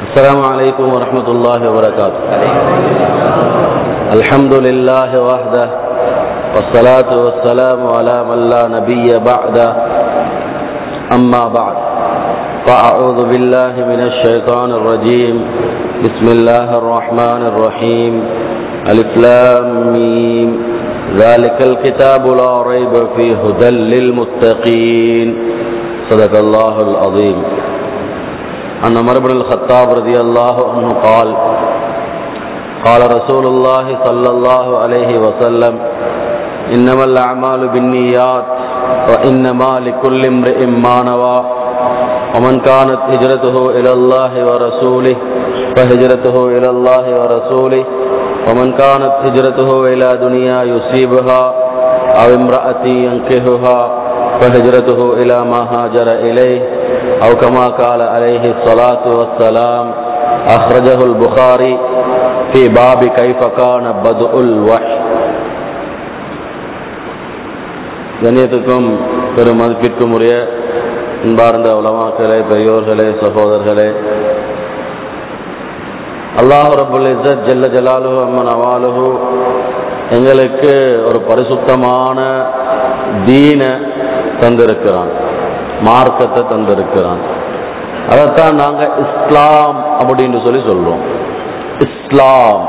السلام عليكم ورحمة الله وبركاته الحمد لله وحده والصلاة والسلام على من لا نبي بعده أما بعد فأعوذ بالله من الشيطان الرجيم بسم الله الرحمن الرحيم ألف لام ميم ذلك الكتاب لا ريب فيه هدى للمتقين صدق الله العظيم عن عمر بن الخطاب رضي الله عنه قال قال رسول الله صلى الله عليه وسلم إنما الأعمال بالنيات وإنما لكل امرئ ما نوى ومن كانت هجرته إلى الله ورسوله فهجرته إلى الله ورسوله ومن كانت هجرته إلى دنيا يصيبها أو امرأة ينكهها فهجرته إلى ما هاجر إليه أو كما قال عليه الصلاة والسلام أخرجه البخاري في باب كيف كان بدء الوحي கண்ணியத்துக்கும் பெரும் மதிப்பிற்கும் உரிய அன்பார்ந்த உலமாக்களே பெரியோர்களே சகோதரர்களே அல்லாஹ் ரபுல் இஸ்ஸத் ஜல்ல ஜலாலுஹு அம்மன் அவாலுஹு எங்களுக்கு ஒரு பரிசுத்தமான தீன தந்திருக்கிறான் மார்க்கத்தை தந்திருக்கிறான் அதைத்தான் நாங்க இஸ்லாம் அப்படின்னு சொல்லி சொல்றோம் இஸ்லாம்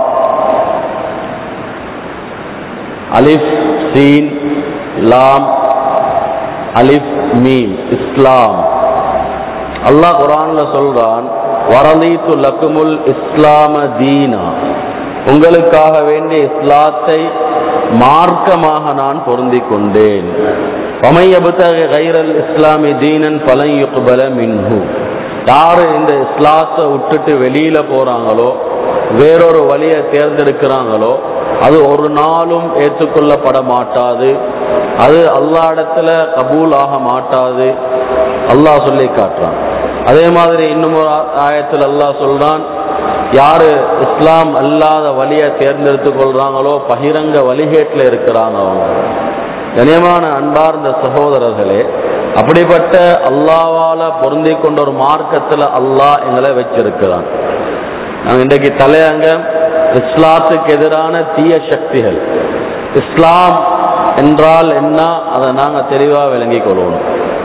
அலிஃப் சீன் லாம் அலிஃப் மீம் இஸ்லாம் அல்லாஹ் குரான்ல சொல்றான் வரலீத்து லக்குமுல் இஸ்லாம தீனா உங்களுக்காக வேண்டிய இஸ்லாத்தை மார்க்கமாக நான் பொருந்திக் கொண்டேன் கைரல் இஸ்லாமி தீனன் பலன் யுக்பல மின்ஹு யாரு இந்த இஸ்லாத்தை விட்டுட்டு வெளியில போறாங்களோ வேறொரு வழியை தேர்ந்தெடுக்கிறாங்களோ அது ஒரு நாளும் ஏற்றுக்கொள்ளப்பட மாட்டாது அது அல்லா இடத்துல கபூல் ஆக மாட்டாது அல்லாஹ் சொல்லி காட்டுறான் அதே மாதிரி இன்னும் ஒரு ஆயத்தில் அல்லாஹ் சொல்றான் யாரு இஸ்லாம் அல்லாத வழியை தேர்ந்தெடுத்து கொள்றாங்களோ பகிரங்க வழிகேட்டில் இருக்கிறாங்க அவங்க கனியமான அன்பார்ந்த சகோதரர்களே அப்படிப்பட்ட அல்லாவால பொருந்தி கொண்ட ஒரு மார்க்கத்தில் அல்லாஹ் எங்களை வச்சிருக்கிறான் நாங்கள் இன்றைக்கு தலையங்க இஸ்லாத்துக்கு எதிரான தீய சக்திகள் இஸ்லாம் என்றால் என்ன அதை நாங்கள் தெளிவாக விளங்கிக் கொள்ளணும்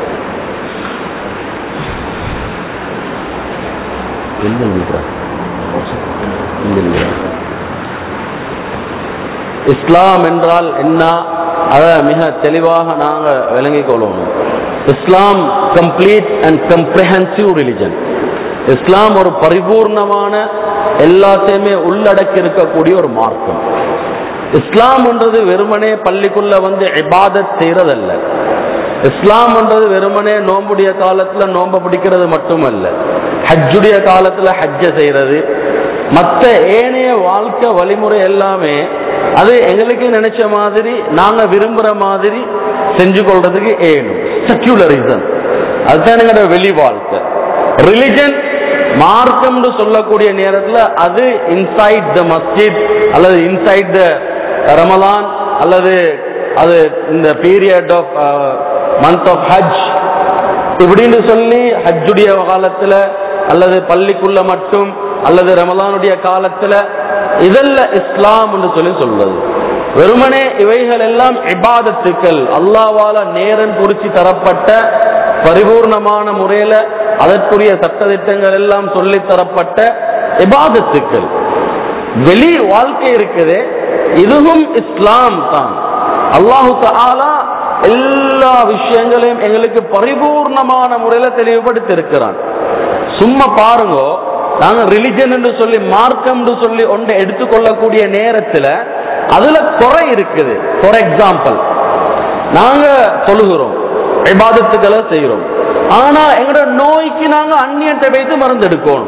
இஸ்லாம் என்றால் என்ன அதை மிக தெளிவாக நாங்கள் விளங்கிக் கொள்ளணும் Islam complete and comprehensive religion இஸ்லாம் ஒரு பரிபூர்ணமான எல்லாத்தையுமே உள்ளடக்கி இருக்கக்கூடிய ஒரு மார்க்கம் இஸ்லாம்ன்றது வெறுமனே பள்ளிக்குள்ள வந்து இபாதத் செய்யறதல்ல இஸ்லாம்ன்றது வெறுமனே நோம்புடைய காலத்துல நோம்ப பிடிக்கிறது மட்டுமல்ல ஹஜ்ஜுடைய காலத்துல ஹஜ்ஜ செய்யறது மற்ற ஏனைய வாழ்க்கை வழிமுறை எல்லாமே அது எங்களுக்கு நினைச்ச மாதிரி நாங்க விரும்புற மாதிரி செஞ்சு கொள்றதுக்கு ஏணும் செக்யூலரிசம் அதுதான் எங்களோட வெளி வாழ்க்கை ரிலிஜன் மார்க்கம்னு சொல்லக்கூடிய நேரத்தில் அது இன்சைட் த மஸ்ஜித் அல்லது இன்சைட் த ரமலான் அல்லது அது இந்த period of month of Hajj இப்படின்னு சொல்லி ஹஜ்ஜுடைய காலத்தில் அல்லது பள்ளிக்குள்ள மட்டும் அல்லது ரமலானுடைய காலத்தில் இதெல்லாம் இஸ்லாம் என்று சொல்லி சொல்றது வெறுமனே இவைகள் எல்லாம் இபாதத்துக்கள் அல்லாவால நேரன் குறிச்சி தரப்பட்ட பரிபூர்ணமான முறையில அதற்குரிய சட்டத்திட்டங்கள் எல்லாம் சொல்லி தரப்பட்ட இபாதத்துக்கள் வெளி வாழ்க்கை இருக்குது இதுவும் இஸ்லாம் தான் அல்லாஹு தாலா எல்லா விஷயங்களையும் எங்களுக்கு பரிபூர்ணமான முறையில தெளிவுபடுத்தி இருக்கிறான் சும்மா பாருங்க நாங்க ரிலிஜன் என்று சொல்லி மார்க்கம் என்று சொல்லி ஒன்றை எடுத்துக்கொள்ளக்கூடிய நேரத்தில் அதுல குறை இருக்குது ஃபார் எக்ஸாம்பிள் நாங்க சொல்லுகிறோம் விவாதத்துக்களை செய்கிறோம் ஆனா எங்களோட நோய்க்கு நாங்க அந்நியத்தை வைத்து மருந்து எடுக்கணும்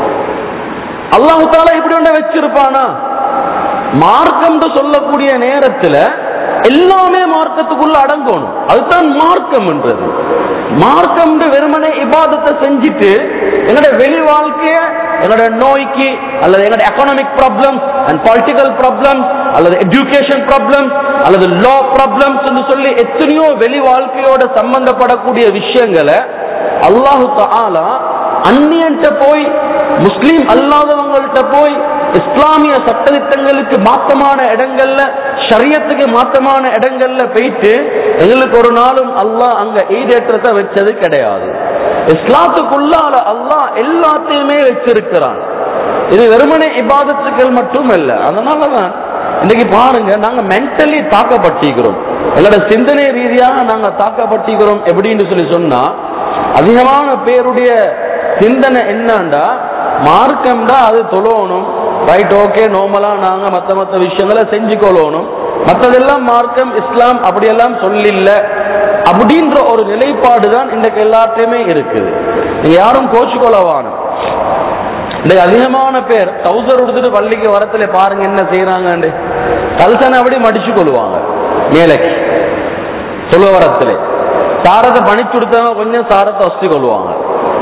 அல்லாஹு தாலா இப்படி ஒன்றை வச்சிருப்பானா மார்க்கம் சொல்லக்கூடிய நேரத்துல எல்லாமே மார்க்கத்துக்குள்ள அடங்கணும் அதுதான் மார்க்கம் என்றது மார்க்கம் வெறுமனே இபாதத்தை செஞ்சுட்டு எங்களோட வெளி வாழ்க்கைய எங்களோட நோய்க்கு அல்லது எங்களோட economic problem and political problem அல்லது எஜுகேஷன் ப்ராப்ளம் அல்லது லா ப்ராப்ளம்ஸ் சொல்லி எத்தனையோ வெளி வாழ்க்கையோட சம்பந்தப்படக்கூடிய விஷயங்களை அல்லாஹு தாலா அந்நியன்ட்ட போய் முஸ்லீம் அல்லாதவங்கள்ட்ட போய் இஸ்லாமிய சட்டத்திட்டங்களுக்கு மாத்தமான இடங்கள்ல ஷரியத்துக்கு மாத்தமான இடங்கள்ல போயிட்டு எங்களுக்கு ஒரு நாளும் அல்லாஹ் அங்க ஈடேற்றத்தை வச்சது கிடையாது இஸ்லாத்துக்குள்ளால அல்லாஹ் எல்லாத்தையுமே வச்சிருக்கிறான் இது வெறுமனே இபாதத்துக்கள் மட்டும் இல்ல அதனாலதான் இன்னைக்கு பாருங்க நாங்க மென்டலி தாக்கப்பட்டிருக்கிறோம் எங்களோட சிந்தனை ரீதியாக நாங்க தாக்கப்பட்டிருக்கிறோம் எப்படின்னு சொல்லி சொன்னா அதிகமான பேருடைய சிந்தனை என்னண்டா மார்க்கம்டா அது தொழணும் ரைட் ஓகே நார்மலா நாங்க மத்த மத்த விஷயங்களை செஞ்சு கொள்ளணும் மற்றதெல்லாம் மார்க்கம் இஸ்லாம் அப்படியெல்லாம் சொல்லில்ல அப்படின்ற ஒரு நிலைப்பாடு தான் இன்றைக்கு எல்லாத்தையுமே இருக்குது நீங்க யாரும் கோச்சுக்கொள்ளவானும் இன்னைக்கு அதிகமான பேர் டவுசர் உடுத்துட்டு பள்ளிக்கு வரத்துல பாருங்க என்ன செய்யறாங்கன்னு கல்சனை அப்படி மடிச்சு கொள்வாங்க மேலைக்கு சொல்ல வரத்துல சாரத்தை பணிச்சு கொடுத்தவங்க கொஞ்சம் சாரத்தை வசதி கொள்வாங்க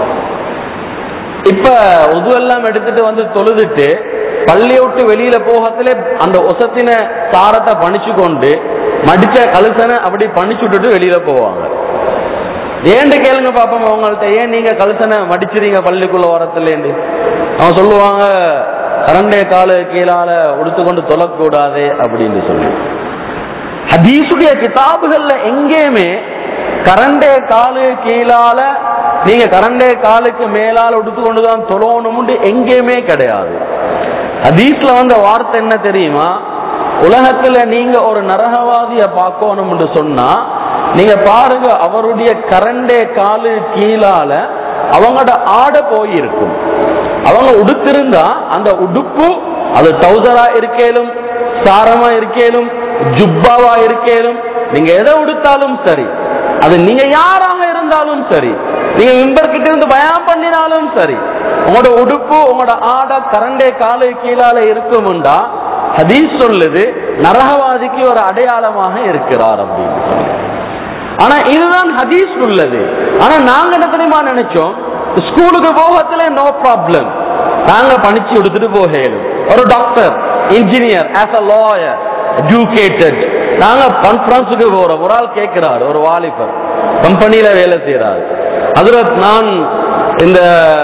இப்ப உது எல்லாம் எடுத்துட்டு வந்து தொழுதுட்டு பள்ளியை விட்டு வெளியில போகத்துல அந்த ஒசத்தின சாரத்தை பணிச்சு கொண்டு மடிச்ச கலுசனை அப்படி பணிச்சு விட்டுட்டு வெளியில போவாங்க ஏன்னு கேளுங்க பாப்போம் அவங்கள்ட்ட ஏன் நீங்க கலுசனை மடிச்சிருங்க பள்ளிக்குள்ள வரத்துலேண்டு அவன் சொல்லுவாங்க கரண்டே காலு கீழால உடுத்துக்கொண்டு தொழக்கூடாது அப்படின்னு சொல்லி ஹதீசுடைய கிதாபுகள்ல எங்கேயுமே கரண்டே காலு கீழால நீங்க கரண்டே காலுக்கு மேலால உடுத்துக்கொண்டு தான் தொழணும்னு எங்கேயுமே கிடையாது ஹதீஸ்ல வந்த வார்த்தை என்ன தெரியுமா உலகத்துல நீங்க ஒரு நரகவாதிய பார்க்கணும்னு சொன்னா நீங்க பாருங்க அவருடைய கரண்டே காலு கீழால அவங்களோட ஆடை போயிருக்கும் அவங்க உடுத்திருந்தா அந்த உடுப்பு அது டவுசரா இருக்கேலும் சாரமா இருக்கேலும் ஜுப்பாவா இருக்கேலும் நீங்க எதை உடுத்தாலும் சரி அது நீங்க யாராக இருந்தாலும் சரி நீங்க மிம்பர் கிட்ட இருந்து பயம் பண்ணினாலும் சரி உங்களோட உடுப்பு உங்களோட ஆடை கரண்டே காலு கீழால இருக்குமுண்டா ஹதீஸ் சொல்லுது நரகவாதிக்கு ஒரு அடையாளமாக இருக்கிறார் அப்படின்னு சொல்லி ஆனா இதுதான் ஹதீஸ் உள்ளது ஆனா நாங்க என்ன தெரியுமா நினைச்சோம் ஸ்கூலுக்கு போகத்துல நோ ப்ராப்ளம் நாங்க பணிச்சு கொடுத்துட்டு போகலும் ஒரு doctor engineer as a lawyer educated நாங்க கான்ஃபரன்ஸுக்கு போறோம் ஒரு ஆள் கேட்கிறார் ஒரு வாலிபர் கம்பெனியில வேலை செய்யறாரு அதுல நான் இந்த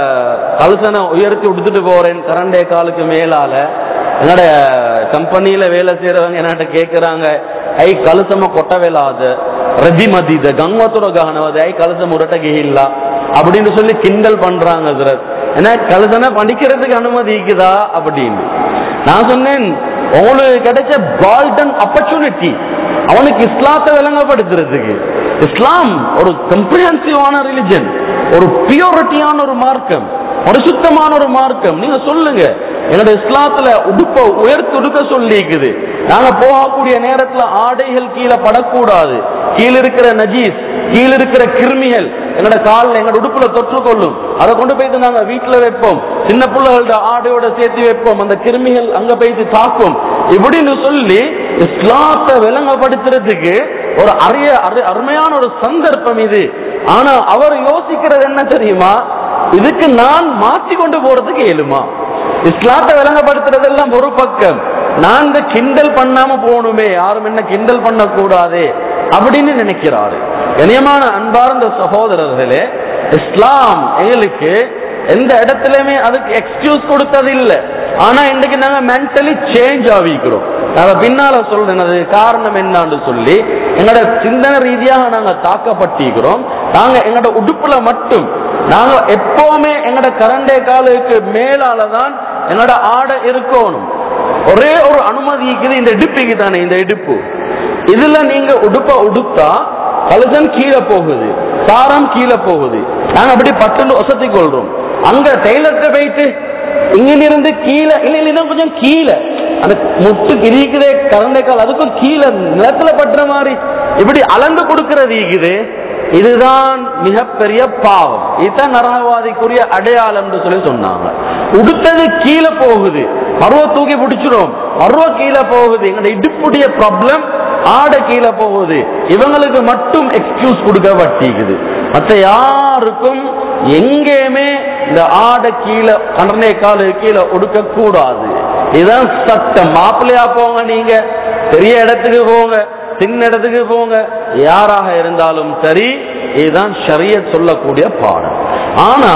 கலசனை உயர்த்தி விடுத்துட்டு போறேன் கரண்டே காலுக்கு மேலால என்னோட கம்பெனியில வேலை செய்யறவங்க என்கிட்ட கேட்கறாங்க ಐ ಕಲಸಮ ಕೊಟ್ಟವೆಲಾದ ರಜಿ ಮದಿದ ಗಂಗವತುರ ಗಹನವದ ಐ ಕಲಸ முரட்டகி இல்ல அப்படின்னு சொல்லி கிண்டல் பண்றாங்க ஹசரத் ஏன்னா கலசனை படிக்கிறதுக்கு அனுமதி இருக்குதா அப்படின்னு நான் சொன்னேன் உங்களுக்கு கிடைச்ச கோல்டன் ஆப்பர்ச்சுனிட்டி அவனுக்கு இஸ்லாத்தை விளங்கப்படுத்துறதுக்கு இஸ்லாம் ஒரு கம்ப்ரிஹென்சிவான ரிலிஜன் ஒரு பியூரிட்டியான ஒரு மார்க்கம் ஒரு சுத்தமான ஒரு மார்க்கம் நீங்க சொல்லுங்க என்னோட இஸ்லாத்துல உடுப்ப உயர்த்து உடுக்க சொல்லிக்குது நாங்க போகக்கூடிய நேரத்துல ஆடைகள் கீழே படக்கூடாது கீழ இருக்கிற நஜீஸ் கீழ இருக்கிற கிருமிகள் எங்களோட காலில் எங்களோட உடுப்புல தொற்று கொள்ளும் அதை கொண்டு போயிட்டு நாங்க வீட்டுல வைப்போம் சின்ன பிள்ளைகளோட ஆடையோட சேர்த்து வைப்போம் அந்த கிருமிகள் அங்க போயிட்டு தாக்கும் இப்படின்னு சொல்லி இஸ்லாத்தை விளங்கப்படுத்துறதுக்கு ஒரு அரிய அரு- அருமையான ஒரு சந்தர்ப்பம் இது ஆனா அவர் யோசிக்கிறது என்ன தெரியுமா இதுக்கு நான் மாற்றி கொண்டு போறதுக்கு இயலுமா இஸ்லாத்தை விளங்கப்படுத்துறதெல்லாம் ஒரு பக்கம் நான் இந்த கிண்டல் பண்ணாம போகணுமே யாரும் என்ன கிண்டல் பண்ண கூடாதே அப்படின்னு நினைக்கிறாரு கண்ணியமான அன்பார்ந்த சகோதரர்களே இஸ்லாம் எங்களுக்கு எந்த இடத்துலயுமே அதுக்கு எக்ஸ்கியூஸ் கொடுத்தது இல்ல ஆனா இன்னைக்கு நாங்க மென்டலி சேஞ்ச் ஆகிக்கிறோம் நாங்க பின்னால சொல்றேன் அது காரணம் என்னன்னு சொல்லி எங்களோட சிந்தனை ரீதியாக நாங்க தாக்கப்பட்டிருக்கிறோம் நாங்க எங்களோட உடுப்புல மட்டும் நாங்க எப்பவுமே எங்களோட கரண்டே காலுக்கு மேலால தான் எங்களோட ஆடை இருக்கணும் ஒரே ஒரு அனுமதி இருக்குது இந்த இடுப்புக்கு தானே இந்த இடுப்பு இதுல நீங்க உடுப்ப உடுத்தா கழுதன் கீழே போகுது சாரம் கீழே போகுது நாங்க அப்படி பட்டுன்னு ஒசத்தி கொள்றோம் அங்க டெய்லர்ட்ட போயிட்டு இங்கிருந்து கீழே இல்ல இல்ல இன்னும் கொஞ்சம் கீழே அந்த முட்டு இருக்குதே கரண்டைக்கால் அதுக்கும் கீழே நிலத்துல பட்டுற மாதிரி இப்படி அளந்து கொடுக்கறது இருக்குது இதுதான் மிகப்பெரிய பாவம் இதுதான் நரகவாதிக்குரிய அடையாளம் என்று சொல்லி சொன்னாங்க உடுத்தது கீழே போகுது மருவ தூக்கி பிடிச்சிரும் மருவ கீழே போகுது எங்களோட இடுப்புடைய ப்ராப்ளம் ஆடை கீழே போகுது இவங்களுக்கு மட்டும் எக்ஸ்கியூஸ் கொடுக்கப்பட்டிருக்குது மற்ற யாருக்கும் எங்கேயுமே இந்த ஆடை கீழே கண்டனை காலு கீழே ஒடுக்க கூடாது இதுதான் சட்டம் மாப்பிள்ளையா போங்க நீங்க பெரிய இடத்துக்கு போங்க சின்ன இடத்துக்கு போங்க யாராக இருந்தாலும் சரி இதுதான் ஷரியத் சொல்லக்கூடிய பாடம் ஆனா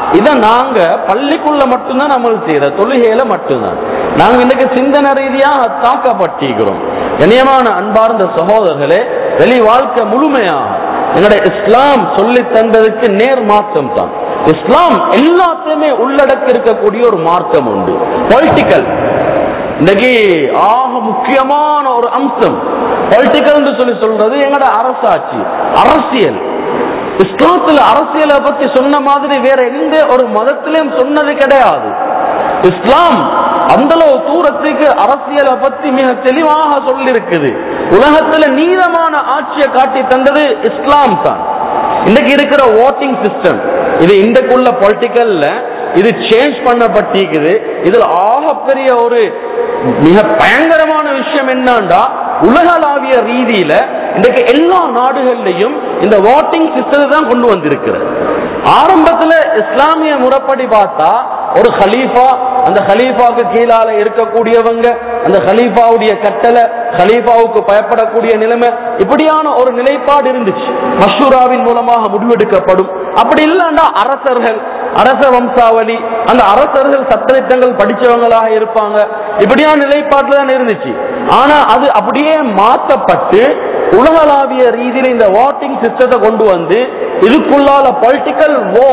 இதை நாங்க பள்ளிக்குள்ள மட்டும்தான் நம்ம செய்யற தொழுகையில மட்டும்தான் நாங்க இன்னைக்கு சிந்தனை ரீதியா தாக்கப்பட்டிருக்கிறோம் கண்ணியமான அன்பார்ந்த சகோதரர்களே வெளி வாழ்க்கை முழுமையாக எங்களுடைய இஸ்லாம் சொல்லி தந்ததுக்கு நேர் மாற்றம் தான் இஸ்லாம் எல்லாத்தையுமே உள்ளடக்கி இருக்கக்கூடிய ஒரு மார்க்கம் உண்டு பொலிட்டிக்கல் இன்னைக்கு ஆக முக்கியமான ஒரு அம்சம் பொலிட்டிக்கல் சொல்லி சொல்றது எங்களோட அரசாட்சி அரசியல் இஸ்லாத்துல அரசியலை பத்தி சொன்ன மாதிரி வேற எந்த ஒரு மதத்திலையும் சொன்னது கிடையாது இஸ்லாம் அந்த அளவு தூரத்துக்கு அரசியலை பத்தி மிக தெளிவாக சொல்லியிருக்குது உலகத்துல நீதமான ஆட்சியை காட்டி தந்தது இஸ்லாம் தான் இன்னைக்கு இருக்கிற ஓட்டிங் சிஸ்டம் இது இன்றைக்குள்ள பொலிட்டிக்கல்ல இது சேஞ்ச் பண்ணப்பட்டிருக்குது இதுல ஆகப்பெரிய ஒரு மிக பயங்கரமான விஷயம் என்னன்னா உலகளாவிய ரீதியில இன்றைக்கு எல்லா நாடுகள்லையும் இந்த ஓட்டிங் சிஸ்டத்தை தான் கொண்டு வந்திருக்கிறது ஆரம்பத்துல இஸ்லாமிய முறைப்படி பார்த்தா ஒரு ஹலீஃபா அந்த ஹலீஃபாவுக்கு கீழால இருக்கக்கூடியவங்க அந்த ஹலீஃபாவுடைய கட்டளை ஹலீஃபாவுக்கு பயப்படக்கூடிய நிலைமை இப்படியான ஒரு நிலைப்பாடு இருந்துச்சு மஷூராவின் மூலமாக முடிவெடுக்கப்படும் அப்படி இல்லைன்னா அரசர்கள் அரச வம்சாவளி அந்த அரசர்கள் சட்டத்திட்டங்கள் படிச்சவங்களாக இருப்பாங்க இப்படியான நிலைப்பாட்டுல தான் இருந்துச்சு ஆனா அது அப்படியே மாற்றப்பட்டு உலகளாவிய ரீதியில் இந்த ஓட்டிங் சிஸ்டத்தை கொண்டு வந்து இதுக்குள்ளால பொலிட்டிக்கல் வோ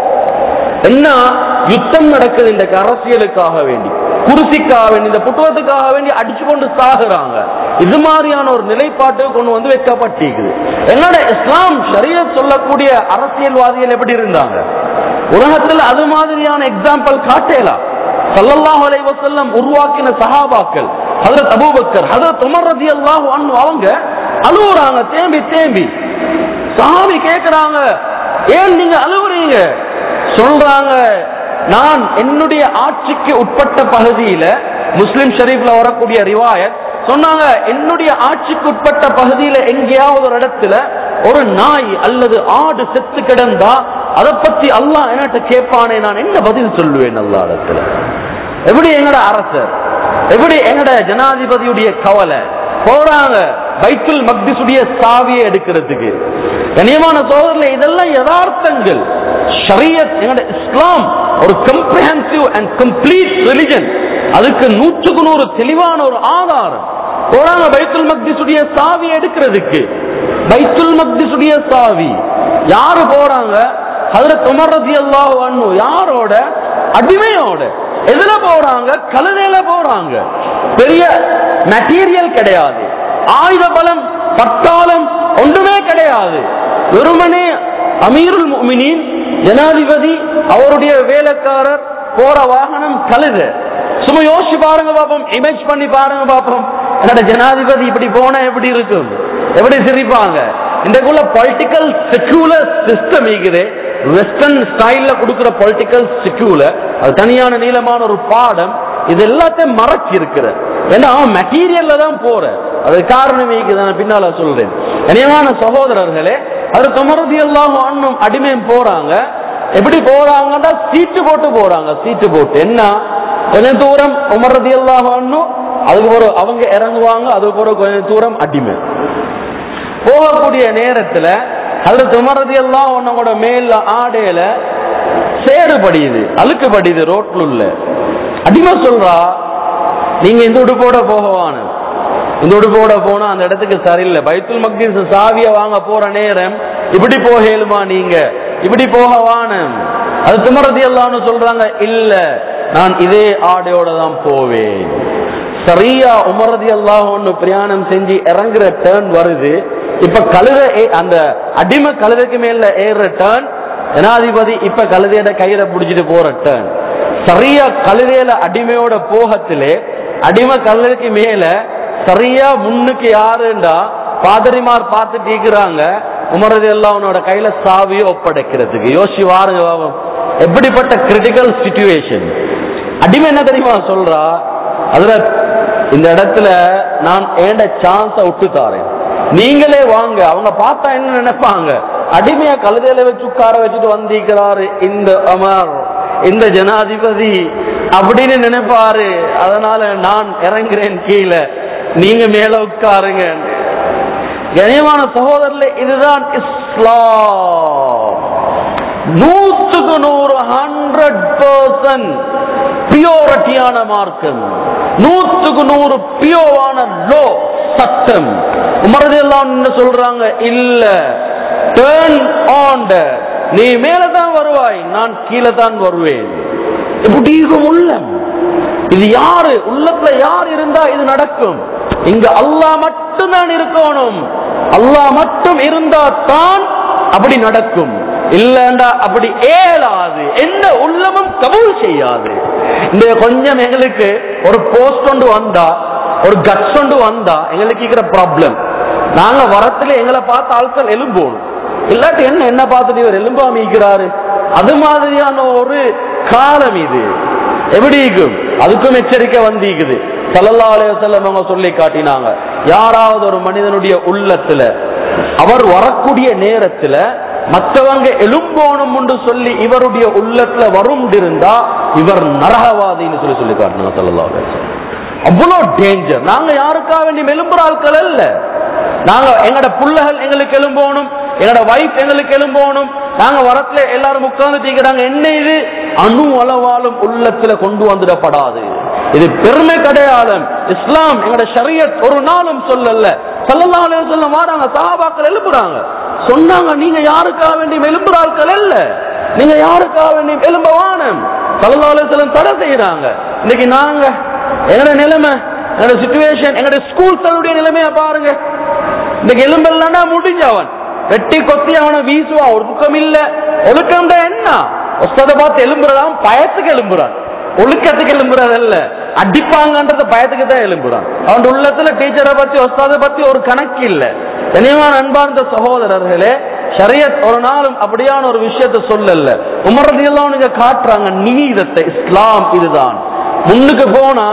என்ன யுத்தம் நடக்குது இந்த அரசியலுக்காக வேண்டி குருசிக்காக வேண்டி இந்த புத்துவத்துக்காக வேண்டி அடிச்சு கொண்டு சாகுறாங்க இது மாதிரியான ஒரு நிலைப்பாட்டு கொண்டு வந்து வைக்கப்பட்டிருக்குது என்னோட இஸ்லாம் ஷரிய சொல்லக்கூடிய அரசியல்வாதிகள் எப்படி இருந்தாங்க உலகத்தில் அது மாதிரியான எக்ஸாம்பிள் காட்டேலாம் சல்லல்லாஹு அலைஹி வஸல்லம் உருவாக்கின சஹாபாக்கள் ஹஜரத் அபூபக்கர் ஹஜரத் உமர் ரலியல்லாஹு அன்ஹு அவங்க அழுவுறாங்க தேம்பி தேம்பி சஹாபி கேக்குறாங்க ஏன் நீங்க அழுவுறீங்க சொல்றாங்க நான் என்னுடைய ஆட்சிக்கு உட்பட்ட பகுதியில முஸ்லிம் ஷரீஃப்ல வரக்கூடிய ரிவாயத் சொன்னாங்க என்னுடைய ஆட்சிக்கு உட்பட்ட பகுதியில எங்கேயாவது ஒரு இடத்துல ஒரு நாய் அல்லது ஆடு செத்து கிடந்தா அதை பத்தி அல்லாஹ் என்கிட்ட கேட்பானே நான் என்ன பதில் சொல்லுவேன் அல்லா இடத்துல எப்படி எங்கட அரசர் எப்படி எங்கட ஜனாதிபதியுடைய கவலை போறாங்க பைத்துல் மக்திசுடைய சாவியை எடுக்கிறதுக்கு கனியமான சோதரில் இதெல்லாம் யதார்த்தங்கள் ஷரியத் எங்கட இஸ்லாம் ஒரு கம்ப்ரஹென்சிவ் அண்ட் கம்ப்ளீட் ரிலிஜன் அதுக்கு நூற்றுக்கு நூறு தெளிவான ஒரு ஆதாரம் போறாங்க பைத்துல் மக்திசுடைய சாவி எடுக்கிறதுக்கு பைத்துல் மக்திசுடைய சாவி யாரு போறாங்க அதுல துமரதி அல்லாஹ் அண்ணு யாரோட அடிமையோட எதுல போறாங்க கழுதையில போறாங்க பெரிய மெட்டீரியல் கிடையாது ஆயுத பலம் பட்டாளம் ஒன்றுமே கிடையாது வெறுமனே அமீருல் முஃமினீன் ஜனாதிபதி அவருடைய வேலைக்காரர் போற வாகனம் கழுத சும்மா யோசிச்சு பாருங்க பாப்போம் இமேஜ் பண்ணி பாருங்க பாப்போம் என்னோட ஜனாதிபதி இப்படி போனா எப்படி இருக்கும் எப்படி சிரிப்பாங்க இன்றைக்குள்ள பொலிட்டிக்கல் செக்யூலர் சிஸ்டம் இருக்குது வெஸ்டர்ன் ஸ்டைல்ல கொடுக்கிற பொலிட்டிக்கல் செக்யூலர் அது தனியான நீளமான ஒரு பாடம் இது எல்லாத்தையும் மறைச்சு இருக்கிற ஏன்னா அவன் மெட்டீரியல்ல தான் போற அது காரணம் நான் பின்னால சொல்றேன் கனியமான சகோதரர்களே அது தொமரதி எல்லாம் அண்ணும் அடிமையும் போறாங்க எப்படி போறாங்கன்னா சீட்டு போட்டு போறாங்க சீட்டு போட்டு என்ன கொஞ்சம் தூரம் உமரதி எல்லாம் அண்ணும் அதுக்கு ஒரு அவங்க இறங்குவாங்க அதுக்கு ஒரு கொஞ்சம் தூரம் அடிமை போகக்கூடிய நேரத்துல அதுல துமரதி எல்லாம் உன்னோட மேல ஆடையில சேறு படியுது அழுக்கு படியுது ரோட்ல உள்ள அடிமை சொல்றா நீங்க இந்த உடுப்போட போகவானு இந்த உடுப்போட போனா அந்த இடத்துக்கு சரியில்லை பைத்துல் மக்தீஸ் சாவிய வாங்க போற நேரம் இப்படி போகலுமா நீங்க இப்படி போகவான அது துமரதி எல்லாம்னு சொல்றாங்க இல்ல நான் இதே ஆடையோட தான் போவேன் சரியா உமரதி எல்லாம் ஒண்ணு பிரயாணம் செஞ்சு இறங்குற டேர்ன் வருது இப்ப கழுத ஏ- அந்த அடிமை கழுதைக்கு மேல ஏறுற டேர்ன் ஜனாதிபதி இப்ப கழுதையோட கையில புடிச்சிட்டு போற டேர்ன் சரியா கழுதையில அடிமையோட போகத்திலே அடிமை கழுதைக்கு மேல சரியா முன்னுக்கு யாருண்டா பாதிரிமார் பார்த்துட்டு இருக்கிறாங்க உமரது எல்லாம் உன்னோட கையில சாவியை ஒப்படைக்கிறதுக்கு யோசி வாருங்க பாவம் எப்படிப்பட்ட கிரிட்டிக்கல் சுச்சுவேஷன் அடிமை என்ன தெரியுமா சொல்றா அதுல இந்த இடத்துல நான் ஏண்ட சான்ஸ விட்டு தாரேன் நீங்களே வாங்க அவங்க பார்த்தா என்ன நினைப்பாங்க அடிமையா கழுதையில வச்சு உட்கார வச்சுட்டு வந்திருக்கிறாரு இந்த அமர் இந்த ஜனாதிபதி அப்படின்னு நினைப்பாரு அதனால நான் இறங்குறேன் கீழே நீங்க மேல உட்காருங்க கனியமான சகோதரர்களே இதுதான் இஸ்லாம் நூற்றுக்கு நூறு ஹண்ட்ரட் பர்சன்ட் பியோரிட்டியான மார்க்கம் நூற்றுக்கு நூறு பியோவான லோ சட்டம் உமரதெல்லாம் என்ன சொல்றாங்க இல்ல டேர்ன் ஆன் நீ மேலதான் வருவாய் நான் கீழே தான் வருவேன் இப்படி இருக்கும் உள்ளம் இது யாரு உள்ளத்துல யார் இருந்தா இது நடக்கும் இங்க அல்லாஹ் மட்டும்தான் இருக்கணும் அல்லாஹ் மட்டும் இருந்தா தான் அப்படி நடக்கும் இல்லண்டா அப்படி ஏலாது எந்த உள்ளமும் கபூல் செய்யாது இந்த கொஞ்சம் எங்களுக்கு ஒரு போஸ்ட் ஒன்று வந்தா ஒரு கட்ஸ் ஒன்று வந்தா எங்களுக்கு இருக்கிற ப்ராப்ளம் நாங்க வரத்துல எங்களை பார்த்து ஆட்கள் எலும்போணும் இல்லாட்டி என்ன என்ன பார்த்துட்டு இவர் எலும்பாம இருக்கிறாரு அது மாதிரியான ஒரு காலம் இது எப்படி இருக்கும் அதுக்கும் எச்சரிக்கை வந்திருக்குது சல்லல்லா அலையம் அவங்க சொல்லி காட்டினாங்க யாராவது ஒரு மனிதனுடைய உள்ளத்துல அவர் வரக்கூடிய நேரத்துல மற்றவங்க எலும்போணும் என்று சொல்லி இவருடைய உள்ளத்துல வரும் இருந்தா இவர் நரகவாதின்னு சொல்லி சொல்லி காட்டினாங்க சல்லல்லா அலையம் அவ்வளவு டேஞ்சர் நாங்க யாருக்காக வேண்டி மெலும்புற ஆட்கள் அல்ல நாங்க எங்கட புள்ளகள் எங்களுக்கு எலும்போணும் எங்கட வைஃப் எங்களுக்கு எலும்போணும் நாங்க வரத்துல எல்லாரும் உட்கார்ந்து தீக்கிறாங்க என்ன இது அணு அளவாலும் உள்ளத்துல கொண்டு வந்துடப்படாது இது பெருமை கடையாளம் இஸ்லாம் எங்கட ஷரியத் ஒரு நாளும் சொல்லல சல்லல்லாஹு அலைஹி வஸல்லம் வாராங்க சஹாபாக்கள் எழுப்புறாங்க சொன்னாங்க நீங்க யாருக்காக வேண்டி எழுப்புற ஆட்கள் இல்ல நீங்க யாருக்காக வேண்டி எழும்ப வானம் சல்லல்லாஹு அலைஹி வஸல்லம் தடை செய்யறாங்க இன்னைக்கு நாங்க எங்கட நிலைமை எங்கட சுச்சுவேஷன் எங்கட ஸ்கூல்ஸனுடைய நிலைமைய பாருங்க இன்னைக்கு எலும்பெல்லாம் முடிஞ்ச அவன் வெட்டி கொத்தி அவனை வீசுவான் ஒரு துக்கம் இல்ல ஒழுக்கம் என்ன ஒஸ்ததை பார்த்து எலும்புறதான் பயத்துக்கு எலும்புறான் ஒழுக்கத்துக்கு எலும்புறது இல்ல அடிப்பாங்கன்றது பயத்துக்கு தான் எலும்புறான் அவன் உள்ளத்துல டீச்சரை பத்தி ஒஸ்தாதை பத்தி ஒரு கணக்கு இல்ல கனியமான அன்பார்ந்த சகோதரர்களே ஷரியத் ஒரு நாளும் அப்படியான ஒரு விஷயத்தை சொல்லல உமரதியெல்லாம் நீங்க காட்டுறாங்க நீதத்தை இஸ்லாம் இதுதான் முன்னுக்கு போனா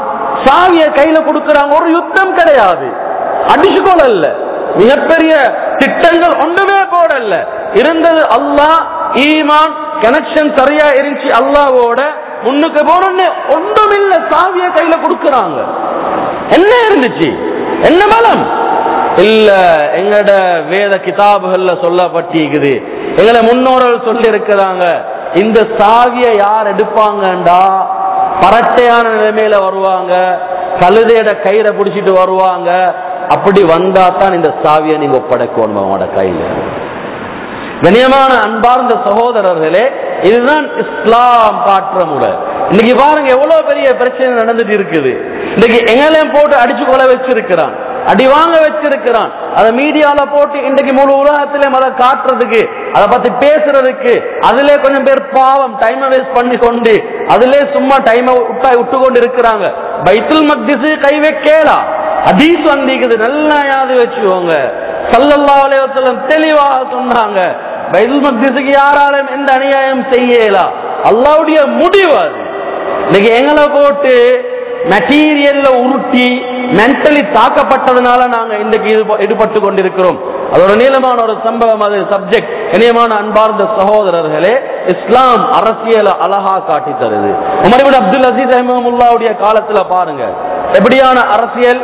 சாவிய கையில கொடுக்கறாங்க ஒரு யுத்தம் கிடையாது அடிச்சுக்கோல இல்ல மிகப்பெரிய திட்டங்கள் ஒன்றுமே போடல இருந்தது அல்லாஹ் ஈமான் கனெக்ஷன் சரியா இருந்துச்சு அல்லாவோட முன்னுக்கு போறோன்னு ஒன்றுமில்ல சாவிய கையில கொடுக்கறாங்க என்ன இருந்துச்சு என்ன பலம் இல்ல எங்கட வேத கிதாபுகள்ல சொல்லப்பட்டிருக்குது எங்களை முன்னோர்கள் சொல்லி இருக்கிறாங்க இந்த சாவிய யார் எடுப்பாங்கண்டா பரட்டையான நிலைமையில வருவாங்க கழுதையோட கயிறை பிடிச்சிட்டு வருவாங்க அப்படி வந்தா தான் இந்த சாவியை நீங்க ஒப்படைக்கணும் அவனோட கையில கண்ணியமான அன்பார்ந்த சகோதரர்களே இதுதான் இஸ்லாம் காட்டுற முறை இன்னைக்கு பாருங்க எவ்வளவு பெரிய பிரச்சனை நடந்துட்டு இருக்குது இன்னைக்கு எங்களையும் போட்டு அடிச்சு கொலை வச்சிருக்கிறான் அடி வாங்க வச்சிருக்கிறான் அதை மீடியால போட்டு இன்றைக்கு முழு உலகத்திலே அதை காட்டுறதுக்கு அதை பத்தி பேசுறதுக்கு அதிலே கொஞ்சம் பேர் பாவம் டைமை வேஸ்ட் பண்ணி கொண்டு அதிலே சும்மா டைமை விட்டா விட்டு கொண்டு இருக்கிறாங்க பைத்துல் மக்திசு கை வைக்கலா ஹதீஸ் வந்திக்குது நல்லா யாது வச்சுக்கோங்க சல்லல்லா அலைவசல்லம் தெளிவாக சொன்னாங்க பைத்துல் மக்திசுக்கு யாராலும் எந்த அநியாயம் செய்யலாம் அல்லாவுடைய முடிவு அது இன்னைக்கு எங்களை போட்டு மெட்டீரியல்ல உருட்டி மென்டலி தாக்கப்பட்டதுனால நாங்க இன்றைக்கு இது- ஈடுபட்டு கொண்டிருக்கிறோம் அது ஒரு நீளமான ஒரு சம்பவம் அது சப்ஜெக்ட் இனியமான அன்பார்ந்த சகோதரர்களே இஸ்லாம் அரசியலை அழகா காட்டி தருது உமரிபின் அப்துல் அசீஸ் அஹமமுல்லாவுடைய காலத்துல பாருங்க எப்படியான அரசியல்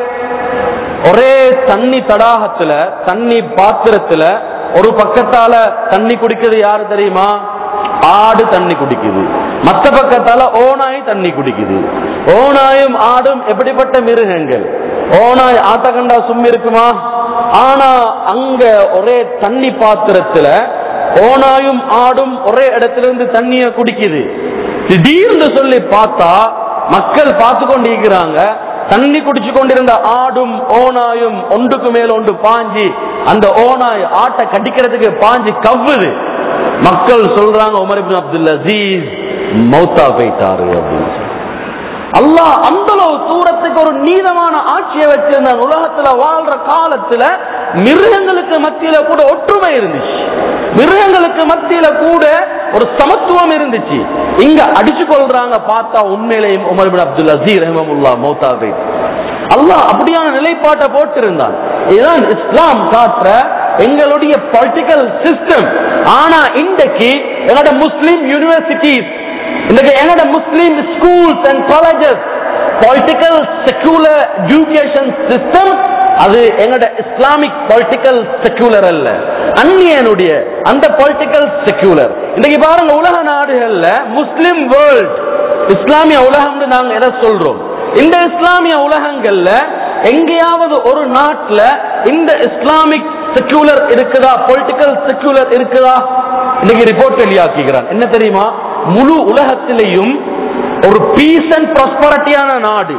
ஒரே தண்ணி தடாகத்துல தண்ணி பாத்திரத்துல ஒரு பக்கத்தால தண்ணி குடிக்கிறது யாரு தெரியுமா ஆடு தண்ணி குடிக்குது மத்த பக்கத்தால ஓனாய் தண்ணி குடிக்குது ஓனாயும் ஆடும் எப்படிப்பட்ட மிருகங்கள் ஓனாய் ஆட்ட கண்டா சும்மி இருக்குமா ஆனா அங்க ஒரே தண்ணி பாத்திரத்துல ஓனாயும் ஆடும் ஒரே இடத்துல இருந்து தண்ணிய குடிக்குது திடீர்னு சொல்லி பார்த்தா மக்கள் பார்த்து கொண்டிருக்கிறாங்க தண்ணி குடிச்சு கொண்டிருந்த ஆடும் ஓனாயும் ஒன்றுக்கு மேல ஒன்று பாஞ்சி அந்த ஓனாய் ஆட்டை கடிக்கிறதுக்கு பாஞ்சி கவ்வுது மக்கள் சொல்றாங்க உமர் இப்னு அப்துல் அசீஸ் மௌத்தா போயிட்டாரு அப்படின்னு சொல்லி. அல்லாஹ் அந்த அளவு தூரத்துக்கு ஒரு நீதமான ஆட்சியை வச்சிருந்த உலகத்துல வாழ்ற காலத்துல மிருகங்களுக்கு மத்தியில கூட ஒற்றுமை இருந்துச்சு மிருகங்களுக்கு மத்தியில கூட ஒரு சமத்துவம் இருந்துச்சு இங்க அடிச்சு கொள்றாங்க பார்த்தா உண்மையிலேயும் உமர் பின் அப்துல் அசீர் ரஹமமுல்லா மௌத்தாவை அல்லாஹ் அப்படியான நிலைப்பாட்டை போட்டிருந்தான் இதுதான் இஸ்லாம் காட்டுற எங்களுடைய பொலிட்டிக்கல் சிஸ்டம் ஆனா இன்றைக்கு எங்களோட முஸ்லிம் யூனிவர்சிட்டிஸ் இன்னைக்கு எங்களோட Muslim schools and colleges political secular education system அது எங்களோட இஸ்லாமிக் பொலிட்டிக்கல் செக்குலர் அல்ல அந்நியனுடைய அந்த பொலிட்டிக்கல் செக்யூலர் இன்னைக்கு பாருங்க உலக நாடுகள்ல முஸ்லிம் வேர்ல்ட் இஸ்லாமிய உலகம்னு நாங்க எதை சொல்றோம் இந்த இஸ்லாமிய உலகங்கள்ல எங்கேயாவது ஒரு நாட்டுல இந்த இஸ்லாமிக் செக்யூலர் இருக்குதா பொலிட்டிக்கல் செக்யூலர் இருக்குதா இன்னைக்கு ரிப்போர்ட் வெளியாக்குகிறான் என்ன தெரியுமா முழு உலகத்திலேயும் ஒரு பீஸ் அண்ட் ப்ராஸ்பரிட்டியான நாடு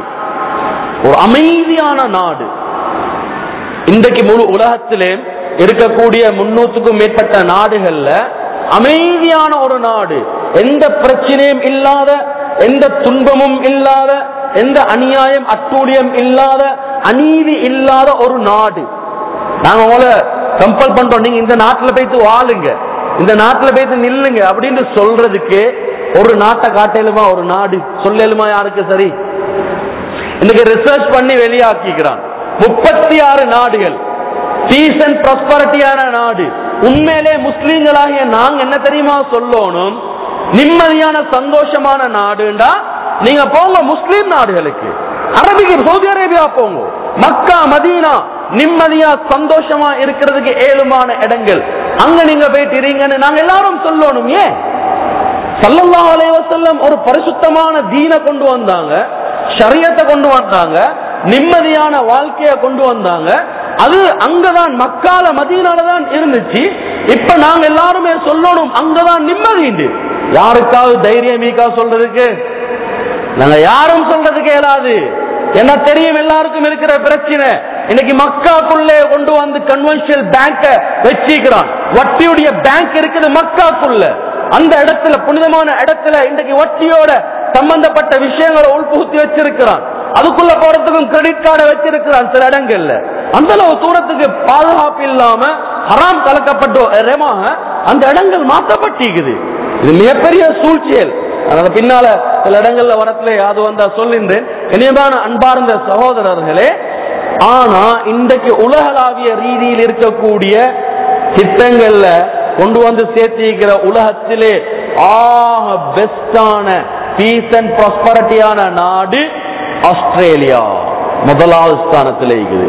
ஒரு அமைதியான நாடு இன்றைக்கு முழு உலகத்திலே இருக்கக்கூடிய முன்னூத்துக்கும் மேற்பட்ட நாடுகள்ல அமைதியான ஒரு நாடு எந்த பிரச்சனையும் இல்லாத எந்த துன்பமும் இல்லாத எந்த அநியாயம் அட்டூழியம் இல்லாத அநீதி இல்லாத ஒரு நாடு நாங்க உங்களை கம்பல் பண்றோம் நீங்க இந்த நாட்டுல போயிட்டு வாழுங்க இந்த நாட்டுல போயிட்டு நில்லுங்க அப்படின்னு சொல்றதுக்கு ஒரு நாட்டை காட்டலுமா ஒரு நாடு சொல்லலுமா யாருக்கு சரி இன்னைக்கு ரிசர்ச் பண்ணி வெளியாக்கிக்கிறான் முப்பத்தி ஆறு நாடுகள் பீஸ் அண்ட் ப்ராஸ்பரிட்டியான நாடு உண்மையிலே முஸ்லீம்களாகிய நாங்க என்ன தெரியுமா சொல்லணும் நிம்மதியான சந்தோஷமான நாடுண்டா நீங்க போங்க முஸ்லீம் நாடுகளுக்கு அரபிக்கு சவுதி அரேபியா போங்க மக்கா மதீனா நிம்மதியா சந்தோஷமா இருக்கிறதுக்கு ஏழுமான இடங்கள் அங்க நீங்க போயிட்டு இருங்கன்னு நாங்க எல்லாரும் சொல்லணும் ஏன் சல்லல்லாஹு அலைஹி வஸல்லம் ஒரு பரிசுத்தமான தீன கொண்டு வந்தாங்க ஷரியத்தை கொண்டு வந்தாங்க நிம்மதியான வாழ்க்கைய கொண்டு வந்தாங்க அது அங்கதான் மக்கால மதீனால தான் இருந்துச்சு இப்ப நாங்க எல்லாருமே சொல்லணும் அங்கதான் நிம்மதி யாருக்காவது தைரியம் மீக்கா சொல்றதுக்கு நாங்க யாரும் சொல்றதுக்கு இயலாது என்ன தெரியும் எல்லாருக்கும் இருக்கிற பிரச்சனை இன்னைக்கு மக்காக்குள்ளே கொண்டு வந்து கன்வென்ஷனல் பேங்க வச்சிக்கிறான் வட்டியுடைய பேங்க் இருக்குது மக்காக்குள்ள அந்த இடத்துல புனிதமான இடத்துல இன்றைக்கு வட்டியோட சம்பந்தப்பட்ட விஷயங்களை உள்புகுத்தி வச்சிருக்கிறான் அதுக்குள்ள போறதுக்கும் கிரெடிட் கார்டை வச்சிருக்கிறான் சில இடங்கள்ல அந்த அளவு தூரத்துக்கு பாதுகாப்பு இல்லாம ஹராம் கலக்கப்பட்ட இடமாக அந்த இடங்கள் மாற்றப்பட்டிருக்குது இது மிகப்பெரிய சூழ்ச்சியல் அதனால பின்னால சில இடங்கள்ல வரத்துல அது வந்தா சொல்லின்றேன் இனியமான அன்பார்ந்த சகோதரர்களே ஆனா இன்றைக்கு உலகளாவிய ரீதியில் இருக்கக்கூடிய திட்டங்கள்ல கொண்டு வந்து சேர்த்திருக்கிற உலகத்திலே ஆக பெஸ்டான பீஸ் அண்ட் ப்ராஸ்பரிட்டியான நாடு ஆஸ்திரேலியா முதலாவது ஸ்தானத்தில் இருக்குது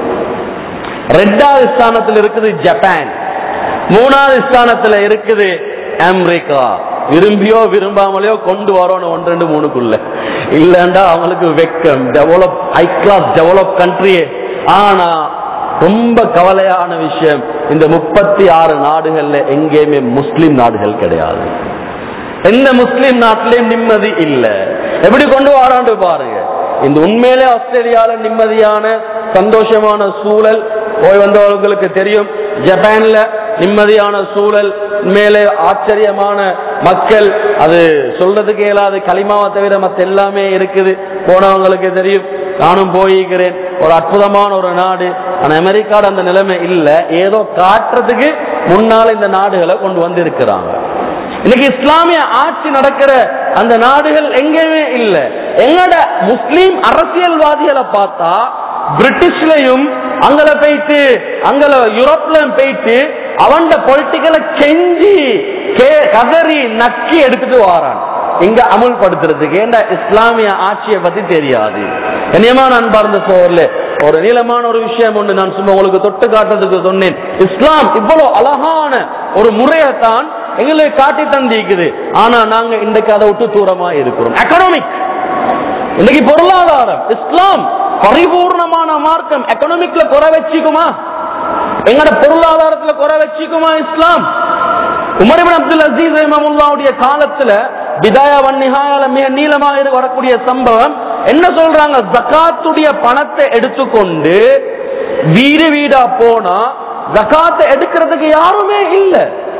ரெண்டாவது ஸ்தானத்தில் இருக்குது ஜப்பான் மூணாவது ஸ்தானத்தில் இருக்குது அமெரிக்கா விரும்பியோ விரும்பாமலையோ கொண்டு வரணும் ஒன்று ரெண்டு மூணுக்குள்ள இல்லண்டா அவங்களுக்கு வெக்கம் develop high class develop country ஆனா ரொம்ப கவலையான விஷயம் இந்த முப்பத்தி ஆறு நாடுகள்ல எங்கேயுமே முஸ்லிம் நாடுகள் கிடையாது எந்த முஸ்லிம் நாட்டிலையும் நிம்மதி இல்ல எப்படி கொண்டு வராண்டு பாருங்க இந்த உண்மையிலே ஆஸ்திரேலியால நிம்மதியான சந்தோஷமான சூழல் போய் வந்தவர்களுக்கு தெரியும் ஜப்பான்ல நிம்மதியான சூழல் மேலே ஆச்சரியமான மக்கள் அது சொல்றதுக்கு இயலாது களிமாவை தவிர மற்ற எல்லாமே இருக்குது போனவங்களுக்கு தெரியும் நானும் போயிருக்கிறேன் ஒரு அற்புதமான ஒரு நாடு ஆனா அமெரிக்காட அந்த நிலைமை இல்ல ஏதோ காட்டுறதுக்கு முன்னால் இந்த நாடுகளை கொண்டு வந்து இருக்கிறாங்க இன்னைக்கு இஸ்லாமிய ஆட்சி நடக்கிற அந்த நாடுகள் எங்கேயுமே இல்ல எங்கட முஸ்லீம் அரசியல்வாதிகளை பார்த்தா பிரிட்டிஷ்லயும் அங்கல போயிட்டு அங்கல யூரோப்லயும் போயிட்டு அவன் பொலிட்டிக்கலை செஞ்சு கே- கதறி நக்கி எடுத்துட்டு வாரான் இங்க அமுல்படுத்துறதுக்கு ஏண்டா இஸ்லாமிய ஆட்சியை பத்தி தெரியாது கண்ணியமான அன்பார்ந்த சோர்ல ஒரு நீளமான ஒரு விஷயம் ஒன்று நான் சும்மா உங்களுக்கு தொட்டு காட்டுறதுக்கு சொன்னேன் இஸ்லாம் இவ்வளவு அழகான ஒரு முறையைத்தான் எங்களுக்கு காட்டி தந்திக்குது ஆனா நாங்க இன்றைக்கு அதை விட்டு தூரமா இருக்கிறோம் எக்கனாமிக் இன்னைக்கு பொருளாதாரம் இஸ்லாம் பரிபூர்ணமான மார்க்கம் எக்கனாமிக்ல குறை வச்சுக்குமா எங்கட பொருளாதாரத்துல குறை வச்சுக்குமா Islam Umar ibn Abdul Aziz ரஹ்மத்துல்லாஹுடைய காலத்துல பிதாயா வன் நிஹாயால மிக நீளமாக இரு- வரக்கூடிய சம்பவம் என்ன சொல்றாங்க ஜகாத்துடைய பணத்தை எடுத்துக்கொண்டு வீடு வீடா போனா ஜகாத்தை எடுக்கிறதுக்கு யாருமே இல்ல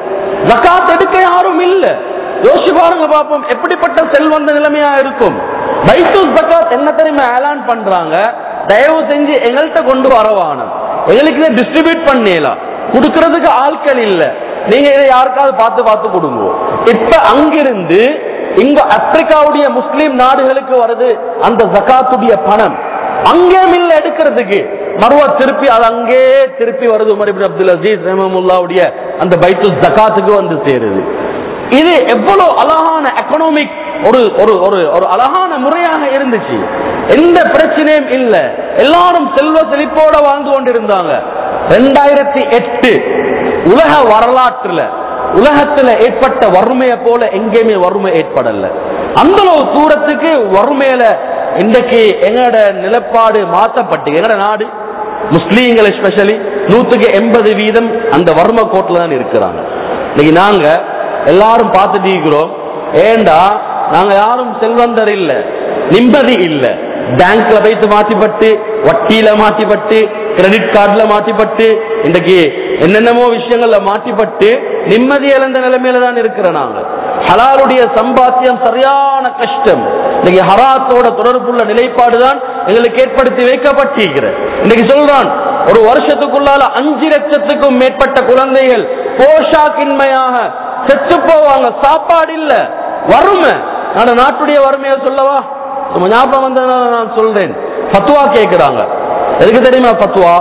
ஜகாத் எடுக்க யாரும் இல்ல யோசிச்சு பாருங்க பாப்போம் எப்படிப்பட்ட செல்வந்த நிலைமையா இருக்கும் பைத்துல் ஜகாத் என்ன தெரியுமா ஏலான் பண்றாங்க தயவு செஞ்சு எங்கள்கிட்ட கொண்டு வரவானும் எங்களுக்கு இதை டிஸ்ட்ரிபியூட் பண்ணலாம் கொடுக்கறதுக்கு ஆட்கள் இல்ல நீங்க இதை யாருக்காவது பார்த்து பார்த்து கொடுங்க இப்ப அங்கிருந்து இங்க ஆப்பிரிக்காவுடைய முஸ்லிம் நாடுகளுக்கு வருது அந்த ஜகாத்துடைய பணம் அங்கே மில்ல எடுக்கிறதுக்கு மறுவா திருப்பி அது அங்கே திருப்பி வருது உமர் இப்னு அப்துல் அசீஸ் ரஹமுல்லாவுடைய அந்த பைத்துல் ஜகாத்துக்கு வந்து சேருது இது எவ்வளவு அழகான எக்கனாமிக் ஒரு ஒரு ஒரு ஒரு அழகான முறையாக இருந்துச்சு எந்த பிரச்சனையும் இல்ல எல்லாரும் செல்வ செழிப்போட வாழ்ந்து கொண்டிருந்தாங்க ரெண்டாயிரத்தி எட்டு உலக வரலாற்றுல உலகத்துல ஏற்பட்ட வறுமையை போல எங்கேயுமே வறுமை ஏற்படல அந்த அளவு தூரத்துக்கு வறுமையில இன்றைக்கு எங்களோட நிலப்பாடு மாற்றப்பட்டு எங்களோட நாடு முஸ்லீம்கள் எஸ்பெஷலி நூத்துக்கு எண்பது வீதம் அந்த வறுமை கோட்டில் தான் இருக்கிறாங்க இன்னைக்கு நாங்க எல்லாரும் பார்த்துட்டு இருக்கிறோம் ஏண்டா நாங்க யாரும் செல்வந்தர் இல்ல நிம்மதி இல்ல பேங்க்ல வைத்து மாட்டிப்பட்டு வட்டியில மாட்டிப்பட்டு கிரெடிட் கார்டுல மாட்டிப்பட்டு இன்றைக்கு என்னென்னமோ விஷயங்கள்ல மாட்டிப்பட்டு நிம்மதி இழந்த நிலைமையில தான் இருக்கிற நாங்க ஹலாலுடைய சம்பாத்தியம் சரியான கஷ்டம் இன்னைக்கு ஹராத்தோட தொடர்புள்ள நிலைப்பாடு தான் எங்களுக்கு ஏற்படுத்தி வைக்கப்பட்டிருக்கிற இன்னைக்கு சொல்றான் ஒரு வருஷத்துக்குள்ளால அஞ்சு லட்சத்துக்கும் மேற்பட்ட குழந்தைகள் போஷாக்கின்மையாக செத்து போவாங்க சாப்பாடு இல்ல வறுமை நான் நாட்டுடைய வறுமையை சொல்லவா நம்ம ஞாபகம் வந்ததுனால நான் சொல்றேன் பத்துவா கேட்கிறாங்க எதுக்கு தெரியுமா பத்துவா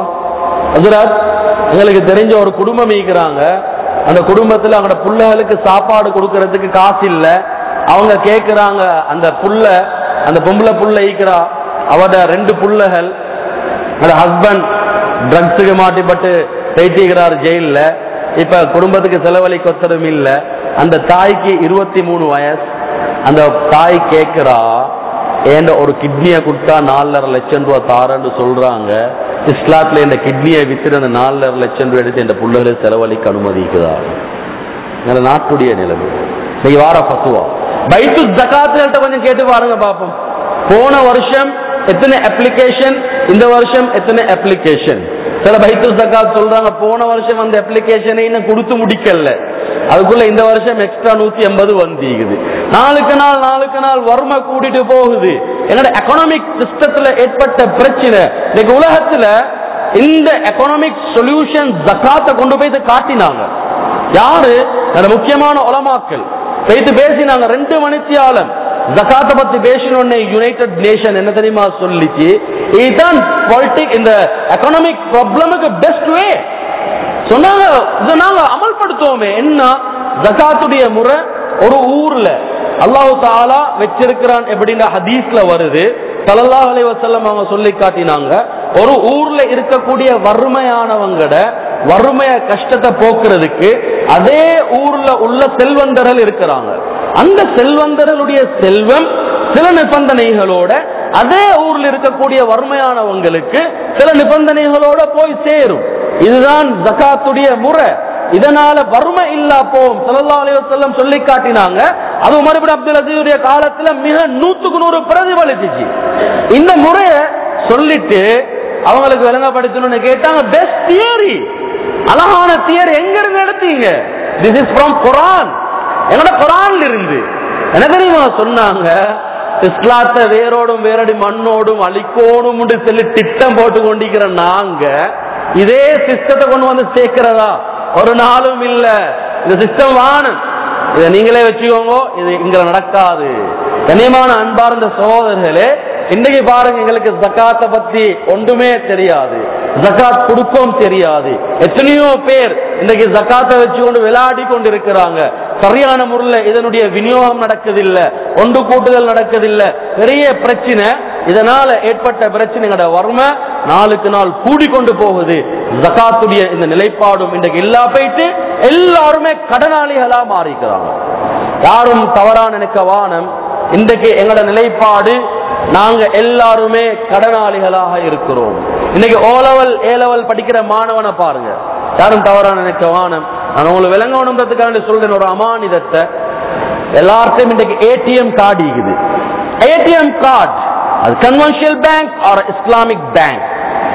ஹசரத் எங்களுக்கு தெரிஞ்ச ஒரு குடும்பம் ஈக்கிறாங்க அந்த குடும்பத்துல அவங்களோட பிள்ளைகளுக்கு சாப்பாடு கொடுக்கறதுக்கு காசு இல்ல அவங்க கேக்குறாங்க அந்த புள்ள அந்த பொம்பளை புள்ள ஈக்கிறா அவட ரெண்டு புள்ளைகள் அந்த ஹஸ்பண்ட் ட்ரக்ஸுக்கு மாட்டிப்பட்டு பேட்டிக்கிறார் ஜெயில்ல இப்ப குடும்பத்துக்கு செலவழிக்க ஒத்தரும் இல்ல அந்த தாய்க்கு இருபத்தி மூணு வயசு அந்த தாய் கேட்கிறா ஏண்ட ஒரு கிட்னியை கொடுத்தா நாலரை லட்சம் ரூபா தாரன்னு சொல்றாங்க இஸ்லாத்துல இந்த கிட்னியை வித்துட்டு அந்த நாலரை லட்சம் ரூபாய் எடுத்து இந்த புள்ளகளை செலவழிக்க அனுமதிக்குதா இந்த நாட்டுடைய நிலைமை இன்னைக்கு வார பத்துவா பைத்து ஜக்காத்துகள்கிட்ட கொஞ்சம் கேட்டு பாருங்க பாப்போம் போன வருஷம் எத்தனை அப்ளிகேஷன் இந்த வருஷம் எத்தனை அப்ளிகேஷன் சில பைத்து ஜக்காத் சொல்றாங்க போன வருஷம் அந்த அப்ளிகேஷனை இன்னும் கொடுத்து முடிக்கல அதுக்குள்ள இந்த வருஷம் எக்ஸ்ட்ரா நூத்தி எண்பது வந்திக்குது நாளுக்கு நாள் நாளுக்கு நாள் வறுமை கூட்டிட்டு போகுது என்னோட எக்கனாமிக் சிஸ்டத்துல ஏற்பட்ட பிரச்சனை இன்னைக்கு உலகத்துல இந்த எக்கனாமிக் சொல்யூஷன் ஜக்காத்தை கொண்டு போய் இதை காட்டினாங்க யாரு அந்த முக்கியமான உலமாக்கள் போயிட்டு பேசினாங்க ரெண்டு மணித்தியாலம் ஜகாத்த பத்தி பேசினோடனே யுனைடெட் நேஷன் என்ன தெரியுமா சொல்லிச்சு இதுதான் பாலிட்டிக் இந்த எக்கனாமிக் ப்ராப்ளமுக்கு பெஸ்ட் வே சொன்னாங்க இதை நாங்க அமல்படுத்துவோமே என்ன ஜகாத்துடைய முறை ஒரு ஊர்ல அல்லாஹு தாலா வச்சிருக்கிறான் எப்படின்னா ஹதீஸ்ல வருது ஸல்லல்லாஹு அலைஹி வஸல்லம் அவங்க சொல்லி காட்டினாங்க ஒரு ஊர்ல இருக்கக்கூடிய வறுமையானவங்கட வறுமைய கஷ்டத்தை போக்குறதுக்கு அதே ஊர்ல உள்ள செல்வந்தர்கள் இருக்கிறாங்க அந்த செல்வந்தர்களுடைய செல்வம் சில நிபந்தனைகளோட அதே ஊர்ல இருக்கக்கூடிய வறுமையானவங்களுக்கு சில நிபந்தனைகளோட போய் சேரும் இதுதான் ஜகாத்துடைய முறை இதனால வறுமை இல்லா போம் ஸல்லல்லாஹு அலைஹி வஸல்லம் சொல்லி காட்டினாங்க அது உமர் இப்னு அப்துல் அசீதுடைய காலத்துல மிக நூத்துக்கு நூறு பிரதிபலிச்சிச்சு இந்த முறைய சொல்லிட்டு அவங்களுக்கு விளங்கப்படுத்தணும்னு கேட்டாங்க பெஸ்ட் தியரி அழகான தியரி எங்க இருந்து எடுத்தீங்க திஸ் இஸ் ஃப்ரம் குரான் என்னோட குரான்ல இருந்து என்ன தெரியுமா சொன்னாங்க இஸ்லாத்தை வேரோடும் வேரடி மண்ணோடும் அழிக்கோடும் சொல்லி திட்டம் போட்டு கொண்டிருக்கிற நாங்க இதே சிஸ்டத்தை கொண்டு வந்து சேர்க்கிறதா ஒரு நாளும் இல்ல இந்த சிஸ்டம் வாணும் இதை நீங்களே வச்சுக்கோங்க இது இங்க நடக்காது கண்ணியமான அன்பார்ந்த சகோதரர்களே இன்னைக்கு பாருங்க எங்களுக்கு ஜக்காத்தை பத்தி ஒன்றுமே தெரியாது ஜக்காத் கொடுக்கவும் தெரியாது எத்தனையோ பேர் இன்னைக்கு ஜக்காத்தை வச்சுக்கொண்டு விளையாடி கொண்டு இருக்கிறாங்க சரியான முறையில் இதனுடைய விநியோகம் நடக்குதில்ல ஒன்று கூட்டுதல் நடக்குதில்ல பெரிய பிரச்சனை இதனால ஏற்பட்ட பிரச்சனைகளோட வறுமை நாளுக்கு நாள் கூடிக்கொண்டு போகுது ஜகாத்துடைய இந்த நிலைப்பாடும் இன்றைக்கு எல்லா போயிட்டு எல்லாருமே கடனாளிகளா மாறிக்கிறாங்க யாரும் தவறா நினைக்க வானம் இன்றைக்கு எங்களோட நிலைப்பாடு நாங்க எல்லாருமே கடனாளிகளாக இருக்கிறோம் இன்னைக்கு ஓ லெவல் ஏ லெவல் படிக்கிற மாணவனை பாருங்க யாரும் தவறா நினைக்க வானம் நான் உங்களுக்கு விளங்கணுன்றதுக்காக சொல்றேன் ஒரு அமானிதத்தை எல்லார்ட்டையும் இன்றைக்கு ஏடிஎம் கார்டு இருக்குது ஏடிஎம் கார்டு அது conventional bank or Islamic bank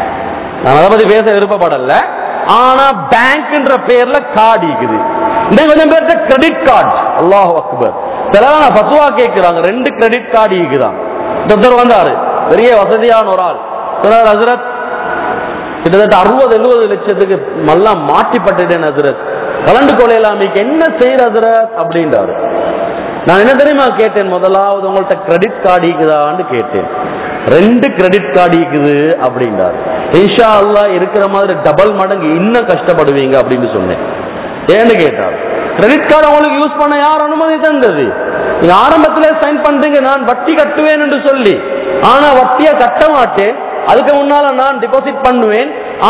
நான் அதை பத்தி பேச விருப்பப்படல ஆனா பேங்க்ன்ற பேர்ல கார்டு இருக்குது இன்னைக்கு கொஞ்சம் பேர்த்த கிரெடிட் கார்டு அல்லாஹ் அக்பர் சிலவங்க பத்துவா கேட்கிறாங்க ரெண்டு கிரெடிட் கார்டு இருக்குதான் டாக்டர் வந்தாரு பெரிய வசதியான ஒரு ஆள் சொன்னார் ஹசரத் கிட்டத்தட்ட அறுபது எழுபது லட்சத்துக்கு எல்லாம் மாட்டிப்பட்டுட்டேன் ஹசரத் கலந்து கொள்ளையிலாமிக்கு என்ன செய்யற ஹசரத் அப்படின்றாரு நான் என்ன தெரியுமா கேட்டேன் முதலாவது உங்கள்ட்ட கிரெடிட் கார்டு இருக்குதான்னு கேட்டேன் ரெண்டு கிரெடிட் கார்டு இருக்குது அப்படின்றாரு இன்ஷா அல்லாஹ் இருக்கிற மாதிரி டபுள் மடங்கு இன்னும் கஷ்டப்படுவீங்க அப்படின்னு சொன்னேன் ஏன்னு கேட்டார் கிரெடிட் கார்டு உங்களுக்கு யூஸ் பண்ண யார் அனுமதி தந்தது நீங்க ஆரம்பத்திலே சைன் பண்றீங்க நான் வட்டி கட்டுவேன் என்று சொல்லி ஆனா வட்டியை கட்ட மாட்டேன் அதுக்கு முன்னால நான் டிபாசிட் பண்ணுவேன் ஆனா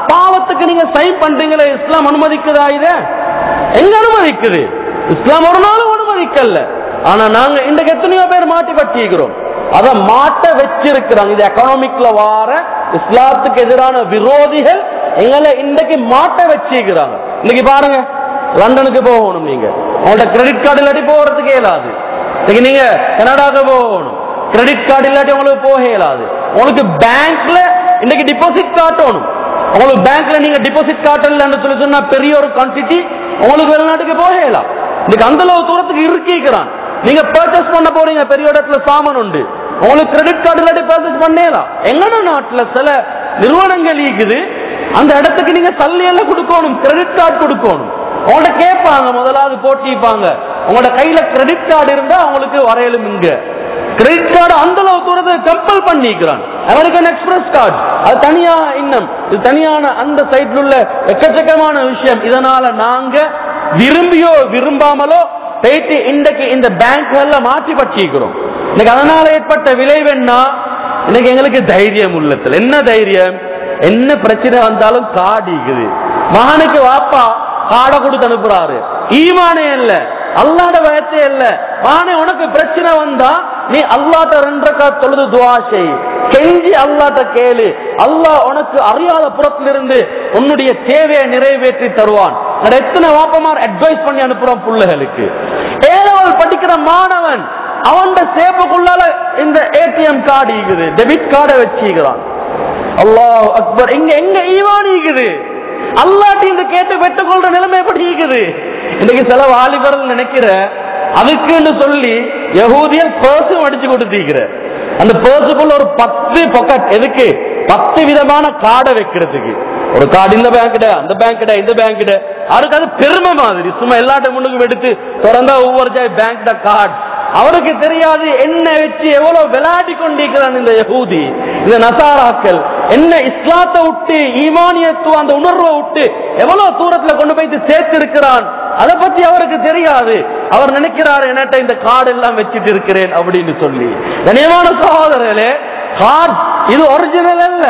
பாவத்துக்கு நீங்க சைன் பண்றீங்களே இஸ்லாம் அனுமதிக்குதா இத எங்க அனுமதிக்குது இஸ்லாம் ஒரு நாளும் அனுமதிக்கல ஆனா நாங்க இன்றைக்கு எத்தனையோ பேர் மாட்டி பட்டிக்கிறோம் அத மாட்ட வச்சிருக்கிறாங்க இது எக்கனாமிக்ல வார இஸ்லாத்துக்கு எதிரான விரோதிகள் எங்களை இன்றைக்கு மாட்ட வச்சிருக்கிறாங்க இன்னைக்கு பாருங்க லண்டனுக்கு போகணும் நீங்க உங்கள்ட்ட கிரெடிட் கார்டு இல்லாட்டி போறதுக்கு இயலாது இன்னைக்கு நீங்க கனடாக்கு போகணும் கிரெடிட் கார்டு இல்லாட்டி உங்களுக்கு போக இயலாது உங்களுக்கு பேங்க்ல இன்னைக்கு டிபாசிட் காட்டணும் உங்களுக்கு பேங்க்ல நீங்க டிபாசிட் காட்டலன்னு சொல்லி சொன்னா பெரிய ஒரு குவான்டிட்டி உங்களுக்கு வெளிநாட்டுக்கு போக இயலாம் இன்னைக்கு அந்த அளவு தூரத்துக்கு இருக்கிக்கிறான் நீங்க பர்ச்சேஸ் பண்ண போறீங்க பெரிய இடத்துல சாமான் உண்டு உங்களுக்கு கிரெடிட் கார்டு இல்லாட்டி பர்ச்சேஸ் பண்ணலாம் எங்கன நாட்டுல சில நிறுவனங்கள் இருக்குது அந்த இடத்துக்கு நீங்க சல்லி எல்லாம் கொடுக்கணும் கிரெடிட் கார்டு கொடுக்கணும் உங்கள்ட்ட கேட்பாங்க முதலாவது போட்டிப்பாங்க உங்களோட கையில கிரெடிட் கார்டு இருந்தா அவங்களுக்கு வரையலும் இங்க கிரெடிட் கார்டு அந்த அளவு தூரத்தை கம்பல் பண்ணிக்கிறான் அமெரிக்கன் எக்ஸ்பிரஸ் கார்டு அது தனியா இன்னும் இது தனியான அந்த சைட்ல உள்ள எக்கச்சக்கமான விஷயம் இதனால நாங்க விரும்பியோ விரும்பாமலோ போயிட்டு இன்றைக்கு இந்த பேங்க்ல மாற்றி பற்றிக்கிறோம் இன்னைக்கு அதனால ஏற்பட்ட விளைவு என்ன இன்னைக்கு எங்களுக்கு தைரியம் உள்ளத்தில் என்ன தைரியம் என்ன பிரச்சனை வந்தாலும் காடு இருக்குது மகனுக்கு வாப்பா காடை கொடுத்து அனுப்புறாரு ஈமானே இல்ல அல்லாட பயத்தே இல்ல மகனே உனக்கு பிரச்சனை வந்தா நீ அல்லாட்ட ரெண்டரை தொழுது துவா செய் கெஞ்சி அல்லாட்ட கேளு அல்லாஹ் உனக்கு அறியாத புறத்திலிருந்து உன்னுடைய தேவையை நிறைவேற்றி தருவான் நான் எத்தனை வாப்பமார் அட்வைஸ் பண்ணி அனுப்புறோம் பிள்ளைகளுக்கு ஏழவள் படிக்கிற மாணவன் அவன் சேப்புக்குள்ளால இந்த ஏடிஎம் கார்டு இருக்குது டெபிட் கார்டை வச்சுக்கிறான் அல்லாஹ் அக்பர் இங்க எங்க ஈவான் இருக்குது அல்லாட்டி இந்த கேட்டு பெற்றுக்கொள்ற நிலைமை எப்படி இருக்குது இன்னைக்கு சில வாலிபர்கள் நினைக்கிற அதுக்குன்னு சொல்லி யகூதியல் பர்ஸும் அடிச்சு கொடுத்திருக்கிற அந்த பர்ஸுக்குள்ள ஒரு பத்து பொக்கெட் எதுக்கு பத்து விதமான கார்டை வைக்கிறதுக்கு ஒரு கார்டு இந்த பேங்க்ட அந்த பேங்க்ட இந்த பேங்க்ட அவருக்கு அது பெருமை மாதிரி சும்மா எல்லாட்ட முன்னுக்கும் எடுத்து திறந்தா ஒவ்வொரு பேங்க்ட கார்டு அவருக்கு தெரியாது என்ன வச்சு எவ்வளவு விளையாடி கொண்டிருக்கிறான் இந்த யகூதி இந்த நசாராக்கள் என்ன இஸ்லாத்தை விட்டு ஈமானியத்துவம் அந்த உணர்வை விட்டு எவ்வளவு தூரத்துல கொண்டு போய் சேர்த்து இருக்கிறான் அதை பத்தி அவருக்கு தெரியாது அவர் நினைக்கிறார் என்கிட்ட இந்த கார்டு எல்லாம் வச்சுட்டு இருக்கிறேன் அப்படின்னு சொல்லி கனியமான சகோதரர்களே கார்டு இது ஒரிஜினல் அல்ல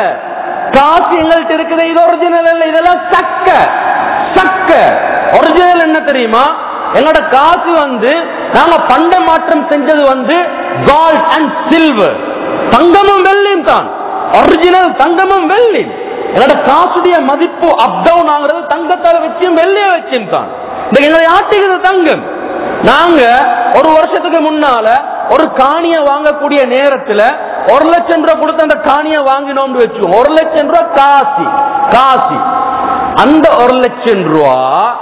காசு எங்கள்கிட்ட இருக்குது இது ஒரிஜினல் அல்ல இதெல்லாம் சக்க சக்க ஒரிஜினல் என்ன தெரியுமா எங்களோட காசு வந்து நாங்க பண்ட மாற்றம் செஞ்சது வந்து கோல்ட் அண்ட் சில்வர் தங்கமும் வெள்ளியும் தான் ஒரிஜினல் தங்கமும் வெள்ளி எங்களோட காசுடைய மதிப்பு அப் டவுன் ஆகுறது தங்கத்தால வச்சும் வெள்ளிய வச்சும் தான் இந்த எங்களை ஆட்டுகிறது தங்கம் நாங்க ஒரு வருஷத்துக்கு முன்னால ஒரு காணிய வாங்கக்கூடிய நேரத்துல ஒரு லட்சம் ரூபாய் கொடுத்து அந்த காணிய வாங்கினோம்னு வச்சுக்கோங்க ஒரு லட்சம் ரூபாய் காசி காசி அந்த ஒரு லட்சம் ரூபா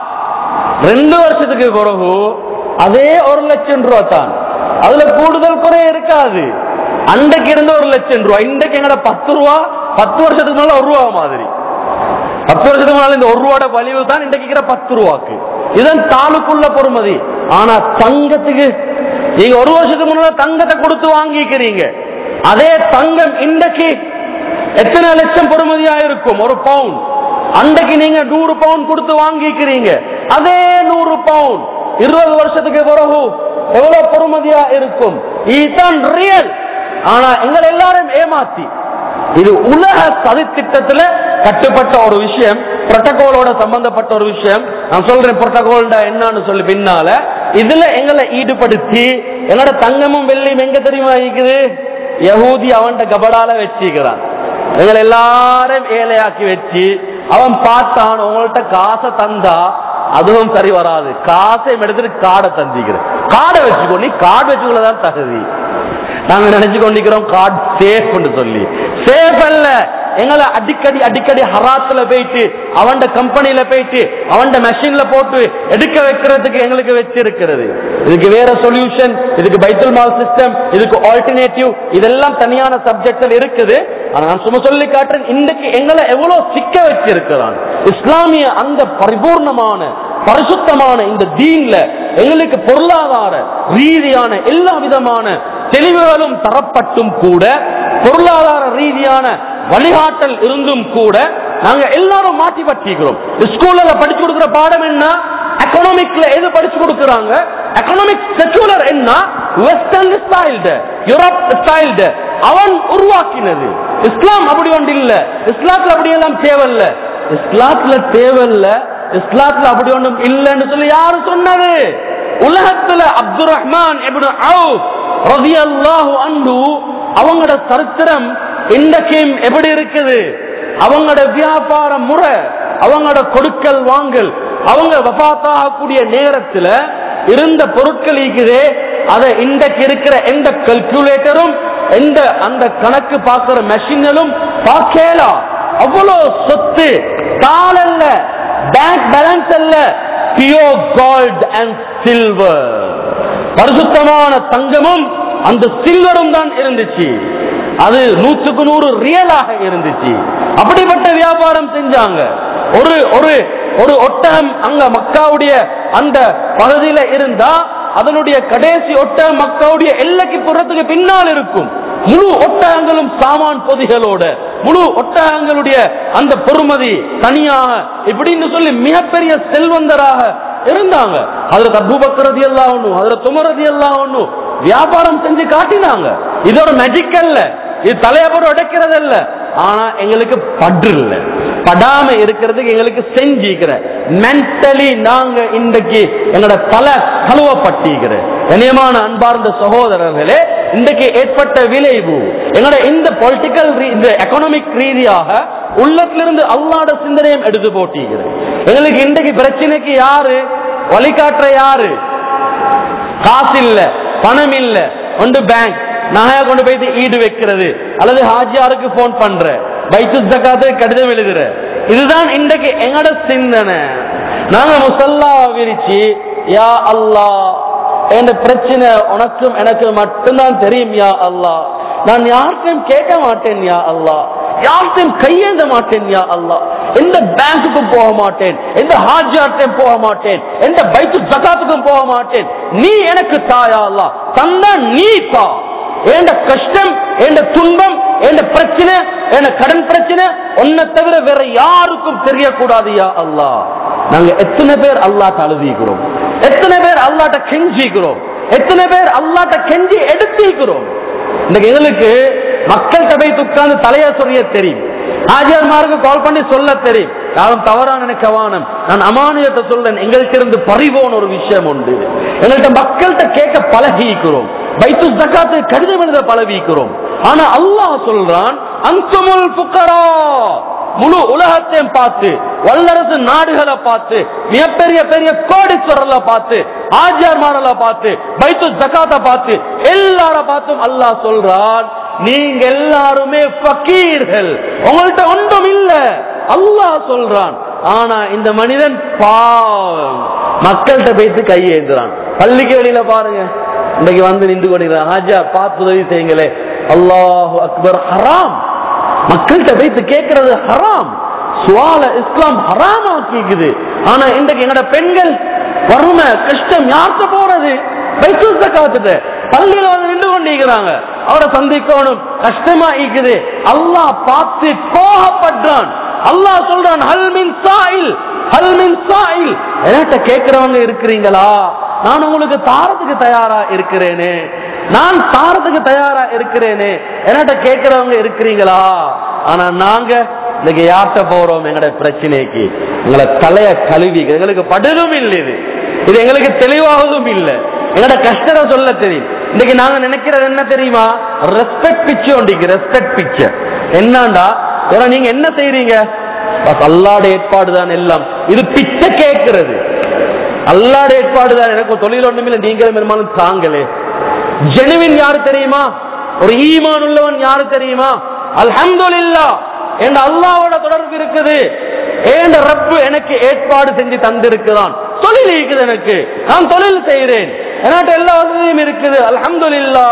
ரெண்டு வருஷத்துக்கு பிறகு அதே ஒரு லட்சம் ரூபா தான் அதுல கூடுதல் குறை இருக்காது அன்றைக்கு இருந்த ஒரு லட்சம் ரூபா இன்றைக்கு எங்கட பத்து ரூபா பத்து வருஷத்துக்கு மேல ஒரு ரூபா மாதிரி பத்து வருஷத்துக்கு முன்னால இந்த ஒரு ரூபாட வலிவு தான் இன்றைக்கு இருக்கிற பத்து ரூபாக்கு இதன் தாளுக்குள்ள பொறுமதி ஆனா தங்கத்துக்கு நீங்க ஒரு வருஷத்துக்கு முன்னால தங்கத்தை கொடுத்து வாங்கிக்கிறீங்க அதே தங்கம் இன்றைக்கு எத்தனை லட்சம் பொறுமதியா இருக்கும் ஒரு பவுன் அன்றைக்கு நீங்க நூறு பவுன் கொடுத்து வாங்கிக்கிறீங்க அதே நூறு பவுன் இருபது வருஷத்துக்கு பிறகு எவ்வளவு பொறுமதியா இருக்கும் இதுதான் ரியல் ஆனா எங்களை எல்லாரும் ஏமாத்தி இது உலக சதித்திட்டத்துல கட்டுப்பட்ட ஒரு விஷயம் புரோட்டோகாலோட சம்பந்தப்பட்ட ஒரு விஷயம் நான் சொல்றேன் புரோட்டோகால்டா என்னன்னு சொல்லி பின்னால இதுல எங்களை ஈடுபடுத்தி எங்களோட தங்கமும் வெள்ளியும் எங்க தெரியுமா இருக்குது யகூதி அவன்கிட்ட கபடால வச்சுக்கிறான் எங்களை எல்லாரும் ஏழையாக்கி வச்சு அவன் பார்த்தான் உங்கள்ட்ட காசை தந்தா அதுவும் சரி வராது காசை எடுத்துட்டு காடை தந்திக்கிறேன் காடை வச்சுக்கோ நீ கார்டு வச்சுக்கொள்ளதான் தகுதி நாங்க நினைச்சு கொண்டிருக்கிறோம் கார்டு சேஃப் சொல்லி சேஃப் அல்ல எங்களை அடிக்கடி அடிக்கடி ஹராத்துல போயிட்டு அவன்ட கம்பெனில போயிட்டு அவன்ட மெஷின்ல போட்டு எடுக்க வைக்கிறதுக்கு எங்களுக்கு வச்சிருக்கிறது இதுக்கு வேற சொல்யூஷன் இதுக்கு பைத்தல் மால் சிஸ்டம் இதுக்கு ஆல்டர்னேட்டிவ் இதெல்லாம் தனியான சப்ஜெக்ட்கள் இருக்குது ஆனா நான் சும்மா சொல்லி காட்டுறேன் இன்னைக்கு எங்களை எவ்வளவு சிக்க வச்சிருக்கிறான் இஸ்லாமிய அந்த பரிபூர்ணமான பரிசுத்தமான இந்த தீன்ல எங்களுக்கு பொருளாதார ரீதியான எல்லா விதமான தெளிவுகளும் தரப்பட்டும் கூட பொருளாதார ரீதியான வழிகாட்டல் இருந்தும் கூட நாங்க எல்லாரும் மாற்றி பற்றிக்கிறோம் ஸ்கூல்ல படிச்சு கொடுக்கிற பாடம் என்ன எக்கனாமிக்ல எது படிச்சு கொடுக்கறாங்க எக்கனாமிக் செக்குலர் என்ன வெஸ்டர்ன் ஸ்டைல்டு யூரோப் ஸ்டைல்டு அவன் உருவாக்கினது இஸ்லாம் அப்படி ஒன்று இல்ல இஸ்லாத்துல அப்படி எல்லாம் தேவையில்ல இஸ்லாத்துல தேவையில்ல இஸ்லாத்துல அப்படி ஒண்ணும் இல்லைன்னு சொல்லி யாரு சொன்னது உலகத்துல அப்துல் ரஹ்மான் இப்னு அவுஃப் ரலியல்லாஹு அன்ஹு அவங்களோட சரித்திரம் இன்றைக்கும் எப்படி இருக்குது அவங்களோட வியாபார முறை அவங்களோட கொடுக்கல் வாங்கல் அவங்க வபாத்தாகக்கூடிய நேரத்துல இருந்த பொருட்கள் இருக்குதே அதை இன்றைக்கு இருக்கிற எந்த கல்குலேட்டரும் எந்த அந்த கணக்கு பார்க்கிற மெஷின்களும் பார்க்கலாம் அவ்வளவு சொத்து தாளல்ல பேங்க் பேலன்ஸ் அல்ல பியோர் கோல்ட் அண்ட் சில்வர் பரிசுத்தமான தங்கமும் அந்த சில்வரும் தான் இருந்துச்சு அது நூற்றுக்கு நூறு ரியலாக இருந்துச்சு அப்படிப்பட்ட வியாபாரம் செஞ்சாங்க ஒரு ஒரு ஒரு ஒட்டகம் அங்க மக்காவுடைய அந்த பகுதியில இருந்தா அதனுடைய கடைசி ஒட்டகம் மக்காவுடைய எல்லைக்கு புறத்துக்கு பின்னால் இருக்கும் முழு ஒட்டகங்களும் சாமான் பொதிகளோட முழு ஒட்டகங்களுடைய அந்த பொறுமதி தனியாக இப்படின்னு சொல்லி மிகப்பெரிய செல்வந்தராக இருந்தாங்க அதுல அபூபக்கரதி எல்லாம் ஒண்ணும் அதுல துமரதி எல்லாம் ஒண்ணும் வியாபாரம் செஞ்சு காட்டினாங்க இது ஒரு மேஜிக் அல்ல இது தலையபர் உடைக்கிறது இல்ல ஆனா எங்களுக்கு பற்று இல்ல படாம இருக்கிறதுக்கு எங்களுக்கு செஞ்சிக்கிற மென்டலி நாங்க இன்றைக்கு எங்களோட தலை கழுவப்பட்டிருக்கிற கண்ணியமான அன்பார்ந்த சகோதரர்களே இன்றைக்கு ஏற்பட்ட விளைவு எங்களோட இந்த பொலிட்டிக்கல் இந்த எக்கனாமிக் ரீதியாக உள்ளத்திலிருந்து அல்லாட சிந்தனையும் எடுத்து போட்டிருக்கிறது எங்களுக்கு இன்றைக்கு பிரச்சனைக்கு யாரு வழிகாட்டுற யாரு காசு இல்ல பணம் இல்ல ஒன்று பேங்க் நகையா கொண்டு போயிட்டு ஈடு வைக்கிறது அல்லது ஹாஜியாருக்கு போன் பண்ற பைத்து ஜக்காத்து கடிதம் எழுதுற இதுதான் இன்றைக்கு எங்கட சிந்தனை நாங்க முசல்லா விரிச்சு யா அல்லாஹ் என்ற பிரச்சனை உனக்கும் எனக்கு மட்டும்தான் தெரியும் யா அல்லாஹ் நான் யார்கிட்டையும் கேட்க மாட்டேன் யா அல்லாஹ் யார்கிட்டையும் கையேந்த மாட்டேன் யா அல்லாஹ் எந்த பேங்க்குக்கும் போக மாட்டேன் எந்த ஹாஜியார்ட்டையும் போக மாட்டேன் எந்த பைத்து ஜக்காத்துக்கும் போக மாட்டேன் நீ எனக்கு தாயா அல்லாஹ் தந்தா நீ தா ஏண்ட கஷ்டம் ஏண்ட துன்பம் ஏண்ட பிரச்சனை ஏண்ட கடன் பிரச்சனை உன்னை தவிர வேற யாருக்கும் தெரியக்கூடாது யா அல்லாஹ் நாங்க எத்தனை பேர் அல்லாட்ட அழுதிக்கிறோம் எத்தனை பேர் அல்லாட்ட கெஞ்சிக்கிறோம் எத்தனை பேர் அல்லாட்ட கெஞ்சி எடுத்திக்கிறோம் இன்னைக்கு எங்களுக்கு மக்கள் சபை உட்கார்ந்து தலைய சொல்லிய தெரியும் ஆஜியார்மாருக்கு கால் பண்ணி சொல்ல தெரியும் யாரும் தவறா நினைக்க வானம் நான் அமானியத்தை சொல்றேன் எங்கள்கிட்ட இருந்து பறிவோன ஒரு விஷயம் உண்டு எங்கள்கிட்ட மக்கள்கிட்ட கேட்க பழகிக்கிறோம் பைத்து ஜக்காத்து கடிதம் எழுத பழகிக்கிறோம் ஆனா அல்லாஹ் சொல்றான் அன்சுமுல் புக்கரா முழு உலகத்தையும் பார்த்து வல்லரசு நாடுகளை பார்த்து மிகப்பெரிய பெரிய கோடீஸ்வரர்ல பார்த்து ஆஜியார்மாரல பார்த்து பைத்து ஜக்காத்த பார்த்து எல்லார பார்த்தும் அல்லாஹ் சொல்றான் நீங்க எல்லாருமே ஃபக்கீர்கள் உங்கள்ட்ட ஒன்றும் இல்ல அல்லாஹ் சொல்றான் ஆனா இந்த மனிதன் பாவம் மக்கள்கிட்ட போயிட்டு கையேந்துறான் பள்ளிக்கு வெளியில பாருங்க இன்னைக்கு வந்து நின்று கொண்டிருக்கிறான் ஹாஜா பார்த்து உதவி செய்யுங்களே அல்லாஹு அக்பர் ஹராம் மக்கள்கிட்ட வைத்து கேட்கறது ஹராம் சுவால இஸ்லாம் ஹராம் ஆக்கிக்குது ஆனா இன்றைக்கு எங்கட பெண்கள் வறுமை கஷ்டம் யார்கிட்ட போறது வைத்து காத்துட்டு பள்ளியில வந்து நின்று கொண்டிருக்கிறாங்க அவரை சந்திக்கணும் கஷ்டமா இருக்குது அல்லாஹ் பார்த்து கோபப்படுறான் அல்லாஹ் சொல்றான் ஹல்மின் சாயில் ஹல்மின் சாயில் என்கிட்ட கேட்கிறவங்க இருக்கிறீங்களா நான் உங்களுக்கு தாரத்துக்கு தயாரா இருக்கிறேனே நான் தாரத்துக்கு தயாரா இருக்கிறேனே என்கிட்ட கேட்கிறவங்க இருக்கிறீங்களா ஆனா நாங்க இன்னைக்கு யார்கிட்ட போறோம் எங்கட பிரச்சனைக்கு எங்களை தலைய கழுவி எங்களுக்கு படுதும் இல்லை இது இது எங்களுக்கு தெளிவாகவும் இல்லை எங்கட கஷ்டத்தை சொல்ல தெரியும் இன்னைக்கு நாங்க நினைக்கிறது என்ன தெரியுமா ரெஸ்பெக்ட் பிச்சை ஒண்டிக்கு ரெஸ்பெக்ட் பிச்சை என்னண்டா ஏன்னா நீங்க என்ன செய்றீங்க பஸ் அல்லாட ஏற்பாடு தான் எல்லாம் இது பிச்சை கேட்கிறது அல்லாட ஏற்பாடு தான் எனக்கு தொழில் ஒண்ணுமில்லை நீங்களும் பெருமானும் தாங்களே ஜெனுவின் யாரு தெரியுமா ஒரு ஈமான் உள்ளவன் யாரு தெரியுமா அல்ஹம்துலில்லா என் அல்லாவோட தொடர்பு இருக்குது ஏண்ட ரப்பு எனக்கு ஏற்பாடு செஞ்சு தந்திருக்கிறான் தொழில் இருக்குது எனக்கு நான் தொழில் செய்கிறேன் என்கிட்ட எல்லா வசதியும் இருக்குது அல்ஹம்துலில்லா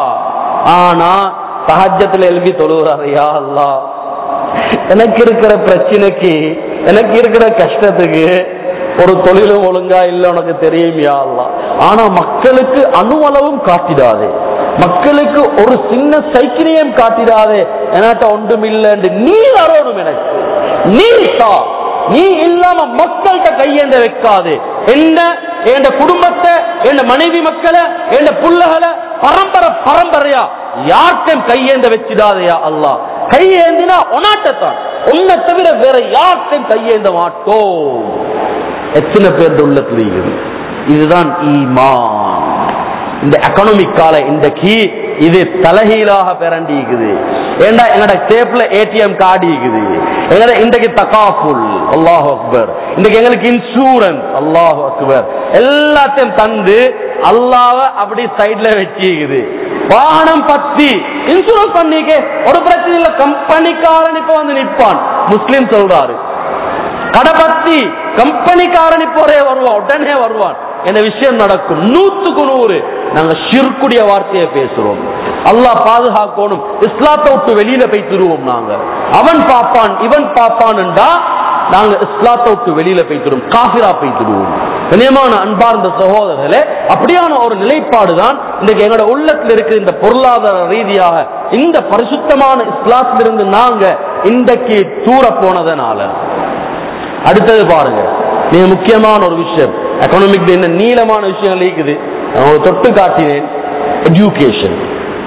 ஆனா சஹஜத்துல எழுப்பி தொழுகிறாரு யா அல்லாஹ் எனக்கு இருக்கிற பிரச்சனைக்கு எனக்கு இருக்கிற கஷ்டத்துக்கு ஒரு தொழிலும் ஒழுங்கா இல்ல உனக்கு தெரியும் யா அல்லாஹ் ஆனா மக்களுக்கு அணுவளவும் காட்டிடாதே மக்களுக்கு ஒரு சின்ன சைக்கிளையும் காட்டிடாதே என்கிட்ட ஒன்றும் இல்லைன்னு நீ வரணும் எனக்கு நீ தா நீ இல்லாம மக்கள்கிட்ட கையேந்த வைக்காது என்ன என் குடும்பத்தை என் மனைவி மக்களை என் புள்ளகளை பரம்பரை பரம்பரையா யார்கிட்டையும் கையேந்த வச்சிடாதயா அல்லாஹ் கையேந்தினா உனாட்டத்தான் உன்னை தவிர வேற யார்த்தையும் கையேந்த மாட்டோம் எத்தனை பேர் உள்ளத்துல இருக்குது இதுதான் ஈமான் இந்த எக்கனாமிக் கால இன்றைக்கு இது தலகீழாக பிறண்டிக்குது ஏண்டா எங்கட டேப்ல ஏடிஎம் கார்டு இருக்குது எங்கட இன்றைக்கு தகாஃபுல் அல்லாஹ் அக்பர் இன்றைக்கு எங்களுக்கு இன்சூரன்ஸ் அல்லாஹ் அக்பர் எல்லாத்தையும் தந்து அல்லாஹ்வ அப்படி சைடுல வச்சிக்குது வாகனம் பத்தி இன்சூரன்ஸ் பண்ணிக்க ஒரு பிரச்சனை இல்ல கம்பெனிக்காரன் இப்ப வந்து நிற்பான் முஸ்லிம் சொல்றாரு கடை பத்தி கம்பெனிக்காரன் இப்போ ஒரே வருவான் உடனே வருவான் என்ன விஷயம் நடக்கும் நூத்துக்கு நூறு நாங்க ஷிர்குடைய வார்த்தையை பேசுறோம் அல்லாஹ் பாதுகாக்கணும் இஸ்லாத்தை விட்டு வெளியில போய் திருவோம் நாங்க அவன் பாப்பான் இவன் பாப்பான்டா நாங்க இஸ்லாத்தை விட்டு வெளியில போய் திருவோம் காபிரா போய் திருவோம் கண்ணியமான அன்பார்ந்த சகோதரர்களே அப்படியான ஒரு நிலைப்பாடு தான் இன்றைக்கு எங்களோட உள்ளத்தில் இருக்கிற இந்த பொருளாதார ரீதியாக இந்த பரிசுத்தமான இஸ்லாத்திலிருந்து நாங்க இன்றைக்கு தூர போனதனால அடுத்தது பாருங்க மிக முக்கியமான ஒரு விஷயம் எக்கனாமிக் என்ன நீளமான விஷயங்கள் இருக்குது நான் ஒரு தொட்டு காட்டினேன் எஜுகேஷன்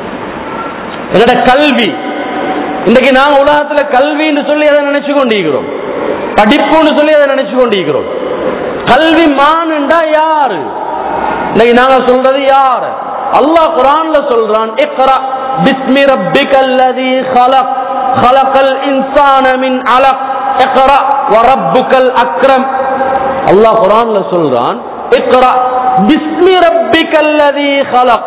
எங்கட கல்வி இன்றைக்கு நாங்க உலகத்துல கல்வின்னு சொல்லி அதை நினைச்சு கொண்டிருக்கிறோம் படிப்புன்னு சொல்லி அதை நினைச்சு கொண்டிருக்கிறோம் கல்வி மானுண்டா யாரு இன்னைக்கு நாங்க சொல்றது யாரு அல்லாஹ் குரான்ல சொல்றான் இக்ரா பிஸ்மி ரப்பிக்கல் லதி خلق خلق الانسان من علق اقرا وربك الاكرم அல்லாஹ் குரான்ல சொல்றான் இக்ரா பிஸ்மி ரப்பிக்கல் லதி خلق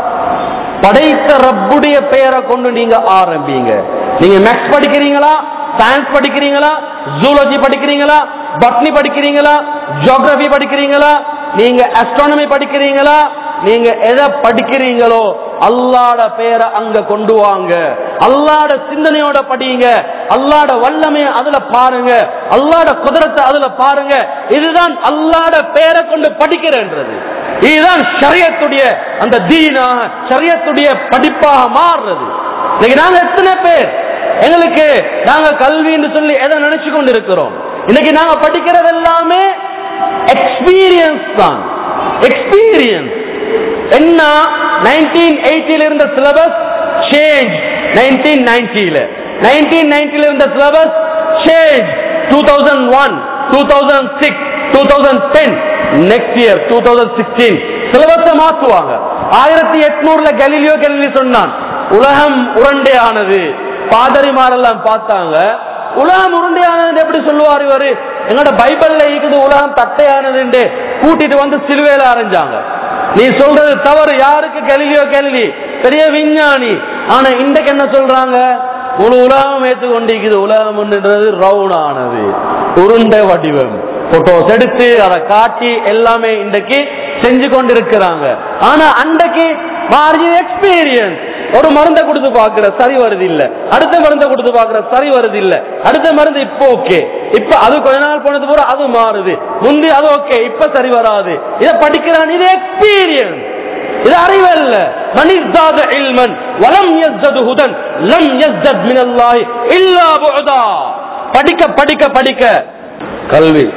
படைத்த ரப்புடைய பெயரை கொண்டு நீங்க ஆரம்பிங்க நீங்க மேக்ஸ் படிக்கிறீங்களா சயின்ஸ் படிக்கிறீங்களா ஜூலஜி படிக்கிறீங்களா பட்னி படிக்கிறீங்களா ஜியோகிரபி படிக்கிறீங்களா நீங்க அஸ்ட்ரானமி படிக்கிறீங்களா நீங்க எதை படிக்கிறீங்களோ அல்லாட பெயரை அங்க கொண்டு வாங்க அல்லாட சிந்தனையோட படிங்க அல்லாட வல்லமையை அதுல பாருங்க அல்லாட குதிரத்தை அதுல பாருங்க இதுதான் அல்லாட பெயரை கொண்டு படிக்கிறேன்றது இதுதான் ஷரியத்துடைய அந்த தீனா ஷரியத்துடைய படிப்பாக மாறுறது இன்னைக்கு நாங்க எத்தனை பேர் எங்களுக்கு நாங்க கல்வின்னு சொல்லி எதை நினைச்சு கொண்டு இருக்கிறோம் இன்னைக்கு நாங்க படிக்கிறது எல்லாமே எக்ஸ்பீரியன்ஸ் தான் எக்ஸ்பீரியன்ஸ் என்ன நைன்டீன் எயிட்டில இருந்த சிலபஸ் சேஞ்ச் நைன்டீன் நைன்டில நைன்டீன் நைன்டில இருந்த syllabus change two thousand one two thousand six two thousand ten next year two thousand sixteen சிலபஸை மாற்றுவாங்க ஆயிரத்தி எட்நூறுல கலீலியோ கலீலி சொன்னான் உலகம் உருண்டையானது பாதரிமாரெல்லாம் பார்த்தாங்க உலகம் உருண்டையானது எப்படி சொல்லுவார் இவரு எங்களோட பைபிள்ல இருக்குது உலகம் தட்டையானது கூட்டிட்டு வந்து சிலுவையில அரைஞ்சாங்க நீ சொல்றது தவறு யாருக்கு கெலிலியோ கேள்வி பெரிய விஞ்ஞானி ஆனா இன்றைக்கு என்ன சொல்றாங்க முழு உலகம் ஏத்து கொண்டிருக்குது உலகம்ன்றது ரவுண்ட் ஆனது உருண்டை வடிவம் போட்டோஸ் எடுத்து அதை காட்டி எல்லாமே இன்றைக்கு செஞ்சு கொண்டிருக்கிறாங்க ஆனா அன்றைக்கு மாறி எக்ஸ்பீரியன்ஸ் ஒரு மருந்தை கொடுத்து பாக்குற சரி வருது இல்ல அடுத்த மருந்தை கொடுத்து பாக்குற சரி வருது இல்ல அடுத்த மருந்து இப்போ ஓகே இப்ப அது கொஞ்ச நாள் போனது போற அது மாறுது முந்தி அது ஓகே இப்ப சரி வராது இதை படிக்கிறான் இது எக்ஸ்பீரியன்ஸ் இது அறிவல்ல மனிதாத இல்மன் வலம் யஸ்தது ஹுதன் லம் யஸ்தத் மினல்லாஹி இல்லா புஅதா படிக்க படிக்க படிக்க கல்வி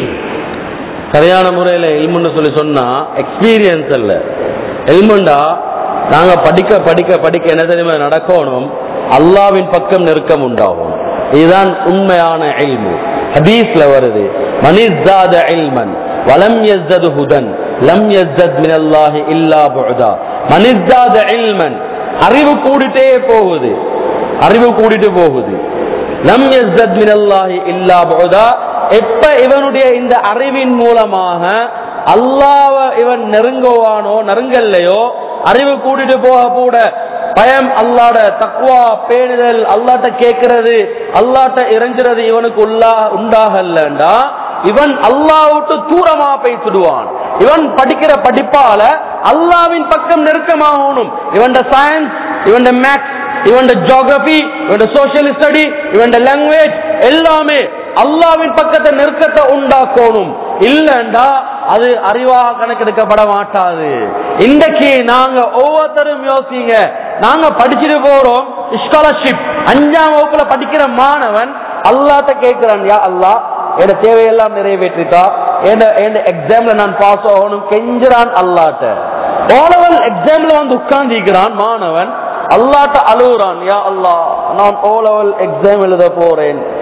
சரியான முறையில் எல்முன்னு சொல்லி சொன்னா எக்ஸ்பீரியன்ஸ் அல்ல எல்முண்டா நாங்க படிக்க படிக்க படிக்க என்ன தெரியுமா நடக்கணும் அல்லாவின் பக்கம் நெருக்கம் உண்டாகும் இதுதான் உண்மையான எல்மு ஹதீஸ்ல வருது மனிஸ்தாத இல்மன் வலம் யஸ்தது ஹுதன் லம் யஸ்தத் மினல்லாஹி இல்லா புஅதா மனிஸ்தாத இல்மன் அறிவு கூடிட்டே போகுது அறிவு கூடிட்டு போகுது லம் யஸ்தத் மினல்லாஹி இல்லா புஅதா எப்ப இவனுடைய இந்த அறிவின் மூலமாக அல்லாவ இவன் நெருங்குவானோ நெருங்கல்லையோ அறிவு கூட்டிட்டு போக கூட பயம் அல்லாட தக்குவா பேணுதல் அல்லாட்ட கேட்கிறது அல்லாட்ட இறைஞ்சுறது இவனுக்கு உள்ளா உண்டாகலண்டா இவன் அல்லாஹ் விட்டு தூரமா பேசிடுவான் இவன் படிக்கிற படிப்பால அல்லாவின் பக்கம் நெருக்கமாகணும் இவன் சயின்ஸ் இவன் மேக்ஸ் இவன் ஜியோகிரபி இவன் சோசியல் ஸ்டடி இவன் லாங்குவேஜ் எல்லாமே அல்லாவின் பக்கத்தை நெருக்கத்தை உண்டாக்கணும் இல்லண்டா அது அறிவாக கணக்கெடுக்கப்பட மாட்டாது இன்றைக்கு நாங்க ஒவ்வொருத்தரும் யோசிங்க நாங்க படிச்சுட்டு போறோம் ஸ்காலர்ஷிப் அஞ்சாம் வகுப்புல படிக்கிற மாணவன் அல்லாட்ட கேட்கிறான் யா அல்லா என் தேவையெல்லாம் நிறைவேற்றிட்டா என் எக்ஸாம்ல நான் பாஸ் ஆகணும் கெஞ்சுறான் அல்லாட்ட ஓலவல் எக்ஸாம்ல வந்து உட்கார்ந்திருக்கிறான் மாணவன் அல்லாட்ட அழுகுறான் யா அல்லா நான் ஓ லெவல் எக்ஸாம் எழுத போறேன்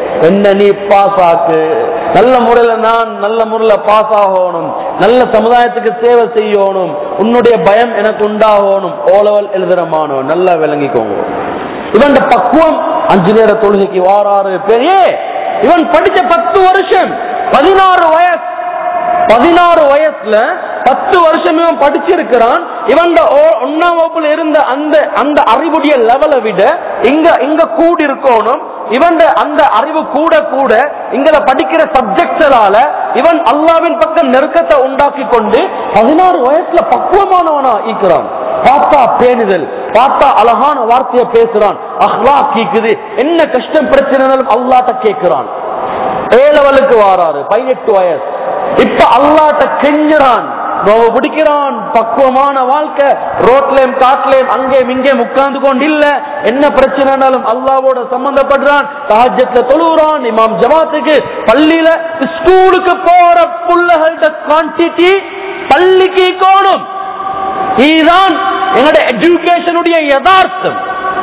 என்ன நீ பாஸ் ஆக்கு நல்ல முறையில நான் நல்ல முறையில பாஸ் ஆகணும் நல்ல சமுதாயத்துக்கு சேவை செய்யணும் உன்னுடைய பயம் எனக்கு உண்டாகணும் ஓலவல் எழுதுற மாணவன் நல்லா விளங்கிக்கோங்க இவன் பக்குவம் அஞ்சு நேர தொழுகைக்கு வாராறு பெரிய இவன் படிச்ச பத்து வருஷம் பதினாறு வயசு பதினாறு வயசுல பத்து வருஷம் இவன் படிச்சிருக்கிறான் இவன் ஒன்னாம் வகுப்புல இருந்த அந்த அந்த அறிவுடைய லெவலை விட இங்க இங்க கூடி இருக்கணும் இவன் அந்த அறிவு கூட கூட இங்கல படிக்கிற சப்ஜெக்ட்ஸால இவன் அல்லாவின் பக்கம் நெருக்கத்தை உண்டாக்கி கொண்டு பதினாறு வயசுல பக்குவமானவனா ஈக்கிறான் பார்த்தா பேணுதல் பார்த்தா அழகான வார்த்தையை பேசுறான் அஹ்லா கீக்குது என்ன கஷ்டம் பிரச்சனைனாலும் அல்லாட்ட கேட்கிறான் ஏழவலுக்கு வாராரு பதினெட்டு வயசு இப்ப அல்லாட்ட கெஞ்சுறான் நோவு பிடிக்கிறான் பக்குவமான வாழ்க்கை ரோட்லயும் காட்டுலயும் அங்கேயும் இங்கேயும் உட்கார்ந்து கொண்டு இல்ல என்ன பிரச்சனைனாலும் அல்லாவோட சம்பந்தப்படுறான் தாஜத்துல தொழுகிறான் இமாம் ஜமாத்துக்கு பள்ளியில ஸ்கூலுக்கு போற புள்ளகள்ட குவான்டிட்டி பள்ளிக்கு கோணும் இதுதான் எங்களோட எஜுகேஷனுடைய யதார்த்தம்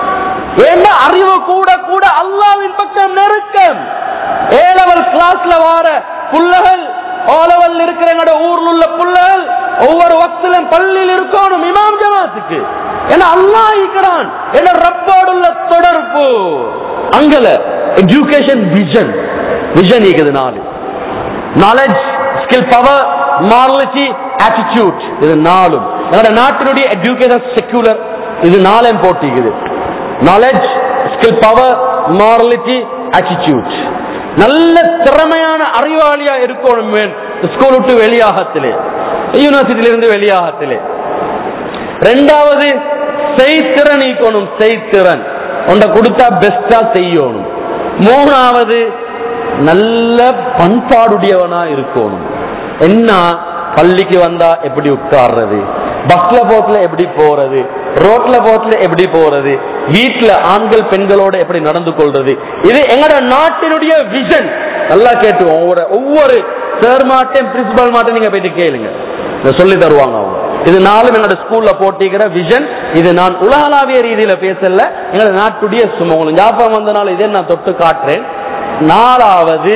ஏன்னா அறிவு கூட கூட அல்லாவின் பக்கம் நெருக்கம் ஏ லெவல் கிளாஸ்ல வார புள்ளகள் ஓ லெவல் இருக்கிற எங்களோட ஊர்ல உள்ள புள்ளகள் ஒவ்வொரு வக்திலும் பள்ளியில் இருக்கணும் இமாம் ஜமாத்துக்கு ஏன்னா அல்லாஹ் இருக்கிறான் என்ன ரப்போடு உள்ள தொடர்பு அங்கல எஜுகேஷன் விஷன் விஷன் இருக்குது நாலு knowledge skill power morality attitude இது நாலும் என்னோட நாட்டினுடைய எஜுகேஷன் செக்யூலர் இது நாளையும் போட்டிக்குது knowledge skill power morality attitude நல்ல திறமையான அறிவாளியா இருக்கணும் ஸ்கூல் விட்டு வெளியாகத்திலே யூனிவர்சிட்டியில இருந்து வெளியாகத்திலே ரெண்டாவது செய்திறன் ஈக்கணும் செய்திறன் உன்னை கொடுத்தா பெஸ்டா செய்யணும் மூணாவது நல்ல பண்பாடுடையவனா இருக்கணும் என்ன பள்ளிக்கு வந்தா எப்படி உட்கார்றது பஸ்ல போத்துல எப்படி போறது ரோட்ல போத்துல எப்படி போறது வீட்டுல ஆண்கள் பெண்களோட எப்படி நடந்து கொள்றது இது எங்கட நாட்டினுடைய விஷன் நல்லா கேட்டு ஒவ்வொரு ஒவ்வொரு சார் மாட்டையும் பிரின்சிபல் மாட்டையும் நீங்க போயிட்டு கேளுங்க இதை சொல்லி தருவாங்க அவங்க இது நாளும் என்னோட ஸ்கூல்ல போட்டிக்கிற விஷன் இது நான் உலகளாவிய ரீதியில பேசல எங்களோட நாட்டுடைய சும்மா உங்களுக்கு ஞாபகம் வந்தனால இதே நான் தொட்டு காட்டுறேன் நாலாவது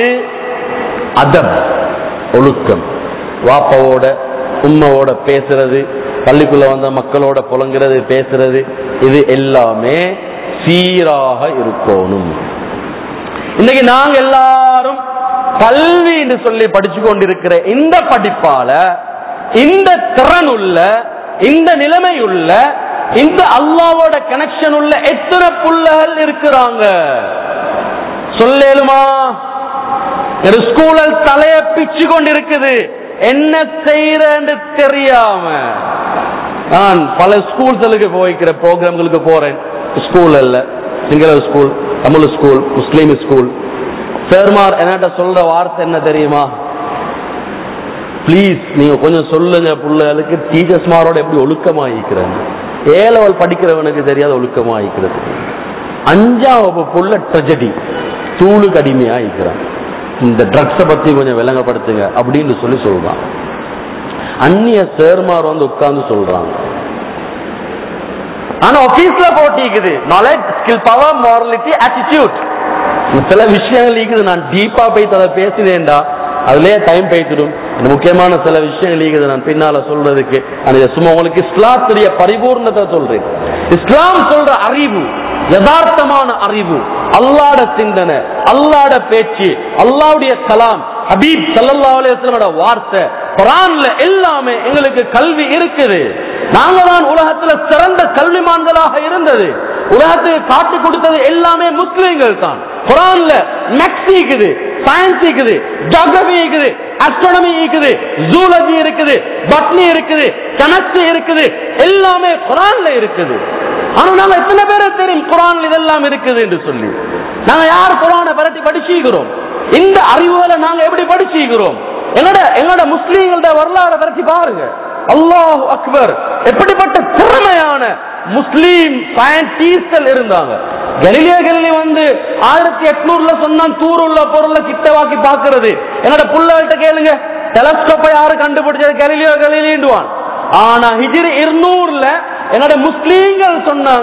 அதம் ஒழுக்கம் வாப்பாவோட உம்மாவோட பேசுறது பள்ளிக்குள்ள வந்த மக்களோட புலங்குறது பேசுறது இது எல்லாமே சீராக இருக்கணும் இன்னைக்கு நாங்க எல்லாரும் கல்வி என்று சொல்லி படிச்சு கொண்டிருக்கிற இந்த படிப்பால இந்த திறன் உள்ள இந்த நிலைமை உள்ள இந்த அல்லாவோட கனெக்ஷன் உள்ள எத்தனை புள்ளகள் இருக்கிறாங்க சொல்லேலுமா ஒரு ஸ்கூலல் தலைய பிச்சு கொண்டிருக்குது என்ன செய்யறன்னு தெரியாம நான் பல ஸ்கூல்களுக்கு போய்க்கிற ப்ரோக்ராம்களுக்கு போறேன் ஸ்கூல் அல்ல Sinhala school Tamil school Muslim school சேர்மார் என்கிட்ட சொல்ற வார்த்தை என்ன தெரியுமா ப்ளீஸ் நீங்க கொஞ்சம் சொல்லுங்க பிள்ளைகளுக்கு டீச்சர்ஸ்மாரோட எப்படி ஒழுக்கமாயிக்கிறாங்க ஏ லெவல் படிக்கிறவனுக்கு தெரியாத ஒழுக்கமாயிக்கிறது அஞ்சாம் வகுப்பு புள்ள ட்ரெஜடி தூளுக்கு அடிமையாயிக்கிறான் இந்த ட்ரக்ஸை பத்தி கொஞ்சம் விளங்கப்படுத்துங்க அப்படின்னு சொல்லி சொல்றான் அந்நிய சேர்மார் வந்து உட்கார்ந்து சொல்றாங்க ஆனா ஆபீஸ்ல போட்டிக்குது knowledge skill power morality attitude சில விஷயங்கள் இருக்குது நான் டீப்பா போய் அதை பேசினேன்டா அதுலயே டைம் போய்த்திடும் இந்த முக்கியமான சில விஷயங்கள் இருக்குது நான் பின்னால சொல்றதுக்கு நான் இதை சும்மா உங்களுக்கு இஸ்லாத்துடைய பரிபூர்ணத்தை சொல்றேன் இஸ்லாம் சொல்ற அறிவு யதார்த்தமான அறிவு அல்லாட சிந்தனை அல்லாட பேச்சு அல்லாவுடைய கலாம் ஹபீப் சல்லல்லாஹு அலைஹி வஸல்லமோட வார்த்தை குரான்ல எல்லாமே எங்களுக்கு கல்வி இருக்குது நாங்க தான் உலகத்துல சிறந்த கல்விமான்களாக இருந்தது உலகத்துக்கு காட்டி கொடுத்தது எல்லாமே முஸ்லிம்கள் தான் குரான்ல மேக்ஸ் இருக்குது சயின்ஸ் இருக்குது ஜியோகிரபி இருக்குது அஸ்ட்ரானமி இருக்குது ஜூலஜி இருக்குது பட்னி இருக்குது கெமிஸ்ட்ரி இருக்குது எல்லாமே குரான்ல இருக்குது ஆனா நாங்க எத்தனை பேரை தெரியும் குரான் இதெல்லாம் இருக்குது என்று சொல்லி நாங்க யார் குரானை பரட்டி படிச்சுக்கிறோம் இந்த அறிவுகளை நாங்க எப்படி படிச்சுக்கிறோம் எங்கட எங்கட முஸ்லீம்களோட வரலாறு பரட்டி பாருங்க அல்லாஹ் அக்பர் எப்படிப்பட்ட திறமையான முஸ்லீம் சயின்டிஸ்ட்கள் இருந்தாங்க கலிலியோ கலிலி வந்து ஆயிரத்தி எட்நூறுல சொன்னான் தூர் உள்ள பொருளை கிட்டவாக்கி பாக்குறது என்னோட புள்ளகிட்ட கேளுங்க டெலஸ்கோப்பை யாரு கண்டுபிடிச்சது கலிலியோ கலிலின்டுவான் ஆனா ஹிஜ்ரி இருநூறுல என்னோட முஸ்லீம்கள் சொன்னாங்க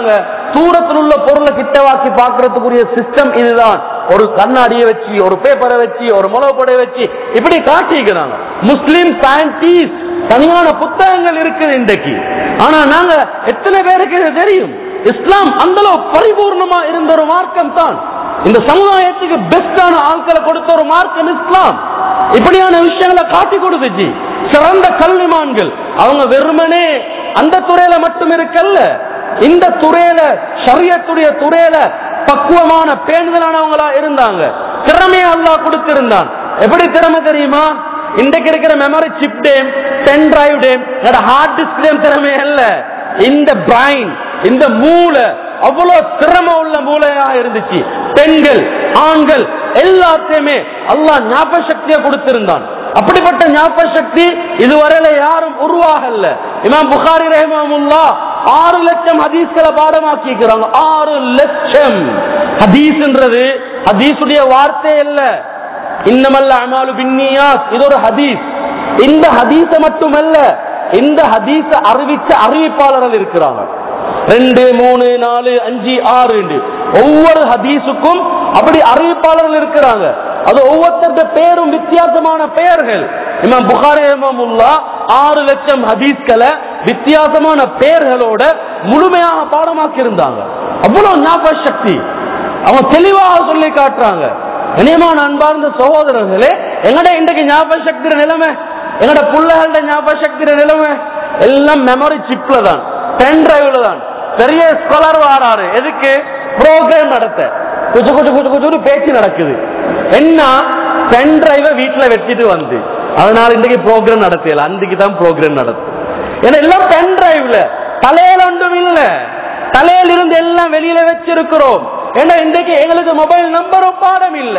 தூரத்தில் உள்ள பொருளை கிட்டவாக்கி பார்க்கறதுக்குரிய சிஸ்டம் இதுதான் ஒரு கண்ணாடியை வச்சு ஒரு பேப்பரை வச்சு ஒரு முளவுப்படை வச்சு இப்படி காட்டிக்கிறாங்க முஸ்லிம் சயின்டிஸ்ட் தனியான புத்தகங்கள் இருக்குது இன்றைக்கு ஆனா நாங்க எத்தனை பேருக்கு இது தெரியும் இஸ்லாம் அந்த அளவு பரிபூர்ணமா இருந்த ஒரு மார்க்கம் தான் இந்த சமுதாயத்துக்கு பெஸ்டான ஆட்களை கொடுத்த ஒரு மார்க்கம் இஸ்லாம் இப்படியான விஷயங்களை காட்டி கொடுத்துச்சு சிறந்த கல்விமான்கள் அவங்க வெறுமனே அந்த துறையில மட்டும் இருக்கல்ல இந்த துறையில ஷரியத்துடைய துறையில பக்குவமான பேணுதலானவங்களா இருந்தாங்க திறமையை அல்லாஹ் கொடுத்திருந்தான் எப்படி திறமை தெரியுமா இன்றைக்கு இருக்கிற மெமரி சிப் டேம் பென் டிரைவ் டேம் ஹார்ட் டிஸ்க் டேம் திறமை அல்ல இந்த பிரைன் இந்த மூளை அவ்வளவு திறமை உள்ள மூளையா இருந்துச்சு பெண்கள் ஆண்கள் எல்லாத்தையுமே அல்லாஹ் ஞாபக சக்தியை கொடுத்திருந்தான் அப்படிப்பட்ட ஞாபக சக்தி இதுவரையில யாரும் உருவாகல இமாம் புகாரி ரஹிமமுல்லா ஆறு லட்சம் ஹதீஸ்களை பாடமாக்கிக்கிறாங்க ஆறு லட்சம் ஹதீஸ்ன்றது ஹதீஸுடைய வார்த்தை இல்ல இன்னமல்ல அமாலு பின்னியாஸ் இது ஒரு ஹதீஸ் இந்த ஹதீஸ மட்டுமல்ல இந்த ஹதீஸ அறிவிச்ச அறிவிப்பாளர்கள் இருக்கிறாங்க ரெண்டு மூணு நாலு அஞ்சு ஆறு என்று. ஒவ்வொரு ஹதீஸுக்கும் அப்படி அறிவிப்பாளர்கள் இருக்கிறாங்க அது ஒவ்வொருத்தருடைய பேரும் வித்தியாசமான பெயர்கள் இமாம் புகாரி இமாமுல்லா ஆறு லட்சம் ஹதீஸ்களை வித்தியாசமான பெயர்களோட முழுமையாக பாடமாக்கி இருந்தாங்க அவ்வளவு ஞாபக சக்தி அவங்க தெளிவாக சொல்லி காட்டுறாங்க இனியமான அன்பார்ந்த சகோதரர்களே எங்கட இன்றைக்கு ஞாபக சக்தி நிலைமை எங்கட புள்ளைகளோட ஞாபக சக்தி நிலைமை எல்லாம் மெமரி சிப்ல தான் பென் டிரைவ்ல தான் பெரிய ஸ்காலர் வாராரு எதுக்கு ப்ரோக்ராம் நடத்த குச்சு குச்சு குச்சு குச்சு பேச்சு நடக்குது என்ன பென் டிரைவை வீட்டுல வச்சுட்டு வந்து அதனால இன்றைக்கு ப்ரோக்ராம் நடத்தல அன்றைக்கு தான் ப்ரோக்ராம் நடத்தும் ஏன்னா எல்லாம் பென் டிரைவ்ல தலையில ஒன்றும் இல்ல தலையில இருந்து எல்லாம் வெளியில வச்சிருக்கிறோம் ஏன்னா இன்றைக்கு எங்களுக்கு மொபைல் நம்பரும் பாடம் இல்ல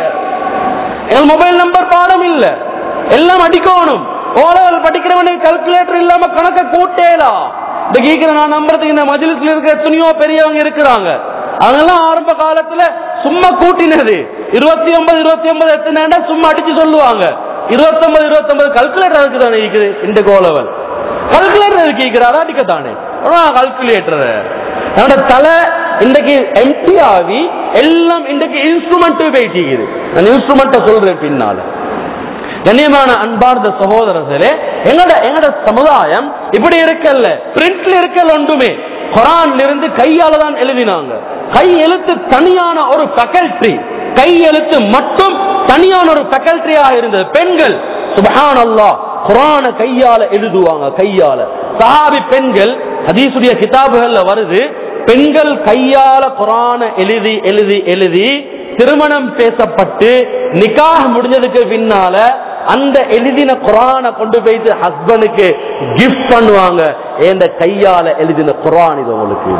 எங்கள் மொபைல் நம்பர் பாடம் இல்ல எல்லாம் அடிக்கணும் ஓலவல் படிக்கிறவனுக்கு கல்குலேட்டர் இல்லாம கணக்க கூட்டேலாம் இந்த கேட்கிற நான் நம்புறதுக்கு இந்த மஜிலிஸ்ல இருக்கிற எத்தனையோ பெரியவங்க இருக்கிறாங்க அவங்கெல்லாம் ஆரம்ப காலத்துல சும்மா கூட்டினது இருபத்தி ஒன்பது இருபத்தி ஒன்பது எத்தனை சும்மா அடிச்சு சொல்லுவாங்க இருபத்தி ஒன்பது இருபத்தி ஒன்பது கல்குலேட்டர் அதுக்கு தானே இருக்குது இந்த கோலவல் கல்குலேட்டர் கேட்கிறாரா அடிக்கத்தானே கல்குலேட்டர் என்னோட தலை இன்றைக்கு எம்டி ஆகி எல்லாம் இன்றைக்கு இன்ஸ்ட்ருமெண்ட் போயிட்டு நான் இன்ஸ்ட்ருமெண்ட்டை சொல்றேன் பின்னால கண்ணியமான அன்பார்ந்த சகோதரர்களே எங்கட எங்கட சமுதாயம் இப்படி இருக்கல்ல பிரிண்ட்ல இருக்கல் ஒன்றுமே குரான்ல இருந்து கையால தான் எழுதினாங்க கை எழுத்து தனியான ஒரு ஃபேக்கல்டி கை எழுத்து மட்டும் தனியான ஒரு ஃபேக்கல்டியா இருந்தது பெண்கள் சுபஹான் அல்லாஹ் குரான கையால எழுதுவாங்க கையால சஹாபி பெண்கள் ஹதீசுடைய கிதாபுகள்ல வருது பெண்கள் கையால குரான எழுதி எழுதி எழுதி திருமணம் பேசப்பட்டு நிக்காஹ் முடிஞ்சதுக்கு பின்னால அந்த எழுதின குரானை கொண்டு போயிட்டு ஹஸ்பண்டுக்கு கிஃப்ட் பண்ணுவாங்க இந்த கையால எழுதின குரான் இது உங்களுக்கு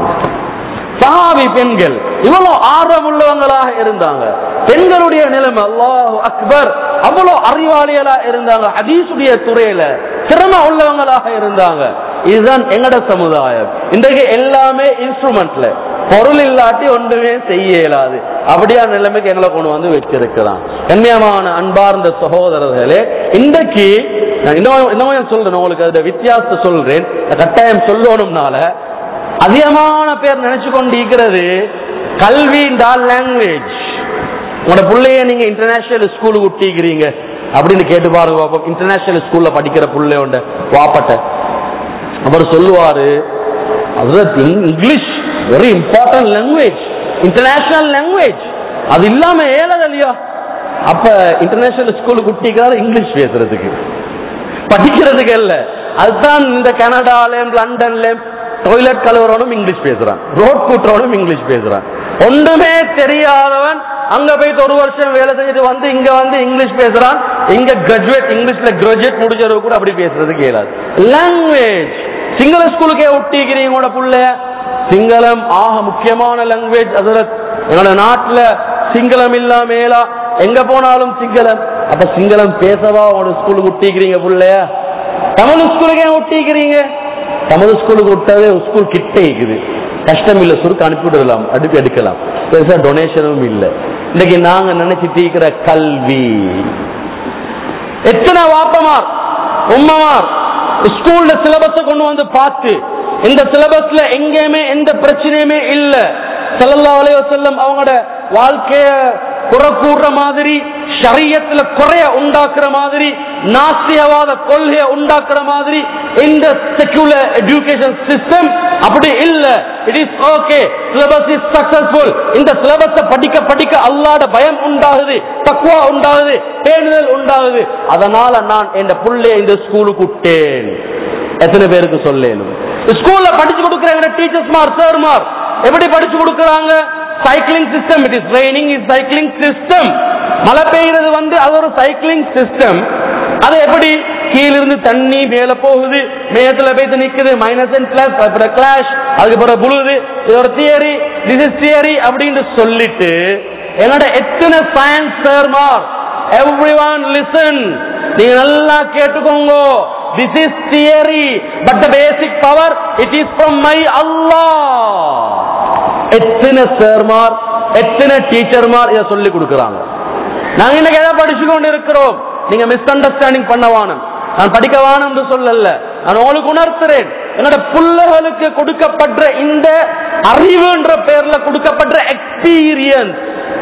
சஹாபி பெண்கள் இவ்வளவு ஆர்வம் உள்ளவங்களாக இருந்தாங்க பெண்களுடைய நிலைமை அல்லாஹ் அக்பர் அவ்வளவு அறிவாளிகளா இருந்தாங்க ஹதீசுடைய துறையில திறமை உள்ளவங்களாக இருந்தாங்க இதுதான் எங்கட சமுதாயம் இன்றைக்கு எல்லாமே இன்ஸ்ட்ருமெண்ட்ல பொருள் இல்லாட்டி ஒன்றுமே செய்ய இயலாது அப்படியா நிலைமைக்கு எங்களை கொண்டு வந்து வச்சிருக்கலாம் கண்ணியமான அன்பார்ந்த சகோதரர்களே இன்றைக்கு நான் இன்னும் இன்னும் சொல்றேன் உங்களுக்கு அதுல வித்தியாசத்தை சொல்றேன் கட்டாயம் சொல்லணும்னால அதிகமான பேர் நினைச்சு கொண்டு இருக்கிறது கல்வி டால் லாங்குவேஜ் உங்களோட பிள்ளைய நீங்க இன்டர்நேஷனல் ஸ்கூலுக்கு விட்டிக்கிறீங்க அப்படின்னு கேட்டு பாருங்க பாப்போம் இன்டர்நேஷனல் ஸ்கூல்ல படிக்கிற பிள்ளையோட வாப்பட்ட அவர் சொல்லுவாரு அது English very important language international language அது இல்லாம ஏழது இல்லையா அப்ப இன்டர்நேஷனல் ஸ்கூலுக்கு விட்டிக்கிறாரு இங்கிலீஷ் பேசுறதுக்கு படிக்கிறதுக்கு இல்ல அதுதான் இந்த கனடால லண்டன்ல டாய்லெட் கழுவுறவனும் இங்கிலீஷ் பேசுறான் ரோட் கூட்டுறவனும் இங்கிலீஷ் பேசுறான் ஒன்றுமே தெரியாதவன் அங்க போயிட்டு ஒரு வருஷம் வேலை செஞ்சுட்டு வந்து இங்க வந்து இங்கிலீஷ் பேசுறான் இங்க கிராஜுவேட் இங்கிலீஷ்ல கிராஜுவேட் முடிஞ்சவங்க கூட அப்படி பேசுறதுக்கு இயலாது லாங்குவேஜ் சிங்கள ஸ்கூலுக்கே ஒட்டிக்கிறீங்க உங்களோட புள்ளைய சிங்களம் ஆக முக்கியமான லாங்குவேஜ் அதுல எங்களோட நாட்டுல சிங்களம் இல்லாம மேலா எங்க போனாலும் சிங்களம் அப்ப சிங்களம் பேசவா உங்களோட ஸ்கூலுக்கு ஒட்டிக்கிறீங்க புள்ளைய தமிழ் ஸ்கூலுக்கே ஒட்டிக்கிறீங்க தமிழ் ஸ்கூலுக்கு விட்டாவே ஸ்கூல் கிட்ட இருக்குது கஷ்டம் இல்ல சுருக்கு அனுப்பி விடலாம் அனுப்பி எடுக்கலாம் பெருசா டொனேஷனும் இல்ல இன்னைக்கு நாங்க நினைச்சிட்டு இருக்கிற கல்வி எத்தனை வாப்பமார் உம்மமார் ஸ்கூல்ல சிலபஸ கொண்டு வந்து பார்த்து இந்த சிலபஸ்ல எங்கேயுமே எந்த பிரச்சனையுமே இல்ல ஸல்லல்லாஹு அலைஹி வஸல்லம் அவங்களோட வாழ்க்கைய குறை கூடுற மாதிரி ஷரியத்துல குறைய உண்டாக்குற மாதிரி நாஸ்தியவாத கொள்கையை உண்டாக்குற மாதிரி இந்த செக்குலர் எஜுகேஷன் சிஸ்டம் அப்படி இல்ல it is okay syllabus is successful இந்த சிலபஸ படிக்க படிக்க அல்லாட பயம் உண்டாகுது தக்குவா உண்டாகுது பேணுதல் உண்டாகுது அதனால நான் என் புள்ளைய இந்த ஸ்கூலுக்கு விட்டேன் எத்தனை பேருக்கு சொல்லேனும் ஸ்கூல்ல படிச்சு கொடுக்குறாங்க டீச்சர்ஸ் மார் சார் மார் எப்படி படிச்சு கொடுக்குறாங்க cycling system it is training is cycling system மழை பெய்யுறது வந்து அது ஒரு சைக்கிளிங் சிஸ்டம் அது எப்படி கீழிருந்து தண்ணி மேல போகுது மேகத்துல போய் நிக்குது மைனஸ் அண்ட் பிளஸ் அப்புறம் கிளாஷ் அதுக்கு பிறகு புழுது இது ஒரு தியரி திஸ் இஸ் தியரி அப்படின்னு சொல்லிட்டு என்னோட எத்தனை சயின்ஸ் சார்மார் எவ்ரி ஒன் லிசன் நீங்க நல்லா கேட்டுக்கோங்க this is theory but the basic power it is from my Allah எத்தனை சேர்மார் எத்தனை டீச்சர்மார் இதை சொல்லி கொடுக்கறாங்க நாங்க இன்னைக்கு எதை படிச்சு கொண்டு இருக்கிறோம் நீங்க மிஸ் அண்டர்ஸ்டாண்டிங் பண்ண வானம் நான் படிக்க வானம் என்று சொல்லல நான் உங்களுக்கு உணர்த்துறேன் என்னோட பிள்ளைகளுக்கு கொடுக்கப்படுற இந்த அறிவுன்ற பேர்ல கொடுக்கப்படுற எக்ஸ்பீரியன்ஸ்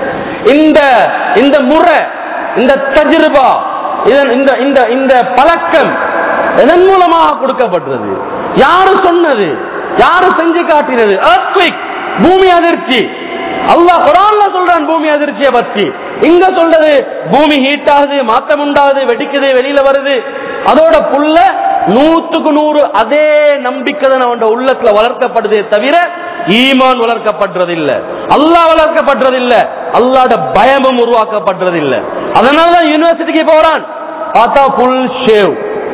இந்த இந்த முறை இந்த தஜ்ருபா இதன் இந்த இந்த இந்த பழக்கம் எதன் மூலமாக கொடுக்கப்படுறது யாரு சொன்னது யாரு செஞ்சு காட்டினது earthquake பூமி அதிர்ச்சி அல்லாஹ் குரான்ல சொல்றான் பூமி அதிர்ச்சியை பத்தி இங்க சொல்றது பூமி ஹீட் ஆகுது மாற்றம் உண்டாகுது வெடிக்குது வெளியில வருது அதோட புள்ள நூத்துக்கு நூறு அதே நம்பிக்கை தான் அவன் உள்ளத்துல வளர்க்கப்படுதே தவிர ஈமான் வளர்க்கப்படுறது இல்ல அல்லாஹ் வளர்க்கப்படுறது இல்ல அல்லாட பயமும் உருவாக்கப்படுறது இல்ல அதனாலதான் யூனிவர்சிட்டிக்கு போறான் பார்த்தா ஃபுல் ஷேவ்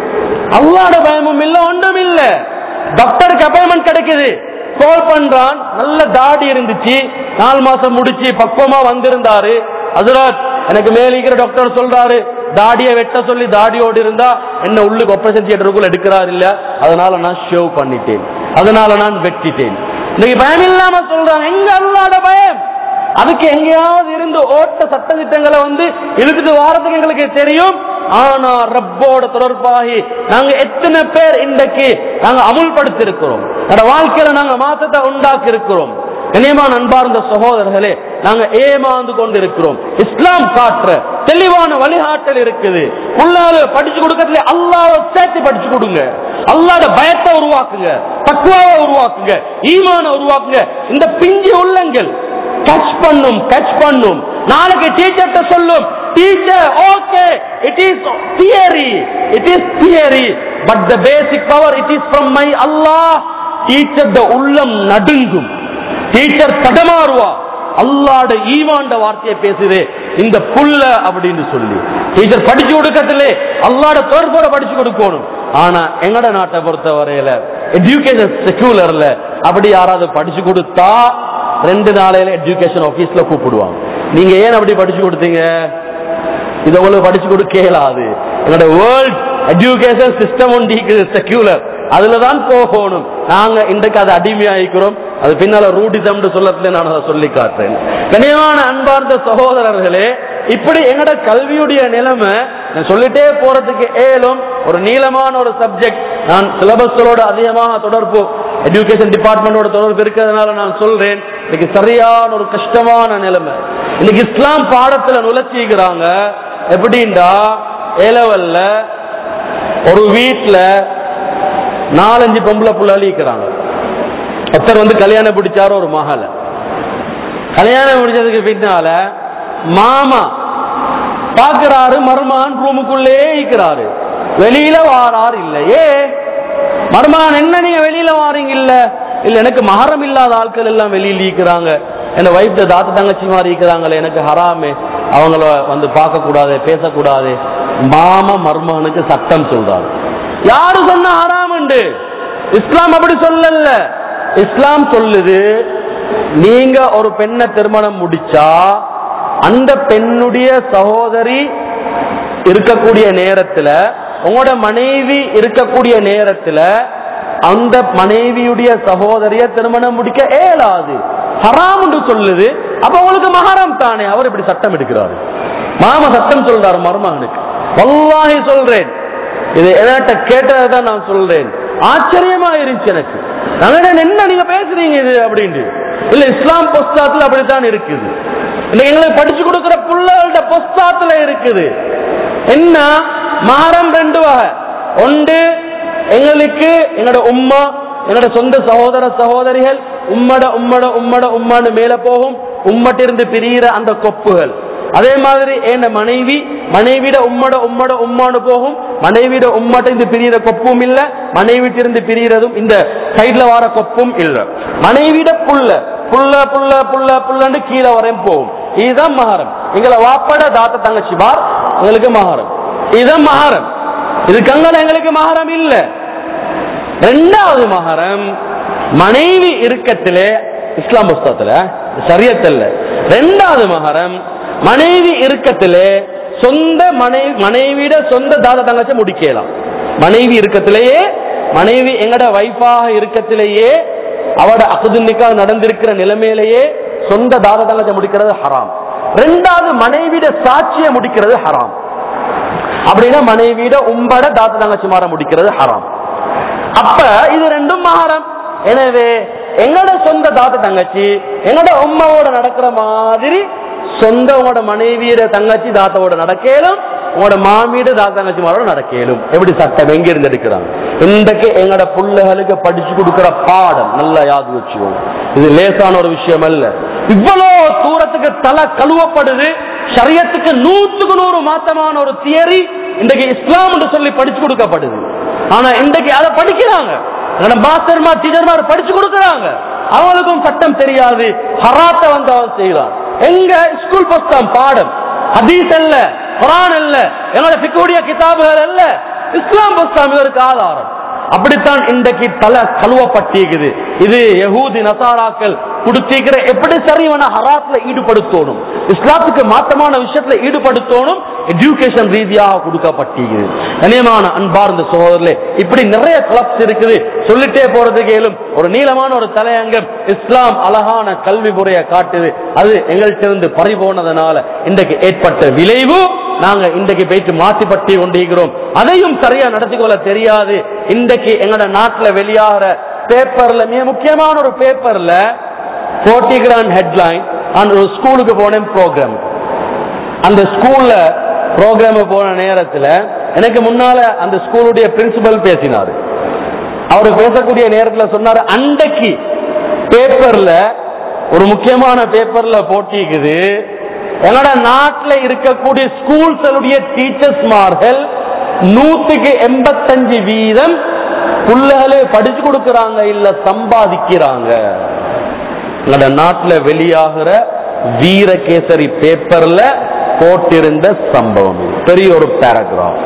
அல்லாட பயமும் இல்ல ஒன்றும் இல்ல டாக்டருக்கு அப்பாயின்மெண்ட் கிடைக்குது கால் பண்றான் நல்ல தாடி இருந்துச்சு நாலு மாசம் முடிச்சு பக்குவமா வந்திருந்தாரு அதுராத் எனக்கு மேலிக்கிற டாக்டர் சொல்றாரு தாடியை வெட்ட சொல்லி தாடியோடு இருந்தா என்ன உள்ளுக்கு ஆபரேஷன் தியேட்டருக்குள்ள எடுக்கிறார் இல்ல அதனால நான் ஷேவ் பண்ணிட்டேன் அதனால நான் வெட்டிட்டேன் இன்னைக்கு பயம் இல்லாம சொல்றாங்க எங்க அல்லாட பயம் அதுக்கு எங்கேயாவது இருந்து ஓட்ட சட்ட திட்டங்களை வந்து இழுத்துட்டு வாரத்துக்கு எங்களுக்கு தெரியும் ஆனா ரப்போட தொடர்பாகி நாங்க எத்தனை பேர் இன்றைக்கு நாங்க அமுல்படுத்தி இருக்கிறோம் நம்ம வாழ்க்கையில நாங்க மாற்றத்தை உண்டாக்கி இருக்கிறோம் கனியமான அன்பார்ந்த சகோதரர்களே நாங்க ஏமாந்து கொண்டு இருக்கிறோம் இஸ்லாம் காட்டுற தெளிவான வழிகாட்டல் இருக்குது உள்ளால படிச்சு கொடுக்கறதுல அல்லாஹ்வை சேர்த்து படிச்சு கொடுங்க அல்லாத பயத்தை உருவாக்குங்க தக்குவாவை உருவாக்குங்க ஈமான உருவாக்குங்க இந்த பிஞ்சு உள்ளங்கள் டச் பண்ணும் டச் பண்ணும் நாளைக்கு டீச்சர்ட்ட சொல்லும் teacher okay it is theory it is theory but the basic power it is from my Allah teacher உள்ளம் நடுங்கும் டீச்சர் தடமாறுவா அல்லாட ஈவாண்ட வார்த்தையை பேசுது இந்த புல்ல அப்படின்னு சொல்லி டீச்சர் படிச்சு கொடுக்கறதுல அல்லாட தொடர்போட படிச்சு கொடுக்கணும் ஆனா எங்கட நாட்டை பொறுத்த வரையில எஜுகேஷன் செக்யூலர்ல அப்படி யாராவது படிச்சு கொடுத்தா ரெண்டு நாளையில எஜுகேஷன் ஆபீஸ்ல கூப்பிடுவாங்க நீங்க ஏன் அப்படி படிச்சு கொடுத்தீங்க இது உங்களுக்கு படிச்சு கொடுக்க இயலாது எங்களோட வேர்ல்ட் எஜுகேஷன் சிஸ்டம் ஒன்று செக்யூலர் அதுல தான் போகணும் நாங்க இன்றைக்கு அதை அடிமையாயிக்கிறோம் அது பின்னால ரூடிசம் சொல்லத்துல நான் அதை சொல்லி காட்டுறேன் கனியமான அன்பார்ந்த சகோதரர்களே இப்படி எங்கட கல்வியுடைய நிலைமை நான் சொல்லிட்டே போறதுக்கு ஏலும் ஒரு நீளமான ஒரு சப்ஜெக்ட் நான் சிலபஸ்களோட அதிகமாக தொடர்பு எஜுகேஷன் டிபார்ட்மெண்டோட தொடர்பு இருக்கிறதுனால நான் சொல்றேன் இன்னைக்கு சரியான ஒரு கஷ்டமான நிலைமை இன்னைக்கு இஸ்லாம் பாடத்துல நுழைச்சிக்கிறாங்க எப்படின்டா ஏ லெவல்ல ஒரு வீட்டுல நாலஞ்சு பொம்பளை புள்ள அழிக்கிறாங்க ஒருத்தர் வந்து கல்யாணம் பிடிச்சாரு ஒரு மகள கல்யாணம் பிடிச்சதுக்கு பின்னால மாமா பாக்குறாரு மருமான் ரூமுக்குள்ளே இருக்கிறாரு வெளியில வாரார் இல்லையே மருமான் என்ன நீங்க வெளியில வாரீங்க இல்ல இல்ல எனக்கு மகரம் இல்லாத ஆட்கள் எல்லாம் வெளியில இருக்கிறாங்க என்ன வைஃப் தாத்த தங்கச்சி மாதிரி இருக்கிறாங்களே எனக்கு ஹராமே அவங்கள வந்து பார்க்க கூடாது பேசக்கூடாது மாமா மருமகனுக்கு சட்டம் சொல்றாரு யாரு சொன்ன ஹராம் உண்டு இஸ்லாம் அப்படி சொல்லல இஸ்லாம் சொல்லுது நீங்க ஒரு பெண்ணை திருமணம் முடிச்சா அந்த பெண்ணுடைய சகோதரி இருக்கக்கூடிய நேரத்துல உங்களோட மனைவி இருக்கக்கூடிய நேரத்துல அந்த மனைவியுடைய சகோதரிய திருமணம் முடிக்க இயலாது ஹராம் என்று சொல்லுது அப்ப உங்களுக்கு மகாரம் தானே அவர் இப்படி சட்டம் எடுக்கிறாரு மாம சட்டம் சொல்றாரு மருமகனுக்கு வல்லாஹி சொல்றேன் இது என்கிட்ட கேட்டதை தான் நான் சொல்றேன் ஆச்சரியமா இருந்துச்சு எனக்கு நாங்க என்ன நீங்க பேசுறீங்க இது அப்படின்ட்டு இல்ல இஸ்லாம் புஸ்தகத்துல அப்படித்தான் இருக்குது இல்ல எங்களுக்கு படிச்சு கொடுக்கிற புள்ளகளோட புஸ்தகத்துல இருக்குது என்ன மகரம் ரெண்டு வகை ஒன்று எங்களுக்கு எங்களோட உம்மா என்னோட சொந்த சகோதர சகோதரிகள் உம்மட உம்மட உம்மட உம்மான்னு மேல போகும் உம்மட்டிருந்து பிரியிற அந்த கொப்புகள் அதே மாதிரி என் மனைவி மனைவிட உம்மட உம்மட உம்மான்னு போகும் மனைவிட உம்மட்ட இருந்து பிரியிற கொப்பும் இல்ல மனைவிட்டிருந்து பிரியிறதும் இந்த சைட்ல வர கொப்பும் இல்ல மனைவிட புள்ள புள்ள புள்ள புள்ள புள்ளன்னு கீழே வரையும் போகும் இதுதான் மகாரம் எங்களை வாப்பட தாத்த தங்கச்சி பார் எங்களுக்கு மகாரம் இதுதான் மகாரம் இதுக்கங்க எங்களுக்கு மகாரம் இல்ல ரெண்டாவது மகாரம் மனைவி இருக்கத்திலே இஸ்லாம் புஸ்தகத்துல சரியத்தில் ரெண்டாவது மகாரம் மனைவி இருக்கத்திலே சொந்த மனைவி மனைவிட சொந்த தாத தங்கச்சி முடிக்கலாம் மனைவி இருக்கத்திலேயே மனைவி எங்கட வைஃபாக இருக்கத்திலேயே அவட அகுதுன்னிக்கா நடந்திருக்கிற நிலைமையிலேயே சொந்த தாத தங்கச்சி முடிக்கிறது ஹராம் ரெண்டாவது மனைவிட சாட்சியை முடிக்கிறது ஹராம் அப்படின்னா மனைவியிட உம்பட தாத்த தங்கச்சி மாற முடிக்கிறது ஹராம் அப்ப இது ரெண்டும் மகாரம் எனவே எங்கட சொந்த தாத்த தங்கச்சி எங்கட உம்மாவோட நடக்கிற மாதிரி சொந்த உங்களோட மனைவியோட தங்கச்சி தாத்தாவோட நடக்கலும் உங்களோட மாமியோட தாத்தா தங்கச்சி மாரோட நடக்கலும் எப்படி சட்டம் எங்க இருந்து எடுக்கிறாங்க இன்றைக்கு எங்கட பிள்ளைகளுக்கு படிச்சு கொடுக்கிற பாடம் நல்லா யாது வச்சுக்கோங்க இது லேசான ஒரு விஷயம் அல்ல இவ்வளவு தூரத்துக்கு தலை கழுவப்படுது சரியத்துக்கு நூற்றுக்கு நூறு மாத்தமான ஒரு தியரி இன்றைக்கு இஸ்லாம் என்று சொல்லி படிச்சு கொடுக்கப்படுது ஆனா இன்றைக்கு அதை படிக்கிறாங்க மாஸ்டர்மா டீச்சர்மார் படிச்சு கொடுக்கறாங்க அவங்களுக்கும் சட்டம் தெரியாது ஹராத்த வந்து அவன் செய்யலாம் எங்க ஸ்கூல் புஸ்தகம் பாடம் ஹதீஸ் அல்ல குரான் அல்ல என்னோட பிக்குடைய கிதாபுகள் அல்ல இஸ்லாம் புஸ்தகம் இதற்கு ஆதாரம் அப்படித்தான் இன்றைக்கு தலை கழுவப்பட்டிருக்குது இது யகூதி நசாராக்கள் கொடுத்திருக்கிற எப்படி சரிவன ஹராத்ல ஈடுபடுத்தணும் இஸ்லாத்துக்கு மாற்றமான விஷயத்துல ஈடுபடுத்தணும் எஜுகேஷன் ரீதியாக கொடுக்கப்பட்டிருக்குது கனியமான அன்பார்ந்த சகோதரர்களே இப்படி நிறைய கிளப்ஸ் இருக்குது சொல்லிட்டே போறதுக்கு இயலும் ஒரு நீளமான ஒரு தலையங்கம் இஸ்லாம் அழகான கல்வி முறையை காட்டுது அது எங்கள்கிட்ட இருந்து பறிபோனதுனால இன்றைக்கு ஏற்பட்ட விளைவு நாங்க இன்றைக்கு போயிட்டு மாற்றிப்பட்டி கொண்டிருக்கிறோம் அதையும் சரியா நடத்தி கொள்ள தெரியாது இன்றைக்கு எங்களோட நாட்டுல வெளியாகிற பேப்பர்ல மிக முக்கியமான ஒரு பேப்பர்ல போட்டிகிரான் ஹெட்லைன் அந்த ஒரு ஸ்கூலுக்கு போனேன் ப்ரோக்ராம் அந்த ஸ்கூல்ல ப்ரோக்ராம் போன நேரத்துல எனக்கு முன்னால அந்த ஸ்கூலுடைய பிரின்சிபல் பேசினாரு அவர் பேசக்கூடிய நேரத்துல சொன்னாரு அன்றைக்கு பேப்பர்ல ஒரு முக்கியமான பேப்பர்ல போட்டிக்குது எங்களோட நாட்டுல இருக்கக்கூடிய ஸ்கூல்ஸுடைய டீச்சர்ஸ்மார்கள் நூத்துக்கு எண்பத்தஞ்சு வீதம் புள்ளைகளே படிச்சு கொடுக்கறாங்க இல்ல சம்பாதிக்கிறாங்க எங்களோட நாட்டுல வெளியாகிற வீரகேசரி பேப்பர்ல போட்டிருந்த சம்பவம் இது. பெரிய ஒரு பேராகிராஃப்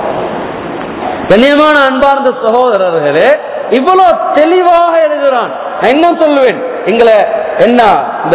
கண்ணியமான அன்பார்ந்த சகோதரர்களே இவ்வளவு தெளிவாக எழுதுகிறான் நான் என்ன சொல்லுவேன் எங்களை என்ன இந்த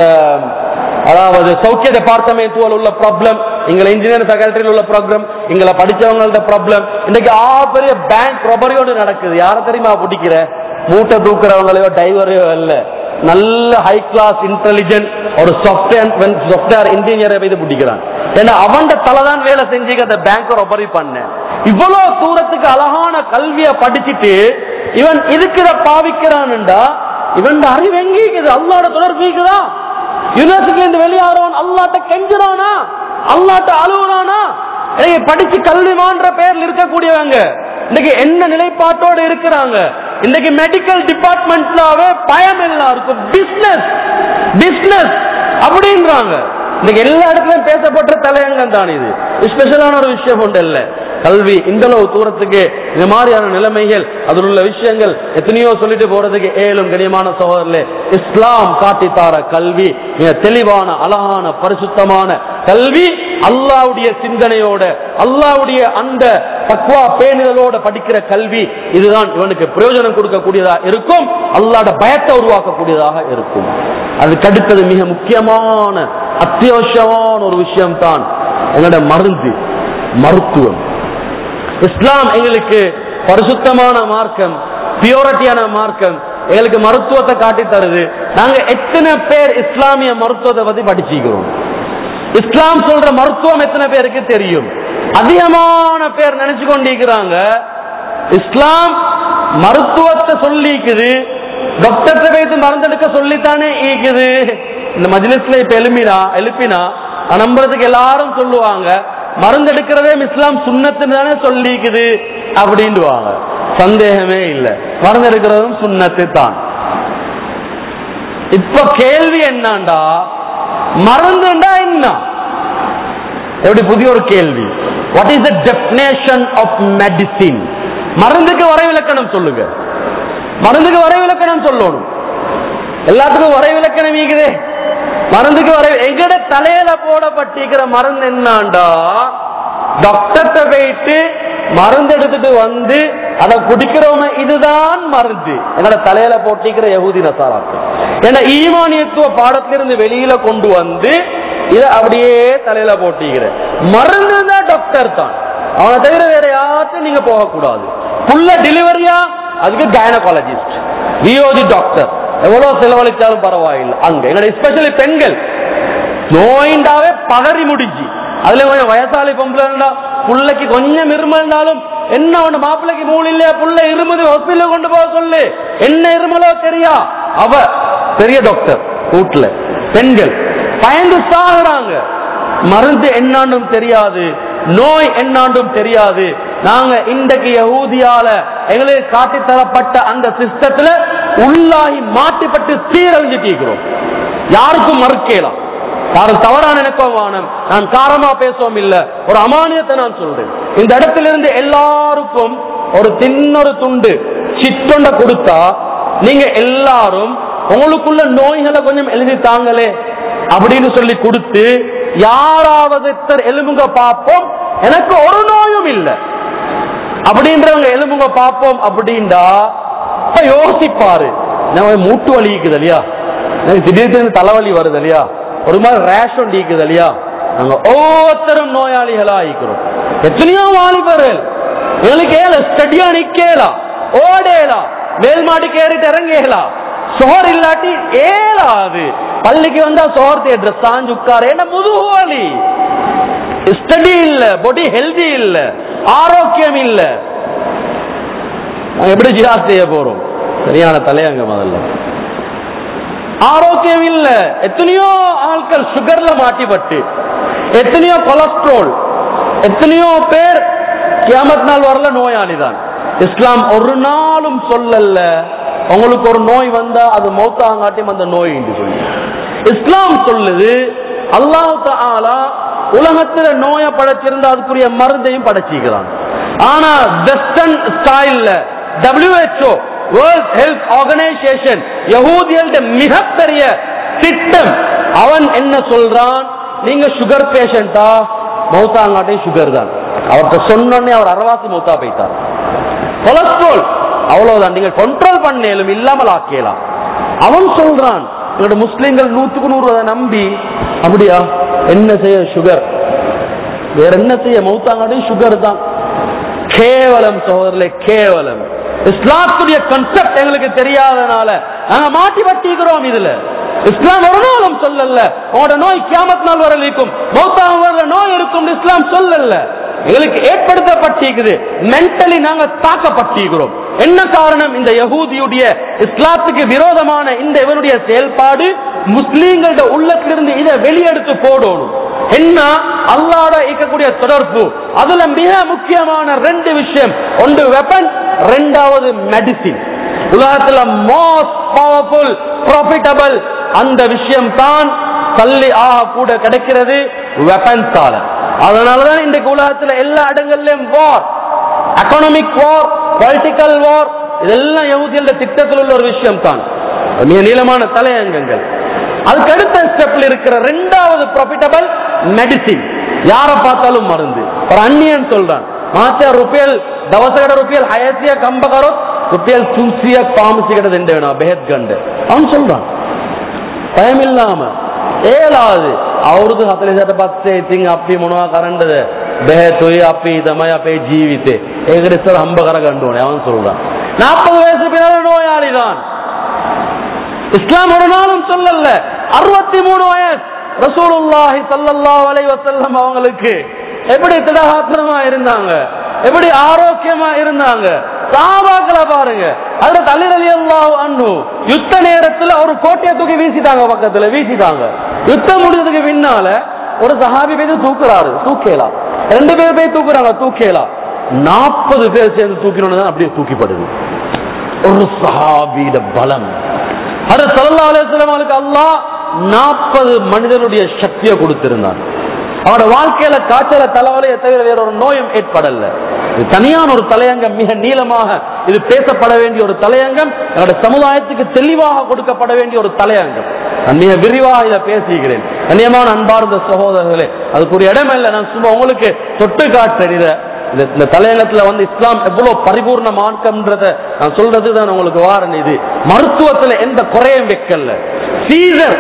அதாவது சௌக்கிய டிபார்ட்மெண்ட் உள்ள ப்ராப்ளம் எங்களை இன்ஜினியர் ஃபேக்கல்ட்டியில் உள்ள ப்ராப்ளம் எங்களை படிச்சவங்களோட ப்ராப்ளம் இன்னைக்கு ஆ பெரிய பேங்க் ரொபரியோடு நடக்குது யார தெரியுமா பிடிக்கிற மூட்டை தூக்குறவங்களையோ டைவரையோ இல்ல நல்ல ஹை கிளாஸ் இன்டெலிஜென்ட் ஒரு சாஃப்ட்வேர் சாஃப்ட்வேர் இன்ஜினியரை போய் பிடிக்கிறான் ஏன்னா அவன் தலைதான் வேலை செஞ்சு அந்த பேங்க் ரொபரி பண்ண இவ்வளவு தூரத்துக்கு அழகான கல்வியை படிச்சுட்டு இவன் இதுக்கு இதை பாவிக்கிறான்டா இவன் அறிவு எங்க இருக்குது அல்லாட தொடர்பு இருக்குதா யூனிவர்சிட்டில இருந்து வெளியாகிறவன் அல்லாட்ட கெஞ்சுறானா அல்லாட்ட அழுகுறானா ஏய், படிச்சு கல்விமான்ற பேர்ல இருக்கக்கூடியவங்க இன்னைக்கு என்ன நிலைப்பாட்டோட இருக்கிறாங்க இன்னைக்கு மெடிக்கல் டிபார்ட்மெண்ட்லாவே பயம் எல்லாருக்கும் பிசினஸ் பிசினஸ் அப்படின்றாங்க இன்னைக்கு எல்லா இடத்துலயும் பேசப்பட்ட தலையங்கம் தான் இது ஸ்பெஷலான ஒரு விஷயம் ஒன்று இல்ல கல்வி இந்த அளவு தூரத்துக்கு இந்த மாதிரியான நிலைமைகள் அதில் உள்ள விஷயங்கள் எத்தனையோ சொல்லிட்டு போறதுக்கு ஏழும் கனியமான சகோதரர்களே இஸ்லாம் காட்டித்தார கல்வி மிக தெளிவான அழகான பரிசுத்தமான கல்வி அல்லாவுடைய சிந்தனையோட அல்லாவுடைய அந்த தக்வா பேணுதலோட படிக்கிற கல்வி இதுதான் இவனுக்கு பிரயோஜனம் கொடுக்கக்கூடியதா இருக்கும் அல்லாட பயத்தை உருவாக்கக்கூடியதாக இருக்கும் அதுக்கு அடுத்தது மிக முக்கியமான அத்தியாவசியமான ஒரு விஷயம் தான் எங்களோட மருந்து மருத்துவம் இஸ்லாம் எங்களுக்கு பரிசுத்தமான மார்க்கம் பியூரிட்டியான மார்க்கம் எங்களுக்கு மருத்துவத்தை காட்டி தருது நாங்க எத்தனை பேர் இஸ்லாமிய மருத்துவத்தை பத்தி படிச்சுக்கிறோம் இஸ்லாம் சொல்ற மருத்துவம் எத்தனை பேருக்கு தெரியும் அதிகமான பேர் நினைச்சு கொண்டிருக்கிறாங்க இஸ்லாம் மருத்துவத்தை சொல்லிக்குது டாக்டர்கிட்ட வைத்து மருந்தெடுக்க சொல்லித்தானே ஈக்குது இந்த மஜ்லிஸ்ல இப்ப எழுப்பினா எழுப்பினா நான் நம்புறதுக்கு எல்லாரும் சொல்லுவாங்க மருந்தெடுக்கிறதே இஸ்லாம் சுண்ணத்துன்னு தானே சொல்லிக்குது அப்படின்டுவாங்க சந்தேகமே இல்லை மருந்தெடுக்கிறதும் சுண்ணத்து தான் இப்ப கேள்வி என்னண்டா மருந்துண்டா என்ன எப்படி புதிய ஒரு கேள்வி what is the definition of medicine மருந்துக்கு வரைவிலக்கணம் சொல்லுங்க மருந்துக்கு வரைவிலக்கணம் சொல்லணும் எல்லாத்துக்கும் வரைவிலக்கணம் ஈக்குதே மருந்துக்கு வரை எங்கட தலையில போடப்பட்டிருக்கிற மருந்து என்னண்டா டாக்டர்கிட்ட போயிட்டு மருந்து எடுத்துட்டு வந்து அதை குடிக்கிறவங்க இதுதான் மருந்து என்னோட தலையில போட்டிக்கிற யகுதி நசாராக்கு ஏன்னா ஈமானியத்துவ பாடத்திலிருந்து வெளியில கொண்டு வந்து இதை அப்படியே தலையில போட்டிக்கிற மருந்து தான் டாக்டர் தான் அவனை தவிர வேற யார்ட்டும் நீங்க போகக்கூடாது புள்ள டெலிவரியா அதுக்கு கைனகாலஜிஸ்ட் வியோதி டாக்டர் எவ்வளவு செலவழிச்சாலும் பரவாயில்லை அங்க என்னோட எஸ்பெஷலி பெண்கள் நோயிண்டாவே பதறி முடிஞ்சு அதுல கொஞ்சம் வயசாளி பொம்பளை புள்ளைக்கு கொஞ்சம் இருமல்னாலும் என்ன ஒண்ணு மாப்பிள்ளைக்கு மூணு இல்லையா புள்ள இருமுது ஹாஸ்பிட்டல் கொண்டு போக சொல்லு என்ன இருமலோ தெரியா அவ பெரிய டாக்டர் வீட்டுல பெண்கள் பயந்து சாகுறாங்க மருந்து என்னாண்டும் தெரியாது நோய் என்னாண்டும் தெரியாது நாங்க இன்றைக்கு யகூதியால எங்களுக்கு காட்டி தரப்பட்ட அந்த சிஸ்டத்துல உள்ளாகி மாட்டிப்பட்டு சீரழிஞ்சிட்டு இருக்கிறோம் யாருக்கும் மறுக்கலாம் யாரும் தவறான நினைப்பவானம் நான் காரமா பேசவும் இல்ல ஒரு அமானியத்தை நான் சொல்றேன் இந்த இடத்துல இருந்து எல்லாருக்கும் ஒரு சின்னொரு துண்டு சிற்றொண்ட கொடுத்தா நீங்க எல்லாரும் உங்களுக்குள்ள நோய்களை கொஞ்சம் எழுதி தாங்களே அப்படின்னு சொல்லி கொடுத்து யாராவது இத்தர் எலும்புங்க பார்ப்போம் எனக்கு ஒரு நோயும் இல்லை அப்படின்றவங்க எலும்புங்க பார்ப்போம் அப்படின்டா இப்ப யோசிப்பாரு நம்ம மூட்டு வலி இருக்குது இல்லையா எனக்கு திடீர்னு தலைவலி வருது இல்லையா ஒரு மாதிரி ரேஷன் இருக்குது இல்லையா நாங்க ஒவ்வொருத்தரும் நோயாளிகளா ஆயிக்கிறோம் எத்தனையோ வாலிபர்கள் எங்களுக்கு ஏல ஸ்டடியா நிக்கலாம் ஓடேலாம் மேல் மாடிக்கு ஏறிட்டு இறங்கலாம் சோர் இல்லாட்டி ஏலாது பள்ளிக்கு வந்தா சோர் தேடுற சாஞ்சு உட்கார என்ன முதுகு வலி ஸ்டடி இல்ல பாடி ஹெல்தி இல்ல ஆரோக்கியம் இல்ல நாங்க எப்படி ஜிஹாத் செய்ய போறோம் சரியான தலையங்க முதல்ல ஆரோக்கியம் இல்ல எத்தனையோ ஆட்கள் சுகர்ல மாட்டிப்பட்டு எத்தனையோ கொலஸ்ட்ரால் எத்தனையோ பேர் கியாமத் நாள் வரல நோயாளி தான் இஸ்லாம் ஒரு நாளும் சொல்லல உங்களுக்கு ஒரு நோய் வந்தா அது மௌத்தாங்காட்டியும் அந்த நோய் என்று சொல்லி இஸ்லாம் சொல்லுது அல்லாஹ் தஆலா உலகத்துல நோயை படைச்சிருந்தா அதுக்குரிய மருந்தையும் படைச்சிக்கிறான் ஆனா வெஸ்டர்ன் ஸ்டைல்ல WHO வேர்ல்ட் ஹெல்த் ஆர்கனைசேஷன் யகூதியல்ட மிகப்பெரிய திட்டம் அவன் என்ன சொல்றான் நீங்க சுகர் பேஷண்டா மௌத்தாங்காட்டே சுகர் தான் அவர்கிட்ட சொன்னோடனே அவர் அரவாசி மௌத்தா போயிட்டார் கொலஸ்ட்ரால் அவ்வளவுதான் நீங்க கண்ட்ரோல் பண்ணேலும் இல்லாமல் ஆக்கலாம் அவன் சொல்றான் எங்களோட முஸ்லிம்கள் நூத்துக்கு நூறு அதை நம்பி அப்படியா என்ன செய்ய சுகர் வேற என்ன செய்ய மௌத்தாங்காட்டி சுகர் தான் கேவலம் சகோதரர்களே கேவலம் இஸ்லாத்துடைய கன்செப்ட் எங்களுக்கு தெரியாதனால நாங்க மாட்டி வட்டிக்கிறோம் இதுல இஸ்லாம் ஒரு நாளும் சொல்லல உங்களோட நோய் கியாமத் நாள் வரலிக்கும் மௌத்தாங்க வர்ற நோய் இருக்கும் இஸ்லாம் சொல்லல எங்களுக்கு ஏற்படுத்தப்பட்டிருக்குது மென்டலி நாங்க தாக்கப்பட்டிருக்கிறோம் என்ன காரணம் இந்த யகூதியுடைய இஸ்லாத்துக்கு விரோதமான இந்த இவனுடைய செயல்பாடு முஸ்லீம்களோட உள்ளத்திலிருந்து இதை வெளியெடுத்து போடணும் என்ன அல்லாட இருக்கக்கூடிய தொடர்பு அதுல மிக முக்கியமான ரெண்டு விஷயம் ஒன்று வெப்பன் ரெண்டாவது மெடிசின் உலகத்துல மோஸ்ட் பவர்ஃபுல் ப்ராஃபிட்டபிள் அந்த விஷயம் தான் தள்ளி ஆக கூட கிடைக்கிறது வெப்பன்ஸால அதனாலதான் இன்றைக்கு உலகத்துல எல்லா இடங்கள்லயும் வார் எக்கனாமிக் வார் பொலிட்டிக்கல் வார் இதெல்லாம் யகுதியோட திட்டத்தில் உள்ள ஒரு விஷயம் தான் மிக நீளமான தலையங்கங்கள் அதுக்கு அடுத்த ஸ்டெப்ல இருக்கிற ரெண்டாவது ப்ராஃபிட்டபிள் மெடிசின் யாரை பார்த்தாலும் மருந்து ஒரு அந்நியன் சொல்றான் மாச்சா ருபியல் ದವಸಗಡ ರುಪಿಯಲ್ ಹಯಸಿಯ ಕಂಬಗರೋ ರುಪಿಯಲ್ ತುಲ್ಸಿಯ ಪಾಮಸಿಗಡ திண்டேனா பெஹத் கண்டு அவன் சொல்றான் பயம் இல்லாம ஏழாவது අවුරුදු 40ට පස්සේ ඉතින් අපි මොනවා කරන්නද බෙහෙතුයි අපි තමයි අපේ ජීවිතේ ඒකට ඉස්සර හම්බ කරගන්න ඕනේ அவன் சொல்றான் 40 வயசு பின்னால நோயாளி தான் இஸ்லாம் ஒரு நாளும் சொல்லல அறுபத்தி மூணு வயசு ரசூலுல்லாஹி ஸல்லல்லாஹு அலைஹி வஸல்லம் அவங்களுக்கு எப்படி திடகாத்திரமா இருந்தாங்க எப்படி ஆரோக்கியமா இருந்தாங்க சாபாக்களை பாருங்க அதுல தள்ளிரலி அண்ணு யுத்த நேரத்துல ஒரு கோட்டையை தூக்கி வீசிட்டாங்க பக்கத்துல வீசிட்டாங்க யுத்தம் முடிஞ்சதுக்கு பின்னால ஒரு சஹாபி போய் தூக்குறாரு தூக்கலாம் ரெண்டு பேர் போய் தூக்குறாங்க தூக்கலாம் நாற்பது பேர் சேர்ந்து தூக்கினோன்னு தான் அப்படியே தூக்கிப்படுது ஒரு சஹாபியிட பலம் அது சல்லா அலுவலமலுக்கு அல்லாஹ் நாற்பது மனிதனுடைய சக்தியை கொடுத்திருந்தான் அவனோட வாழ்க்கையில காய்ச்சல தலைவலையை தவிர வேற ஒரு நோயும் ஏற்படல இது தனியான ஒரு தலையங்கம் மிக நீளமாக இது பேசப்பட வேண்டிய ஒரு தலையங்கம் என்னோட சமுதாயத்துக்கு தெளிவாக கொடுக்கப்பட வேண்டிய ஒரு தலையங்கம் நான் மிக விரிவாக இதை பேசுகிறேன் கண்ணியமான அன்பார்ந்த சகோதரர்களே அதுக்குரிய இடம் இல்லை நான் சும்மா உங்களுக்கு தொட்டு காட்டுறேன் இதை இந்த இந்த தலையங்கத்துல வந்து இஸ்லாம் எவ்வளவு பரிபூர்ண மார்க்கம்ன்றத நான் சொல்றது தான் உங்களுக்கு வாரன் இது மருத்துவத்துல எந்த குறையும் வைக்கல சீசர்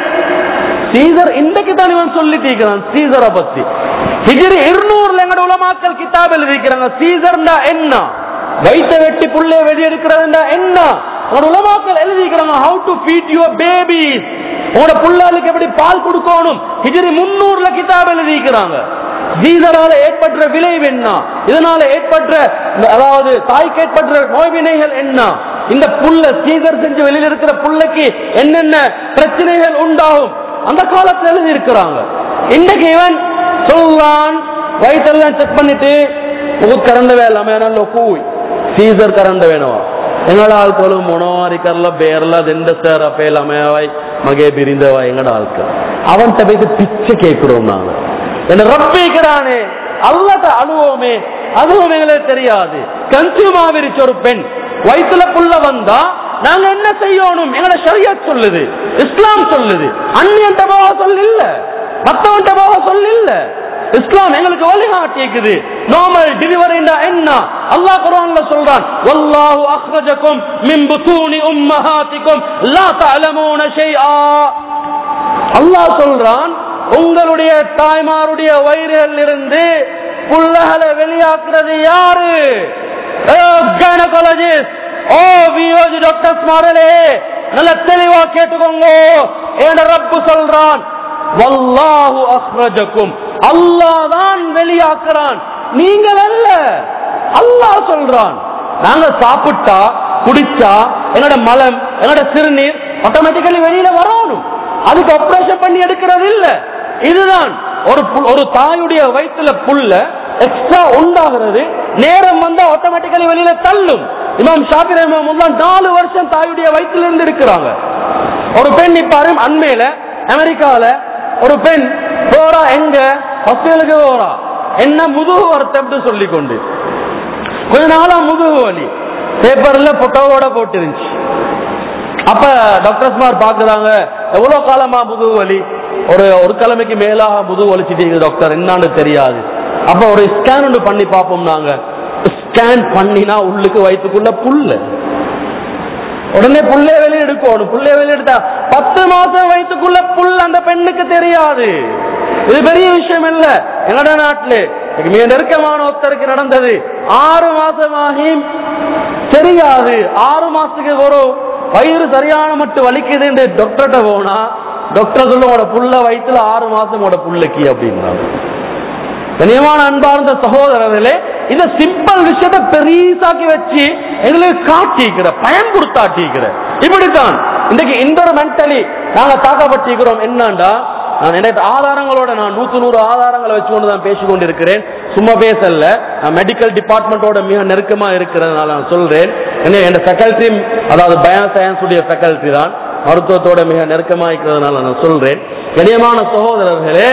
சீசர் இன்றைக்கு தான் இவன் சொல்லிட்டு இருக்கிறான் சீசரை பத்தி ஹிஜ்ரி இருநூறுல எங்கட உலமாக்கல் கிதாப் எழுதிக்கிறாங்க சீசர்னா என்ன வயிற்ற வெட்டி புள்ளைய வெளியெடுக்கிறதுண்டா என்ன உங்களோட உலமாக்கள் எழுதிக்கிறாங்க how to feed your babies உங்களோட புள்ளாளுக்கு எப்படி பால் கொடுக்கணும் ஹிஜ்ரி முன்னூறுல கிதாப் எழுதிக்கிறாங்க சீசரால ஏற்பட்ட விளைவு என்ன இதனால ஏற்பட்ட அதாவது தாய்க்கு ஏற்பட்ட நோய்வினைகள் என்ன இந்த புல்ல சீசர் செஞ்சு வெளியில இருக்கிற புல்லைக்கு என்னென்ன பிரச்சனைகள் உண்டாகும் அந்த காலத்துல எழுதி இருக்கிறாங்க இன்னைக்கு இவன் சொல்றான் வயிற்றெல்லாம் செக் பண்ணிட்டு முகத் கரண்ட வேலாமே நல்ல கூய் சீசர் கரண்ட வேணுமா ಎಂಗಡ ಆಳ್ಕಲು ಮೊಣವಾರಿಕರ್ಲ ಬೇರ್ಲ ದೆಂಡ ಸರ್ ಅಪೇಲಮಯವಾಯ್ ಮಗೆ ಬಿರಿಂದವ ಎಂಗಡ ಆಳ್ಕ அவன்கிட்ட போயிட்டு பிச்சை கேட்கிறோம் நாங்க என்ன ரப்பிக்கிறானே அல்லத அழுவோமே அதுவும் எங்களுக்கு தெரியாது கன்சியூம் ஆவிரிச்ச ஒரு பெண் வயிற்றுல புள்ள வந்தா நாங்க என்ன செய்யணும் எங்களோட ஷரியத் சொல்லுது இஸ்லாம் சொல்லுது அந்நியன்ட்ட போக சொல்ல இல்ல மத்தவன்ட்ட போக சொல்ல இல்ல இஸ்லாம் எங்களுக்கு வழிகாட்டிக்குது நார்மல் டெலிவரிண்டா என்ன அல்லாஹ் குர்ஆன்ல சொல்றான் வல்லாஹு அக்ரஜக்கும் மின் புதூனி உம்மஹாத்திக்கும் லா தஅலமூன ஷைஆ அல்லாஹ் சொல்றான் உங்களுடைய தாய்மாருடைய வயிறுகள் இருந்து புள்ளகளை வெளியாக்குறது யாரு கைனகாலஜிஸ்ட் ஓ வியோஜி டாக்டர்ஸ் மாடலே நல்ல தெளிவா கேட்டுக்கோங்க என் ரப்பு சொல்றான் வல்லாஹு அஹ்ரஜக்கும் அல்லாஹ் தான் வெளியாக்குறான் நீங்கள் அல்ல அல்லாஹ் சொல்றான் நாங்க சாப்பிட்டா குடிச்சா என்னோட மலம் என்னோட சிறுநீர் ஆட்டோமேட்டிக்கலி வெளியில வரணும் அதுக்கு ஆபரேஷன் பண்ணி எடுக்கிறது இல்ல இதுதான் ஒரு புல்- ஒரு தாயுடைய வயிற்றுல புல்ல எக்ஸ்ட்ரா உண்டாகிறது நேரம் வந்தா ஆட்டோமேட்டிக்கலி வெளியில தள்ளும் இமாம் ஷாபி ரஹ்மத்துல்லாஹ் நாலு வருஷம் தாயுடைய வயிற்றுல இருந்து இருக்கிறாங்க ஒரு பெண் இப்ப அரும் அண்மையில அமெரிக்கால ஒரு பெண் போறா எங்க ஹாஸ்பிட்டலுக்கு போறா என்ன முதுகு வருத்தம்னு சொல்லி கொண்டு கொஞ்ச நாளா முதுகு வலி பேப்பர்ல போட்டோவோட போட்டு இருந்துச்சு அப்ப டாக்டர்ஸ்மார் பாக்குறாங்க எவ்வளவு காலமா முதுகு வலி ஒரு ஒரு கிழமைக்கு மேலாக முதுகு வலிச்சிட்டீங்க டாக்டர் என்னன்னு தெரியாது அப்ப ஒரு ஸ்கேன் ஒன்று பண்ணி பார்ப்போம் நாங்க ஸ்கேன் பண்ணினா உள்ளுக்கு வயிற்றுக்குள்ள புல்லு உடனே புள்ளைய வெளியே எடுக்கணும் புள்ளைய வெளியே எடுத்தா பத்து மாசம் வயிற்றுக்குள்ள புல் அந்த பெண்ணுக்கு தெரியாது இது பெரிய விஷயம் இல்ல எங்கட நாட்டில் மிக நெருக்கமான ஒருத்தருக்கு நடந்தது ஆறு மாசமாகி தெரியாது ஆறு மாசத்துக்கு ஒரு வயிறு சரியான மட்டும் வலிக்குது டாக்டர்கிட்ட போனா டாக்டர் சொல்ல உங்களோட புள்ள வயிற்றுல ஆறு மாசம் உங்களோட புள்ளைக்கு அப்படின்றாங்க கனியமான அன்பார்ந்த சகோதரர்களே இந்த சிம்பிள் விஷயத்தை பெரிசாக்கி வச்சு எங்களுக்கு காட்டிக்கிற பயன் கொடுத்தாட்டிக்கிற இப்படித்தான் இன்னைக்கு இன்டர்மெண்டலி நாங்க தாக்கப்பட்டிருக்கிறோம் என்னண்டா நான் எனக்கு ஆதாரங்களோட நான் நூத்து நூறு ஆதாரங்களை வச்சுக்கொண்டு தான் பேசிக் கொண்டிருக்கிறேன் சும்மா பேசல நான் மெடிக்கல் டிபார்ட்மெண்டோட மிக நெருக்கமா இருக்கிறதுனால நான் சொல்றேன் என்ன என் ஃபேக்கல்டி அதாவது பயோ சயின்ஸ் உடைய ஃபேக்கல்டி தான் மருத்துவத்தோட மிக நெருக்கமா இருக்கிறதுனால நான் சொல்றேன் கனியமான சகோதரர்களே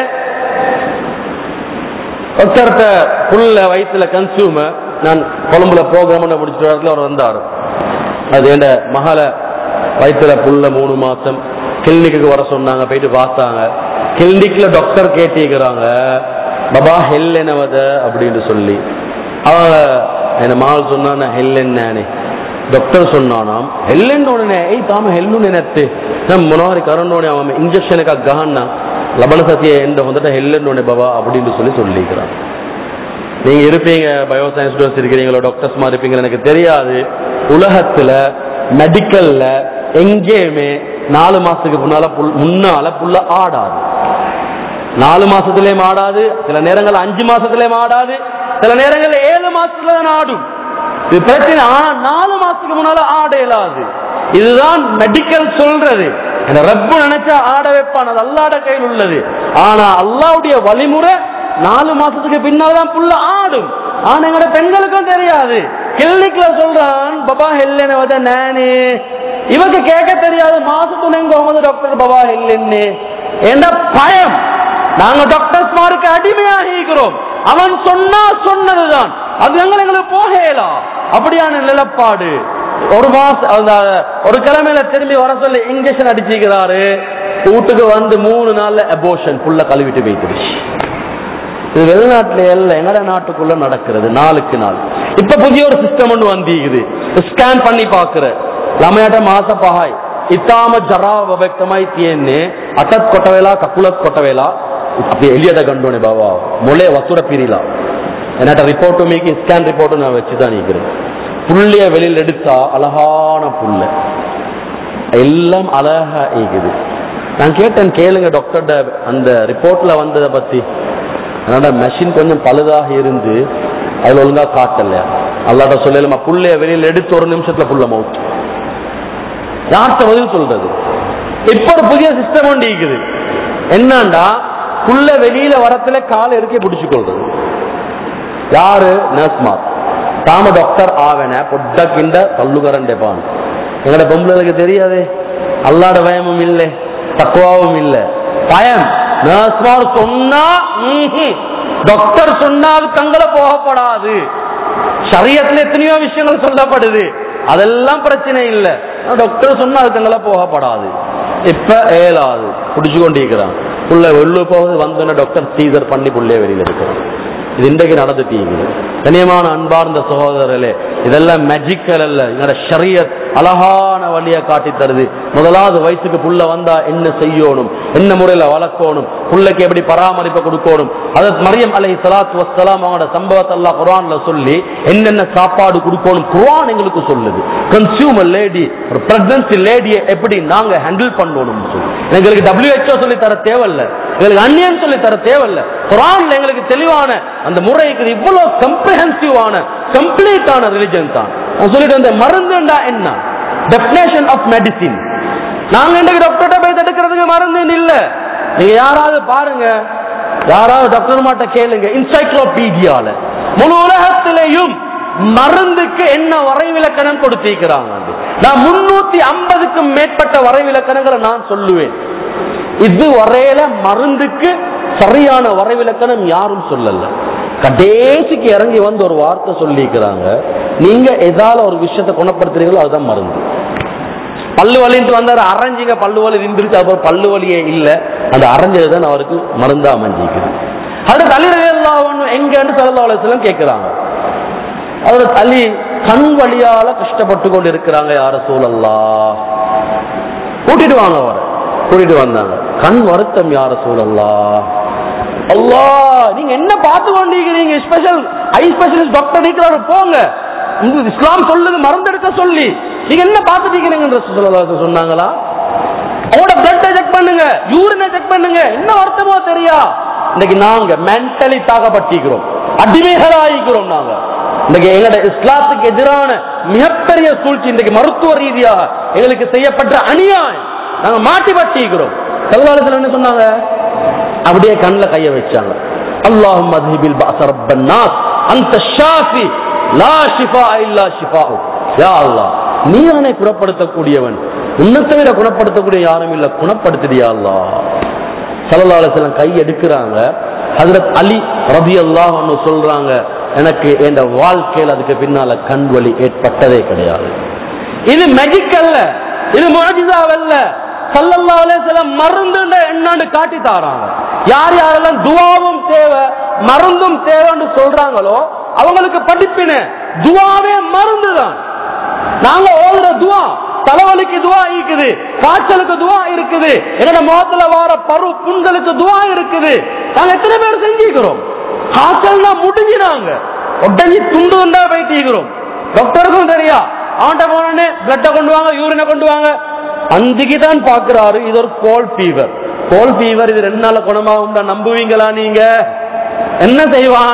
ஒருத்தர்கிட்ட புல்ல வயிற்றுல கன்சியூமர் நான் கொழும்புல ப்ரோக்ராம் முடிச்சிட்டு வரத்துல அவர் வந்தார் அது என் மகளை வயிற்றுல புல்ல மூணு மாசம் கிளினிக்கு வர சொன்னாங்க போயிட்டு பார்த்தாங்க கிளினிக்ல டாக்டர் கேட்டிருக்கிறாங்க பபா ஹெல் என்னவத அப்படின்னு சொல்லி அவங்க என் மகள் சொன்னா ஹெல் என்னன்னு டாக்டರ್ சொன்னானாம் ಹೆಲ್ಲೆಂಡೋಣನೆ ಏಯ್ ತಾಮ ಹೆಲ್ಲು ನೆನತ್ತೆ ನಮ್ಮ ಮೊನವಾರಿ ಕರಣ್ಣೋಣೆ ಅವನ ಇಂಜೆಕ್ಷನ್ ಗಹನ್ನ லபன சத்திய எந்த வந்துட்டு ஹெல்லன்னோட பாபா அப்படின்னு சொல்லி சொல்லிக்கிறான் நீங்க இருப்பீங்க பயோ சயின்ஸ் ஸ்டூடெண்ட்ஸ் இருக்கிறீங்களோ டாக்டர்ஸ் மாதிரி இருப்பீங்க எனக்கு தெரியாது உலகத்துல மெடிக்கல்ல எங்கேயுமே நாலு மாசத்துக்கு முன்னால புல்- முன்னால புள்ள ஆடாது நாலு மாசத்துலயும் ஆடாது சில நேரங்கள் அஞ்சு மாசத்துலயும் ஆடாது சில நேரங்கள் ஏழு மாசத்துல தான் ஆடும் இது பிரச்சனை ஆனா நாலு மாசத்துக்கு முன்னால ஆட இயலாது இதுதான் மெடிக்கல் சொல்றது இந்த ரப்பு நினைச்சா ஆட வைப்பான் அது அல்லாட கையில் உள்ளது ஆனா அல்லாவுடைய வழிமுறை நாலு மாசத்துக்கு பின்னால்தான் புள்ள ஆடும் ஆனா எங்கட பெண்களுக்கும் தெரியாது கிளினிக்ல சொல்றான் பபா ஹெல்லன்னு வத நானு இவக்கு கேட்க தெரியாது மாசத்துக்கு எங்க வந்து டாக்டர் பபா ஹெல்லன்னு என்ன பயம் நாங்க டாக்டர்ஸ் மாருக்கு அடிமையாக இருக்கிறோம் அவன் சொன்னா சொன்னதுதான் அது எங்களை எங்களுக்கு போகலாம் அப்படியான நிலப்பாடு ஒரு மாசம் அந்த ஒரு கிழமையில திரும்பி வர சொல்லி இன்ஜெக்ஷன் அடிச்சுக்கிறாரு வீட்டுக்கு வந்து மூணு நாள்ல அபோஷன் புள்ள கழுவிட்டு வைத்துருச்சு இது வெளிநாட்டுல இல்ல எங்கட நாட்டுக்குள்ள நடக்கிறது நாளுக்கு நாள் இப்ப புதிய ஒரு சிஸ்டம் ஒன்று வந்திக்குது ஸ்கேன் பண்ணி பாக்குற ළමයට මාස පහයි. ඊටාම ජරාව වබෙක්තමයි තියෙන්නේ. අතත් කොට වෙලා කකුලත් කොට වෙලා අපි එළියට ගන්න ඕනේ බව. මොලේ වතුර පිරීලා. එනට ரிப்போர்ட் මේක ஸ்கேன் ரிப்போர்ட் நான் வச்சு தான் நிக்கிறேன். புள்ளைய வெளியில் எடுத்தா அழகான புள்ள. எல்லாம் அழகா இருக்குது. நான் கேட்டேன் கேளுங்க டாக்டர்ட அந்த ரிப்போர்ட்ல வந்ததை பத்தி அதனால மெஷின் கொஞ்சம் பழுதாக இருந்து அதுல ஒழுங்கா காட்டல அல்லாட்ட சொல்லலுமா புள்ளைய வெளியில எடுத்து ஒரு நிமிஷத்துல புள்ள மவுத் யார்கிட்ட பதில் சொல்றது இப்ப ஒரு புதிய சிஸ்டம் ஒன்று இருக்குது என்னண்டா புள்ள வெளியில வரத்துல காலை இறுக்கி பிடிச்சு கொள்றது யாரு நர்ஸ்மார் தாம டாக்டர் ஆவன பொட்டக்கிண்ட பல்லுகரண்டே பான் எங்கட பொம்பளைகளுக்கு தெரியாதே அல்லாட பயமும் இல்லை தக்குவாவும் இல்லை பயம் நர்ஸ்மார் சொன்னா ம்ஹும். டாக்டர் சொன்னா அது தங்களை போகப்படாது சரியத்துல எத்தனையோ விஷயங்கள் சொல்லப்படுது அதெல்லாம் பிரச்சனை இல்லை டாக்டர் சொன்னா அது தங்களை போகப்படாது இப்ப ஏலாது பிடிச்சு கொண்டிருக்கிறான் புள்ள வெளில போகுது வந்தோன்னு டாக்டர் சீசர் பண்ணி புள்ளைய வெளியில இருக்கிறான் இது இன்றைக்கு நடந்துட்டு இருக்குது கண்ணியமான அன்பார்ந்த சகோதரர்களே இதெல்லாம் மேஜிக்கல் அல்ல எங்களோட ஷரியத் அழகான வழியை காட்டி தருது முதலாவது வயசுக்கு புள்ள வந்தா என்ன செய்யணும் என்ன முறையில வளர்க்கணும் புள்ளைக்கு எப்படி பராமரிப்பு கொடுக்கணும் அதற்கு மரியம் அலை சலாத்து வசலாம் அவங்களோட சம்பவத்தை எல்லாம் குரான்ல சொல்லி என்னென்ன சாப்பாடு கொடுக்கணும் குரான் எங்களுக்கு சொல்லுது கன்சியூமர் லேடி ஒரு பிரெக்னன்சி லேடியை எப்படி நாங்க ஹேண்டில் பண்ணணும் சொல்லி எங்களுக்கு WHO சொல்லி தர தேவையில்ல எங்களுக்கு அந்நியன் சொல்லி தர தேவையில்ல குரான்ல எங்களுக்கு தெளிவான அந்த முறை இருக்குது இவ்வளவு கம்ப்ரிஹென்சிவான கம்ப்ளீட்டான ரிலிஜன் தான் நான் சொல்லிட்டு வந்த மருந்துண்டா என்ன டெபினேஷன் ஆஃப் மெடிசின் நாங்க இன்றைக்கு டாக்டர்கிட்ட போய் தடுக்கிறதுக்கு மருந்து இல்ல நீங்க யாராவது பாருங்க யாராவது டாக்டர் மாட்ட கேளுங்க இன்சைக்ளோபீடியால முழு உலகத்திலேயும் மருந்துக்கு என்ன வரைவிலக்கணம் கொடுத்திருக்கிறாங்க நான் முன்னூத்தி ஐம்பதுக்கும் மேற்பட்ட வரைவிலக்கணங்களை நான் சொல்லுவேன் இது வரையில மருந்துக்கு சரியான வரைவிலக்கணம் யாரும் சொல்லல கடைசிக்கு இறங்கி வந்து ஒரு வார்த்தை சொல்லிக்கிறாங்க நீங்க எதால ஒரு விஷயத்தை குணப்படுத்துறீங்களோ அதுதான் மருந்து பல்லு வலின்ட்டு வந்தாரு அரைஞ்சிங்க பல்லு வலி நின்றுச்சு அப்புறம் பல்லு வலியே இல்ல அந்த அரைஞ்சது தான் அவருக்கு மருந்தா அமைஞ்சிக்குது அது தலைவர்கள் எங்கன்னு சல்லா கேட்கிறாங்க அவர் தலி கண் வழியால கஷ்டப்பட்டு கொண்டு இருக்கிறாங்க யார சூழல்லா கூட்டிட்டு வாங்க அவரை கூட்டிட்டு வந்தாங்க கண் வருத்தம் யார சூழல்லா அல்லா நீங்க என்ன பார்த்து கொண்டிருக்கிறீங்க ஸ்பெஷல் ஐ ஸ்பெஷலிஸ்ட் டாக்டர் இருக்கிறாரு போங்க உங்களுக்கு இஸ்லாம் சொல்லுது மறந்தெடுக்க சொல்லி நீங்க என்ன பார்த்துட்டீங்கன்ற சொல்ல சொன்னாங்களா அவங்களோட பிளட்டை செக் பண்ணுங்க யூரினை செக் பண்ணுங்க என்ன வருத்தமோ தெரியா இன்னைக்கு நாங்க மென்டலி தாக்கப்பட்டிருக்கிறோம் அடிமைகளாகிக்கிறோம் நாங்க இன்னைக்கு எங்களோட இஸ்லாத்துக்கு எதிரான மிகப்பெரிய சூழ்ச்சி இன்றைக்கு மருத்துவ ரீதியாக எங்களுக்கு செய்யப்பட்ட அநியாயம் நாங்க மாட்டி பட்டிருக்கிறோம் செல்வாளத்தில் என்ன சொன்னாங்க அப்படியே கண்ணில் கைய வச்சாங்க அல்லாஹும் மذهبில் பாஸ ரப்பன் நாஸ் அந்த ஷாஃபி லா ஷிஃபா இல்லா ஷிஃபாஹு யா அல்லாஹ் நீ அவனை குணப்படுத்தக்கூடியவன் உன்னை தவிர குணப்படுத்தக்கூடிய யாரும் இல்ல குணப்படுத்துறியா அல்லாஹ் ஸல்லல்லாஹு அலைஹி வஸல்லம் கை எடுக்கிறாங்க ஹஜ்ரத் அலி ரலியல்லாஹு அன்ஹு சொல்றாங்க எனக்கு என் வாழ்க்கையில் அதுக்கு பின்னால கண் வலி ஏற்பட்டதே கிடையாது இது மேஜிக் அல்ல இது முஅஜிசாவல்ல சல்லல்லாஹு அலைஹி வஸல்லம் மருந்து என்னன்னு காட்டி தாராங்க யார் யாரெல்லாம் துவாவும் தேவை மருந்தும் தேவைன்னு சொல்றாங்களோ அவங்களுக்கு படிப்பின துவாவே மருந்து தான் நாங்க ஓதுற துவா தலைவலிக்கு துவா இருக்குது காய்ச்சலுக்கு துவா இருக்குது என்னோட முகத்துல வர பரு புண்களுக்கு துவா இருக்குது நாங்க எத்தனை பேர் செஞ்சுக்கிறோம் காய்ச்சல்னா முடிஞ்சினாங்க உடனே துண்டு துண்டா போயிட்டு டாக்டருக்கும் தெரியா அவன்கிட்ட போனே பிளட்டை கொண்டு வாங்க யூரினை கொண்டு வாங்க அஞ்சுக்கு தான் பாக்குறாரு இது ஒரு கோல் ஃபீவர் கோல் ஃபீவர் இது ரெண்டு நாள் குணமாகும் நம்புவீங்களா நீங்க என்ன செய்வான்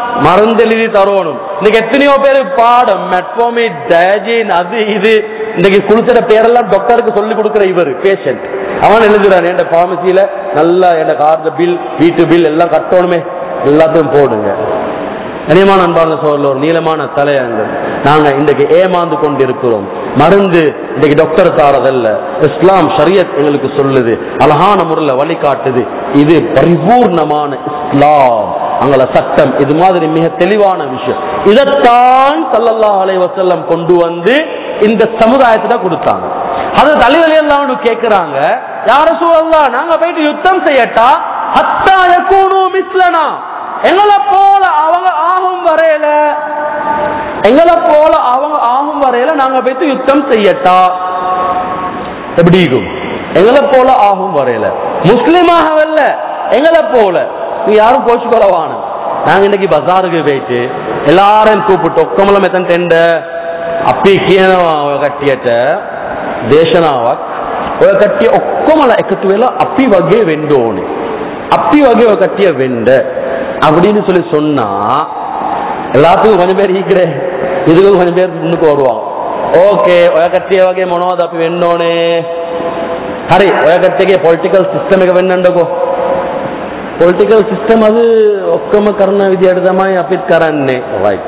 மருந்து எழுதி தரணும் இன்னைக்கு எத்தனையோ பேர் பாடம் மெட்ஃபோமி டயஜின் அது இது இன்னைக்கு கொடுக்கிற பேரெல்லாம் டாக்டருக்கு சொல்லி கொடுக்கிற இவர் பேஷண்ட் அவன் எழுதுறான் என் பார்மசியில நல்லா என் கார்டு பில் வீட்டு பில் எல்லாம் கட்டணுமே எல்லாத்தையும் போடுங்க கனியமான அன்பார்ந்த சோழர் ஒரு நீளமான தலையங்கம் நாங்க இன்றைக்கு ஏமாந்து கொண்டிருக்கிறோம் மருந்து இன்றைக்கு டாக்டர் தாரதல்ல இஸ்லாம் ஷரியத் எங்களுக்கு சொல்லுது அழகான முறையில் வழிகாட்டுது இது பரிபூர்ணமான இஸ்லாம் அங்கள சட்டம் இது மாதிரி மிக தெளிவான விஷயம் இதைத்தான் சல்லல்லாஹு அலைஹி வஸல்லம் கொண்டு வந்து இந்த சமுதாயத்துல கொடுத்தாங்க அது தலைவலி எல்லாம் கேட்கிறாங்க யார சூழல்லாம் நாங்க போயிட்டு யுத்தம் செய்யட்டா ஹத்தா யகூனு மிஸ்லனா எங்களை போல அவங்க ஆகும் வரையில எங்களை போல அவங்க ஆகும் வரையில நாங்க போயிட்டு யுத்தம் செய்யட்டா எப்படி இருக்கும் எங்களை போல ஆகும் வரையில முஸ்லிமாகவல்ல எங்களை போல நீ யாரும் போச்சு கொலவான நாங்க இன்னைக்கு பஜாருக்கு போயிட்டு எல்லாரும் கூப்பிட்டு ஒக்கமலம் எத்தன் டெண்ட அப்பி කියනවා කට්ටියට දේශනාවක් ඔය කට්ටිය ඔක්කොමලා එකතු වෙලා අපි වගේ වෙන්න ඕනේ. අපි වගේ ඔය කට්ටිය වෙන්න அப்படின்னு சொல்லி சொன்னா எல்லாத்துக்கும் கொஞ்சம் பேர் ஈக்கிறே இதுக்கு கொஞ்சம் பேர் முன்னுக்கு வருவாங்க ஓகே ඔය කට්ටිය වගේ මොනවද අපි වෙන්න ඕනේ? හරි ඔය කට්ටියගේ පොලිටිකල් සිස්ටම් එක වෙන්නන්නකෝ. පොලිටිකල් සිස්ටම් அது ඔක්කොම කරන විදිහට තමයි අපිත් කරන්නේ. රයිට්.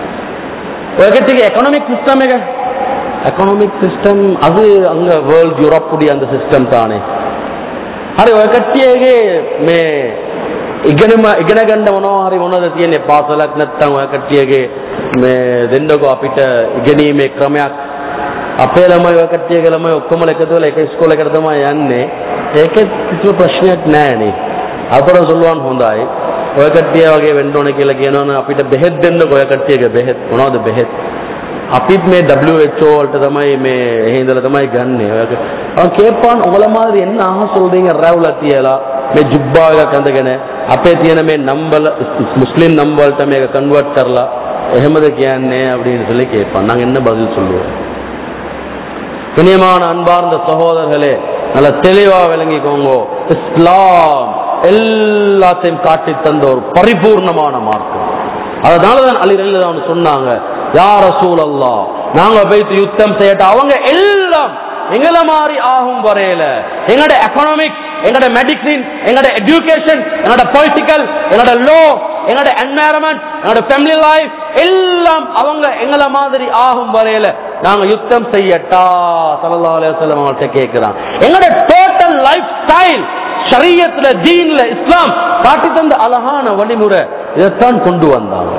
ඔය කට්ටියගේ එකොනොමික් සිස්ටම් එක එකොනොමික් සිස්ටම් அது අංග වර්ල්ඩ් යුරෝප් උඩි அந்த සිස්ටම් தானே. හරි ඔය කට්ටියගේ මේ ඉගෙනම ඉගෙන ගන්න මොනවා හරි මොනවද තියෙන්නේ පාසලක් නැත්නම් ඔය කට්ටියගේ මේ දෙන්නකෝ අපිට ඉගෙනීමේ ක්‍රමයක් අපේ ළමයි ඔය කට්ටියගේ ළමයි ඔක්කොම එකතු වෙලා එක ඉස්කෝල එකට තමයි යන්නේ ඒකෙත් කිසිම ප්‍රශ්නයක් නැහැ නේ අතන සොල්වන් හොඳයි ඔය කට්ටිය වගේ වෙන්න ඕනේ කියලා කියනවනේ අපිට බෙහෙත් දෙන්නකෝ ඔය කට්ටියගේ බෙහෙත් මොනවද බෙහෙත් අපිත් මේ WHO වලට තමයි මේ එහෙ ඉඳලා තමයි ගන්නෙ. ඔය அவன் கேட்பான் உங்கள மாதிரி என்ன ஆக சொல்றீங்க ரவுல තියලා මේ ජුබ්බා එකක් අඳගෙන අපේ තියෙන මේ නම්බල මුස්ලිම් නම්බලට මේක කන්වර්ට් කරලා එහෙමද කියන්නේ அப்படின்னு சொல்லி கேட்பான் நாங்க என்ன பதில் சொல்லுவோம் கண்ணியமான அன்பார்ந்த சகோதரர்களே நல்ல தெளிவா விளங்கிக்கோங்க இஸ்லாம் எல்லாத்தையும் காட்டி தந்த ஒரு பரிபூர்ணமான மார்க்கம் அதனாலதான் அலி ரலியல்லாஹு சொன்னாங்க யார் ரசூல் அல்லா நாங்க போயிட்டு யுத்தம் செய்யட்ட அவங்க எல்லாம் எங்கள மாதிரி ஆகும் வரையில எங்களோட எக்கனாமிக் எங்களோட மெடிசின் எங்களோட எஜுகேஷன் எங்களோட பொலிட்டிக்கல் எங்களோட லோ எங்களோட என்வாயரன்மெண்ட் எங்களோட ஃபேமிலி லைஃப் எல்லாம் அவங்க எங்கள மாதிரி ஆகும் வரையில நாங்க யுத்தம் செய்யட்டா சல்லல்லாஹு அலைஹி வஸல்லம் அவங்கள்ட்ட கேக்குறாங்க எங்களோட டோட்டல் லைஃப் ஸ்டைல் ஷரியத்துல தீன்ல இஸ்லாம் காட்டி தந்த அழகான வழிமுறை இதைத்தான் கொண்டு வந்தாங்க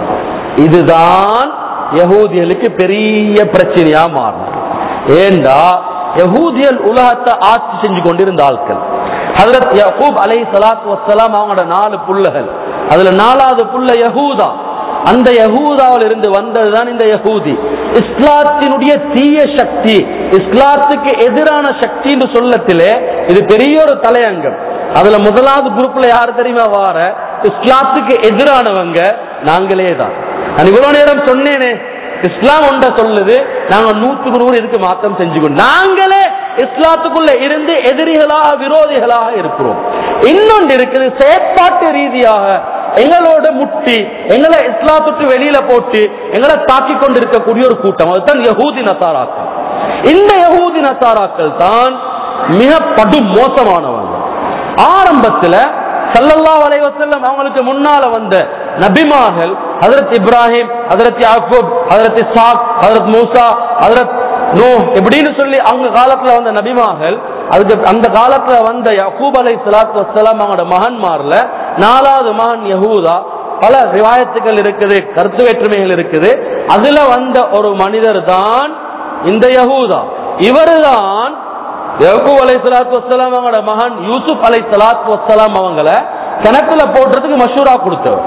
இதுதான் யகூதியலுக்கு பெரிய பிரச்சனையா மாறினது ஏண்டா யகூதியல் உலகத்தை ஆட்சி செஞ்சு கொண்டிருந்த ஆட்கள் ஹதரத் யகூப் அலை சலாத்து வசலாம் அவங்களோட நாலு புள்ளகள் அதுல நாலாவது புள்ள யகூதா அந்த யகூதாவில் இருந்து வந்ததுதான் இந்த யகூதி இஸ்லாத்தினுடைய தீய சக்தி இஸ்லாத்துக்கு எதிரான சக்தி என்று சொல்லத்திலே இது பெரிய ஒரு தலையங்கம் அதுல முதலாவது குரூப்ல யாரு தெரியுமா வார இஸ்லாத்துக்கு எதிரானவங்க நாங்களே தான் நான் இவ்வளவு நேரம் சொன்னேனே இஸ்லாம் ஒன்ற சொல்லுது நாங்க நூத்துக்கு நூறு இதுக்கு மாற்றம் செஞ்சுக்கணும் நாங்களே இஸ்லாத்துக்குள்ள இருந்து எதிரிகளாக விரோதிகளாக இருக்கிறோம் இன்னொன்று இருக்குது செயற்பாட்டு ரீதியாக எங்களோட முட்டி எங்களை இஸ்லாத்துக்கு வெளியில போட்டு எங்களை தாக்கி கொண்டு இருக்கக்கூடிய ஒரு கூட்டம் அதுதான் யகூதி நசாராக்கள் இந்த யகூதி நசாராக்கள் தான் மிக படு மோசமானவங்க ஆரம்பத்துல சல்லல்லாஹு அலைஹி வஸல்லம் அவங்களுக்கு முன்னால வந்த நபிமார்கள் ஹஜரத் இப்ராஹிம் ஹஜரத் யாக்கூப் ஹஜரத் இஸ்ஹாக் ஹஜரத் மூசா ஹஜரத் நூ இப்படின்னு சொல்லி அவங்க காலத்துல வந்த நபிமார்கள் அதுக்கு அந்த காலத்துல வந்த யக்கூப் அலை சலாத்து வசலாம் அவங்களோட மகன்மார்ல நாலாவது மகன் யஹூதா பல ரிவாயத்துகள் இருக்குது கருத்து வேற்றுமைகள் இருக்குது அதுல வந்த ஒரு மனிதர் தான் இந்த யஹூதா இவருதான் யக்கூப் அலை சலாத்து வசலாம் அவங்களோட மகன் யூசுப் அலை சலாத்து வசலாம் அவங்கள கிணத்துல போடுறதுக்கு மஷூரா கொடுத்தவர்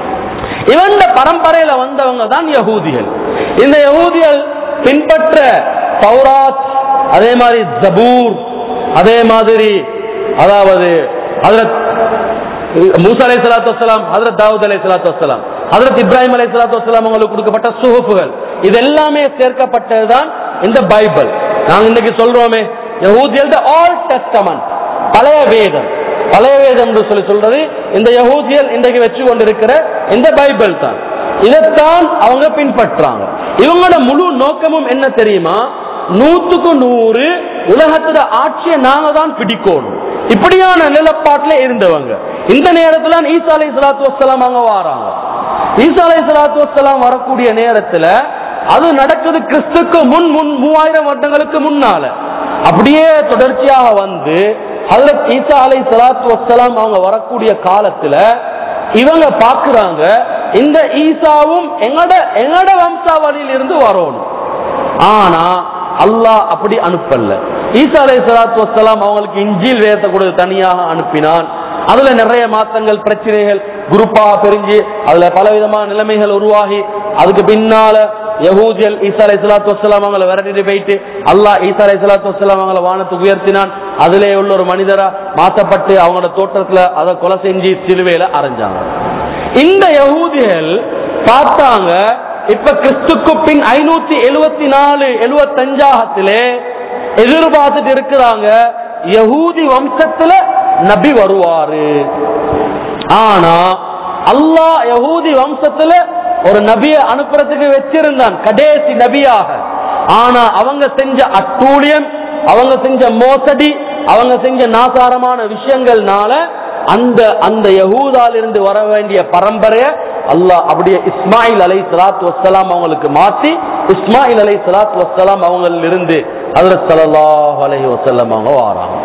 இவன் பரம்பரையில வந்தவங்க தான் யகூதிகள் இந்த யகூதிகள் பின்பற்ற தௌராத் அதே மாதிரி ஜபூர் அதே மாதிரி அதாவது ஹதரத் மூசா அலை சலாத்து வசலாம் ஹதரத் தாவூத் அலை சலாத்து வசலாம் ஹதரத் இப்ராஹிம் அலை சலாத்து வசலாம் அவங்களுக்கு கொடுக்கப்பட்ட சுகுப்புகள் இது எல்லாமே சேர்க்கப்பட்டதுதான் இந்த பைபிள் நாங்க இன்னைக்கு சொல்றோமே யகூதியல் ஆல் டெஸ்டமன்ட் பழைய வேதம் பழைய வேதம் என்று சொல்லி சொல்றது இந்த யகூதியல் இன்றைக்கு வச்சு கொண்டிருக்கிற இந்த பைபிள் தான் இதைத்தான் அவங்க பின்பற்றாங்க இவங்களோட முழு நோக்கமும் என்ன தெரியுமா நூத்துக்கு நூறு உலகத்துல ஆட்சியை நாங்க தான் பிடிக்கணும் இப்படியான நிலப்பாட்டுல இருந்தவங்க இந்த நேரத்துல ஈசா அலை சலாத்து வசலாம் அவங்க வாராங்க ஈசா அலை சலாத்து வசலாம் வரக்கூடிய நேரத்துல அது நடக்குது கிறிஸ்துக்கு முன் முன் மூவாயிரம் வருடங்களுக்கு முன்னால அப்படியே தொடர்ச்சியாக வந்து ஹலரத் ஈசா அலை சலாத்து வசலாம் அவங்க வரக்கூடிய காலத்துல இவங்க பாக்குறாங்க இந்த ஈசாவும் எங்கட எங்கட வம்சாவளியில் இருந்து வரணும் ஆனா அல்லாஹ் அப்படி அனுப்பல ஈசா அலை சலாத்து வசலாம் அவங்களுக்கு இஞ்சில் வேதத்தை கொடுத்து தனியாக அனுப்பினான் அதுல நிறைய மாற்றங்கள் பிரச்சனைகள் குரூப்பா பிரிஞ்சு அதுல பலவிதமான நிலைமைகள் உருவாகி அதுக்கு பின்னால யஹூதியல் ஈசா அலை சலாத்து வசலாம் அவங்களை விரட்டிட்டு போயிட்டு அல்லாஹ் ஈசா அலை சலாத்து வசலாம் அவங்களை வானத்துக்கு உயர்த்தினான் அதிலே உள்ள ஒரு மனிதரா மாற்றப்பட்டு அவங்களோட தோற்றத்துல அதை கொலை செஞ்சு சிலுவையில அரைஞ்சாங்க இந்த யகூதிகள் பார்த்தாங்க இப்ப கிறிஸ்துக்கு பின் ஐநூத்தி எழுவத்தி நாலு எழுவத்தஞ்சாகத்திலே எதிர்பார்த்துட்டு இருக்கிறாங்க யகூதி வம்சத்துல நபி வருவாரு ஆனா அல்லாஹ் யகூதி வம்சத்துல ஒரு நபியை அனுப்புறதுக்கு வச்சிருந்தான் கடைசி நபியாக ஆனா அவங்க செஞ்ச அட்டூழியம் அவங்க செஞ்ச மோசடி அவங்க செஞ்ச நாசாரமான விஷயங்கள்னால அந்த அந்த யகூதால இருந்து வர வேண்டிய பரம்பரைய அல்லாஹ் அப்படியே இஸ்மாயில் அலை சலாத் வசலாம் அவங்களுக்கு மாற்றி இஸ்மாயில் அலை சலாத் வசலாம் அவங்களில் இருந்து ஹதரத் ஸல்லல்லாஹு அலைஹி வஸல்லம் அவங்க வாராங்க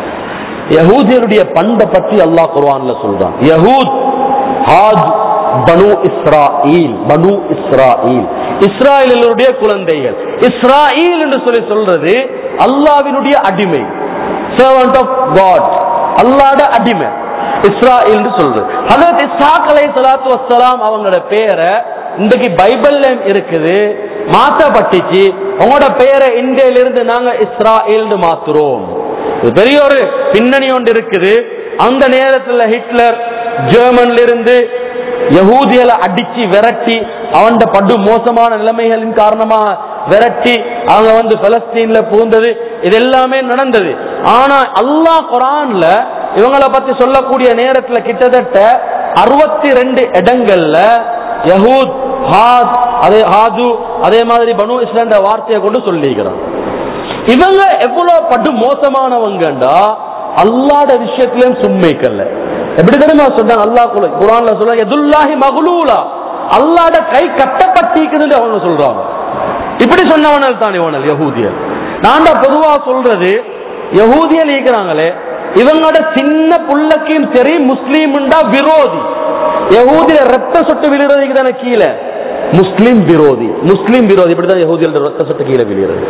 யஹூதியருடைய பண்பை பற்றி அல்லாஹ் குர்ஆன்ல சொல்றான் யஹூத் ஹாஜ் பனு இஸ்ராயில் பனு இஸ்ராயில் இஸ்ராயலுடைய குழந்தைகள் இஸ்ராயில் என்று சொல்லி சொல்றது அல்லாவினுடைய அடிமை servant ஆஃப் காட் அல்லாட அடிமை இஸ்ராயில் என்று சொல்றது ஹதரத் இஸ்ஹாக் அலை சலாத்து வசலாம் அவங்களோட பேரை இன்றைக்கு பைபிள்ல இருக்குது மாற்றப்பட்டுச்சு உங்களோட பேரை இந்தியிலிருந்து நாங்க இஸ்ராயில் மாத்துறோம் இது பெரிய ஒரு பின்னணி ஒன்று இருக்குது அந்த நேரத்துல ஹிட்லர் ஜெர்மன்ல இருந்து யகூதிகளை அடிச்சு விரட்டி அவன் படு மோசமான நிலைமைகளின் காரணமா விரட்டி அவங்க வந்து பலஸ்தீன்ல புகுந்தது இது எல்லாமே நடந்தது ஆனா அல்லாஹ் குரான்ல இவங்கள பத்தி சொல்லக்கூடிய நேரத்துல கிட்டத்தட்ட அறுபத்தி ரெண்டு இடங்கள்ல யஹூத் ஹாத் அதே ஹாது அதே மாதிரி பனு இஸ்லாண்ட வார்த்தையை கொண்டு சொல்லிக்கிறான் இவங்க எவ்வளவு படு மோசமானவங்கண்டா அல்லாட விஷயத்திலும் சும்மைக்கல்ல எப்படி தெரியுமா சொன்னாங்க அல்லாஹ் குல- குர்ஆன்ல சொல்றாங்க எதுல்லாஹி மகுலூலா அல்லாட கை கட்டப்பட்டிருக்குதுன்னு அவங்க சொல்றாங்க இப்படி சொன்னவனல் தான் இவனல் யஹூதியல் நான் தான் பொதுவா சொல்றது யஹூதியல் இருக்கிறாங்களே இவங்களோட சின்ன புள்ளக்கையும் சரி முஸ்லீம்டா விரோதி யஹூதியில ரத்த சொட்டு விழுறதுக்கு தானே கீழே முஸ்லிம் விரோதி முஸ்லிம் விரோதி இப்படிதான் யஹூதியோட ரத்த சொட்டு கீழே விழுகிறது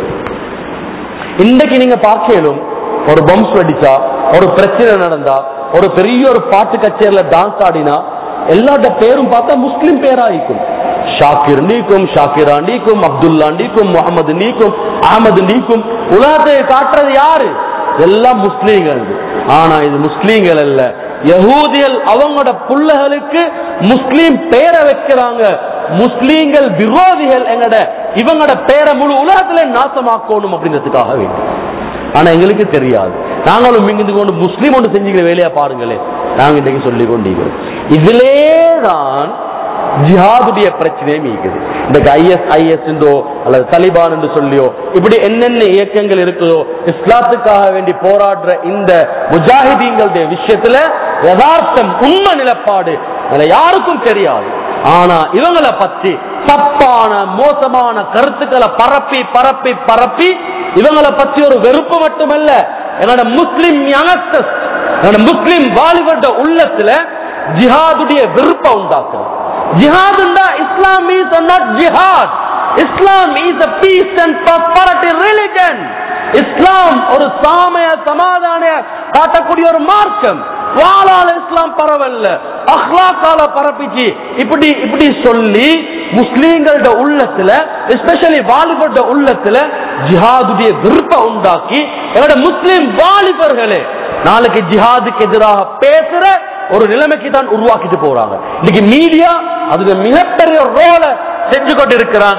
இன்னைக்கு நீங்க பார்க்கலும் ஒரு பம்ஸ் வெடிச்சா ஒரு பிரச்சனை நடந்தா ஒரு பெரிய ஒரு பாட்டு கச்சேரியில டான்ஸ் ஆடினா எல்லாட்ட பேரும் பார்த்தா முஸ்லிம் பேரா இருக்கும் ஷாக்கிர் நீக்கும் ஷாக்கிரா நீக்கும் அப்துல்லா நீக்கும் முகமது நீக்கும் அகமது நீக்கும் உலகத்தை காட்டுறது யாரு எல்லாம் முஸ்லீம்கள் ஆனா இது முஸ்லீம்கள் அல்ல யகூதியல் அவங்களோட புள்ளைகளுக்கு முஸ்லீம் பேரை வைக்கிறாங்க முஸ்லீம்கள் விரோதிகள் எங்கட இவங்களோட பேரை முழு உலகத்துல நாசமாக்கணும் அப்படிங்கிறதுக்காக வேண்டும் ஆனா எங்களுக்கு தெரியாது நாங்களும் இங்கிருந்து கொண்டு முஸ்லீம் ஒன்று செஞ்சுக்கிற வேலையா பாருங்களே நாங்க இன்றைக்கு சொல்லி கொண்டிருக்கிறோம் இதிலே தான் ஜிஹாதுடைய பிரச்சனையும் இருக்குது இந்த ஐஎஸ் ஐஎஸ் என்றோ அல்லது தலிபான் என்று சொல்லியோ இப்படி என்னென்ன இயக்கங்கள் இருக்குதோ இஸ்லாத்துக்காக வேண்டி போராடுற இந்த முஜாஹிதீன்களுடைய விஷயத்துல யதார்த்தம் உண்மை நிலப்பாடு அதுல யாருக்கும் தெரியாது ஆனா இவங்களை பத்தி தப்பான மோசமான கருத்துக்களை பரப்பி பரப்பி பரப்பி இவங்களை பத்தி ஒரு வெறுப்பு மட்டுமல்ல என்னோட முஸ்லிம் யங்ஸ்டர்ஸ் என்னோட முஸ்லிம் வாலிபர்ட உள்ளத்துல ஜிஹாதுடைய வெறுப்பை உண்டாக்குறது ஜிஹாதுண்டா Islam is not jihad Islam is a peace and prosperity religion Islam ஒரு சாமய சமாதான காட்டக்கூடிய ஒரு மார்க்கம் வாழால இஸ்லாம் பரவல்ல அஹ்லாக்கால பரப்பிச்சு இப்படி இப்படி சொல்லி முஸ்லீம்களோட உள்ளத்துல எஸ்பெஷலி வாலிபர்ட உள்ளத்துல ஜிஹாதுடைய விருப்ப உண்டாக்கி என்னோட முஸ்லிம் வாலிபர்களே நாளைக்கு ஜிஹாதுக்கு எதிராக பேசுற ஒரு நிலைமைக்கு தான் உருவாக்கிட்டு போறாங்க இன்னைக்கு மீடியா அதுல மிகப்பெரிய ரோல செஞ்சு கொண்டு இருக்கிறாங்க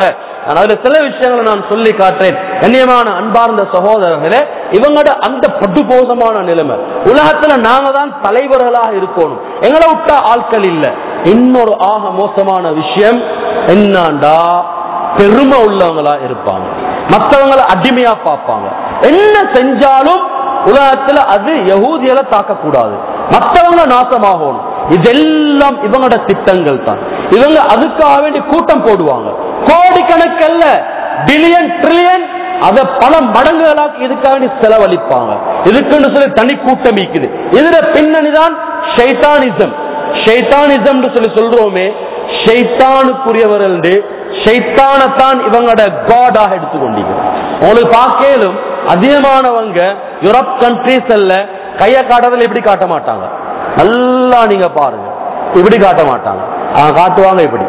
நான் அதுல சில விஷயங்களை நான் சொல்லி காட்டுறேன் கண்ணியமான அன்பார்ந்த சகோதரர்களே இவங்களோட அந்த படுபோதமான நிலைமை உலகத்துல நாங்க தான் தலைவர்களாக இருக்கணும் எங்களை விட்ட ஆட்கள் இல்ல இன்னொரு ஆக மோசமான விஷயம் என்னண்டா பெருமை உள்ளவங்களா இருப்பாங்க மற்றவங்களை அடிமையா பார்ப்பாங்க என்ன செஞ்சாலும் உலகத்துல அது யகூதிகளை தாக்கக்கூடாது மற்றவங்க நாசமாகணும் இதெல்லாம் இவங்களோட திட்டங்கள் தான் இவங்க அதுக்காக வேண்டி கூட்டம் போடுவாங்க கோடிக்கணக்கல்ல பில்லியன் ட்ரில்லியன் அத பல மடங்குகளாக்கி இதுக்காக வேண்டி செலவழிப்பாங்க இதுக்குன்னு சொல்லி தனி கூட்டம் இருக்குது இதுல பின்னணிதான் ஷைத்தானிசம் ஷைத்தானிசம் சொல்லி சொல்றோமே ஷைத்தானுக்குரியவர்கள் ஷைத்தானத்தான் இவங்களோட காடாக எடுத்துக்கொண்டீங்க உங்களுக்கு பார்க்கலும் அதிகமானவங்க யூரோப் கண்ட்ரீஸ் அல்ல கைய காட்டுறதுல இப்படி காட்ட மாட்டாங்க நல்லா நீங்க பாருங்க இப்படி காட்ட மாட்டாங்க அவங்க காட்டுவாங்க இப்படி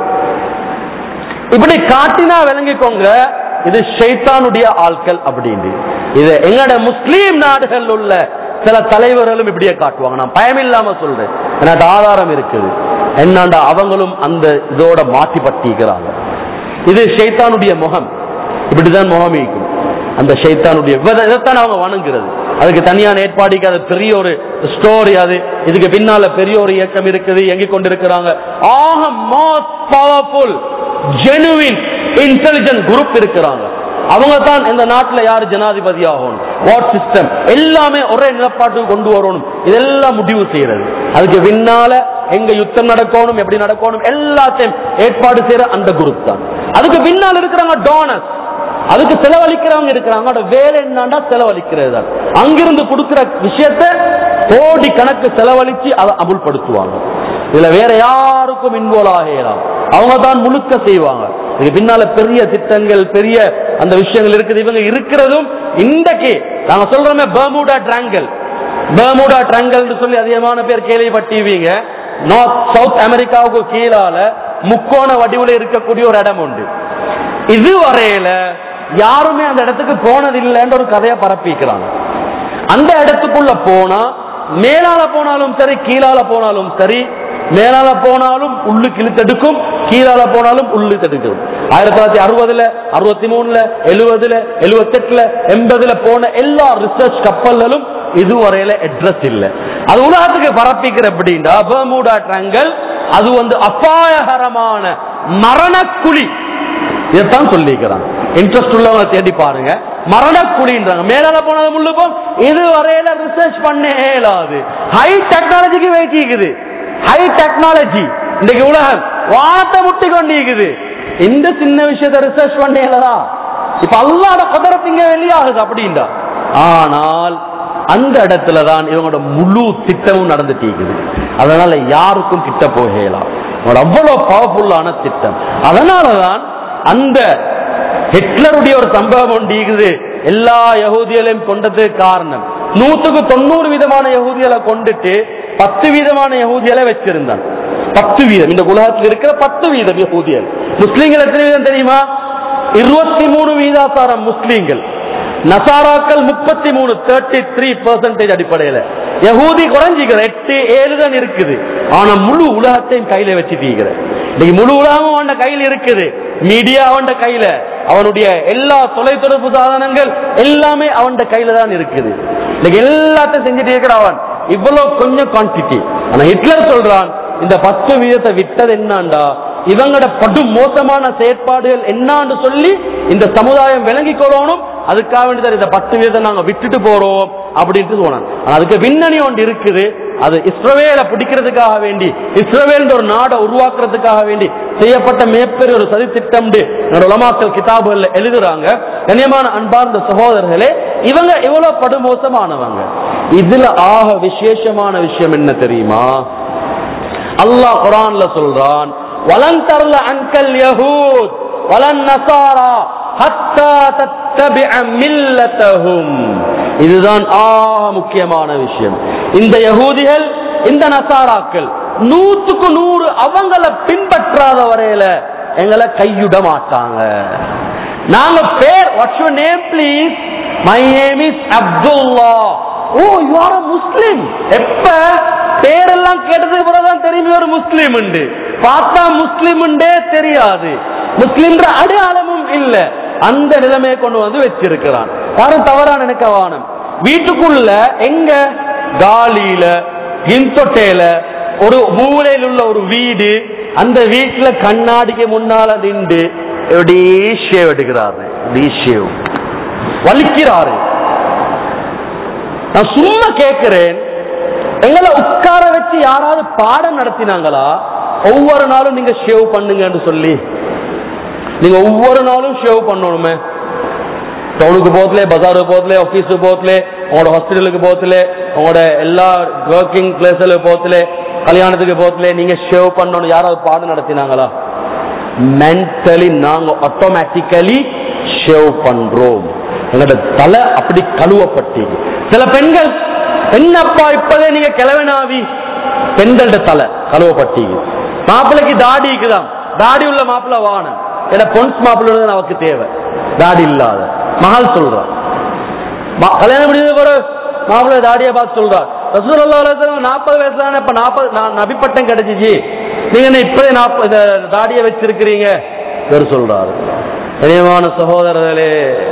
இப்படி காட்டினா விளங்கிக்கோங்க இது ஷைத்தானுடைய ஆட்கள் அப்படின்னு இது எங்களோட முஸ்லீம் நாடுகள் உள்ள சில தலைவர்களும் இப்படியே காட்டுவாங்க நான் பயமில்லாம சொல்றேன் எனக்கு ஆதாரம் இருக்குது என்னண்டா அவங்களும் அந்த இதோட மாற்றி பட்டிக்கிறாங்க இது ஷைத்தானுடைய முகம் இப்படிதான் முகம் இருக்கும் அந்த ஷைத்தானுடைய இவத- இதைத்தான் அவங்க வணங்குறது அதுக்கு தனியான ஏற்பாடிக்கு அது பெரிய ஒரு ஸ்டோரி அது இதுக்கு பின்னால பெரிய ஒரு இயக்கம் இருக்குது இயங்கிக் கொண்டிருக்கிறாங்க ஆக most powerful genuine intelligent group இருக்கிறாங்க அவங்க தான் இந்த நாட்டுல யார் ஜனாதிபதி ஆகணும் வாட் சிஸ்டம் எல்லாமே ஒரே நிலப்பாட்டுக்கு கொண்டு வரணும் இதெல்லாம் முடிவு செய்யறது அதுக்கு பின்னால எங்க யுத்தம் நடக்கணும் எப்படி நடக்கணும் எல்லாத்தையும் ஏற்பாடு செய்யற அந்த குரூப் தான் அதுக்கு பின்னால் இருக்கிறாங்க டோனர்ஸ் அதுக்கு செலவழிக்கிறவங்க இருக்கிறாங்க அதோட வேலை என்னன்னா செலவழிக்கிறது தான் அங்கிருந்து கொடுக்கிற விஷயத்த கோடி கணக்கு செலவழிச்சு அதை அமுல்படுத்துவாங்க இதுல வேற யாருக்கும் இன்வால்வ் ஆகலாம் அவங்க தான் முழுக்க செய்வாங்க இது பின்னால பெரிய திட்டங்கள் பெரிய அந்த விஷயங்கள் இருக்குது இவங்க இருக்கிறதும் இன்றைக்கு நாங்க சொல்றோமே பர்முடா ட்ராங்கல் பர்முடா ட்ராங்கல் சொல்லி அதிகமான பேர் கேள்விப்பட்டீங்க நார்த் சவுத் அமெரிக்காவுக்கு கீழால முக்கோண வடிவுல இருக்கக்கூடிய ஒரு இடம் உண்டு இதுவரையில யாருமே அந்த இடத்துக்கு போனதில்லைன்ற ஒரு கதையை பரப்பிக்கிறாங்க அந்த இடத்துக்குள்ள போனா மேலால போனாலும் சரி கீழால போனாலும் சரி மேலால போனாலும் உள்ளு கிழித்தெடுக்கும் கீழால போனாலும் உள்ளு தடுக்கும் ஆயிரத்தி தொள்ளாயிரத்தி அறுபதுல அறுபத்தி மூணுல எழுபதுல எழுபத்தெட்டுல எண்பதுல போன எல்லா ரிசர்ச் கப்பல்களும் இதுவரையில அட்ரஸ் இல்ல அது உலகத்துக்கு பரப்பிக்கிற அப்படின்னா பர்முடா ட்ரங்கல் அது வந்து அபாயகரமான மரணக்குழி இதைத்தான் சொல்லிக்கிறான் இன்ட்ரெஸ்ட் உள்ளவங்க தேடி பாருங்க மரணக்குழின்றாங்க மேலால போனது முள்ளுக்கும் இது வரையில ரிசர்ச் பண்ண இயலாது ஹை டெக்னாலஜிக்கு வைக்கிக்குது ஹை டெக்னாலஜி இன்னைக்கு உலகம் வானத்தை முட்டி கொண்டிருக்குது இந்த சின்ன விஷயத்தை ரிசர்ச் பண்ண இயலதா இப்ப அல்லாட குதிரத்து இங்க வெளியாகுது அப்படின்டா ஆனால் அந்த இடத்துல தான் இவங்களோட முழு திட்டமும் நடந்துட்டு இருக்குது அதனால யாருக்கும் கிட்ட போகலாம் அவ்வளவு பவர்ஃபுல்லான திட்டம் அதனாலதான் அந்த ஹிட்லருடைய ஒரு சம்பவம் ஒன்று இருக்குது எல்லா யகூதிகளையும் கொண்டதுக்கு காரணம் நூத்துக்கு தொண்ணூறு விதமான யகூதிகளை கொண்டுட்டு பத்து வீதமான யகூதிகளை வச்சிருந்தான் பத்து வீதம் இந்த உலகத்தில் இருக்கிற பத்து வீதம் யகூதிகள் முஸ்லீம்கள் எத்தனை வீதம் தெரியுமா இருபத்தி மூணு வீதாசாரம் முஸ்லீம்கள் நசாராக்கள் முப்பத்தி மூணு தேர்ட்டி த்ரீ பர்சன்டேஜ் அடிப்படையில யகூதி குறைஞ்சிக்கிற எட்டு ஏழு தான் இருக்குது ஆனா முழு உலகத்தையும் கையில வச்சுட்டீங்கிற இன்னைக்கு முழு உலகமும் அவன் கையில் இருக்குது மீடியா அவன் கையில அவனுடைய எல்லா தொலைத்தொடர்பு சாதனங்கள் எல்லாமே அவன் கையில தான் இருக்குது இன்னைக்கு எல்லாத்தையும் செஞ்சுட்டு இருக்கிற அவன் இவ்வளவு கொஞ்சம் குவான்டிட்டி ஆனா ஹிட்லர் சொல்றான் இந்த பத்து வீதத்தை விட்டது என்னண்டா இவங்களோட படு மோசமான செயற்பாடுகள் என்னான்னு சொல்லி இந்த சமுதாயம் விளங்கிக் கொள்ளணும் அதுக்காக வேண்டி தான் இந்த பத்து வீதத்தை நாங்க விட்டுட்டு போறோம் அப்படின்ட்டு சொன்னாங்க ஆனா அதுக்கு பின்னணி ஒன்று இருக்குது அது இஸ்ரவேலை பிடிக்கிறதுக்காக வேண்டி இஸ்ரவேல் ஒரு நாடை உருவாக்குறதுக்காக வேண்டி செய்யப்பட்ட மிகப்பெரிய ஒரு சதி திட்டம் என்னோட உலமாக்கல் கிதாபுகள்ல எழுதுறாங்க கண்ணியமான அன்பார்ந்த சகோதரர்களே இவங்க எவ்வளவு படுமோசமானவங்க இதுல ஆக விசேஷமான விஷயம் என்ன தெரியுமா அல்லாஹ் குரான்ல சொல்றான் வலன் தரல அன்கல் யஹூத் வலன் நசாரா ஹத்தா தத்தபிஅ மில்லத்தஹும் இதுதான் ஆக முக்கியமான விஷயம் இந்த யகூதிகள் இந்த நசாராக்கள் நூத்துக்கு நூறு அவங்கள பின்பற்றாத வரையில எங்களை கையுட மாட்டாங்க நாங்க பேர் what's your name please my name is Abdullah oh you are Muslim எப்ப பேரெல்லாம் கேட்டதுக்கு பிறகுதான் தெரியும் ஒரு முஸ்லீம் உண்டு பார்த்தா முஸ்லீம் உண்டே தெரியாது முஸ்லிம்ன்ற அடையாளமும் இல்ல அந்த நிலைமையை கொண்டு வந்து வச்சிருக்கிறான் யாரும் தவறா நினைக்க வானம் வீட்டுக்குள்ள எங்க காலியில இன்தொட்டையில ஒரு மூலையில் உள்ள ஒரு வீடு அந்த வீட்டுல கண்ணாடிக்கு முன்னால நின்று எப்படியே ஷேவ் எடுக்கிறாரு இப்படி ஷேவ் வலிக்கிறாரு நான் சும்மா கேட்கிறேன் எங்களை உட்கார வச்சு யாராவது பாடம் நடத்தினாங்களா ஒவ்வொரு நாளும் நீங்க ஷேவ் பண்ணுங்கன்னு சொல்லி நீங்க ஒவ்வொரு நாளும் ஷேவ் பண்ணணுமே டவுனுக்கு போகத்துல பஜாருக்கு போகத்துல ஆஃபீஸுக்கு போகத்துல உங்களோட ஹாஸ்பிட்டலுக்கு போகத்துல உங்களோட எல்லா ஒர்க்கிங் பிளேஸ்ல போகத்துல கல்யாணத்துக்கு போகத்துல நீங்க ஷேவ் பண்ணணும் யாராவது பாடம் நடத்தினாங்களா மென்டலி நாங்க ஆட்டோமேட்டிக்கலி ஷேவ் பண்றோம் எங்களோட தலை அப்படி கழுவப்பட்டு சில பெண்கள் என்னப்பா இப்பதே நீங்க கிளவனாவி பெண்களோட தலை கழுவப்பட்டீங்க மாப்பிள்ளைக்கு தாடி இருக்குதாம் தாடி உள்ள மாப்பிள்ளை வானம் ஏன்னா பொன்ஸ் மாப்பிள்ளை நமக்கு தேவை தாடி இல்லாத மகள் சொல்றான் மா- கல்யாணம் முடிஞ்சது பிறகு மாப்பிள்ளை தாடியை பார்த்து சொல்றார் ரசூல் நாற்பது வயசுல இப்ப நாற்பது நான் நபிப்பட்டம் கிடைச்சிச்சு நீங்க என்ன இப்பவே நாற்பது தாடியை வச்சிருக்கிறீங்க இவர் சொல்றாரு கனியமான சகோதரர்களே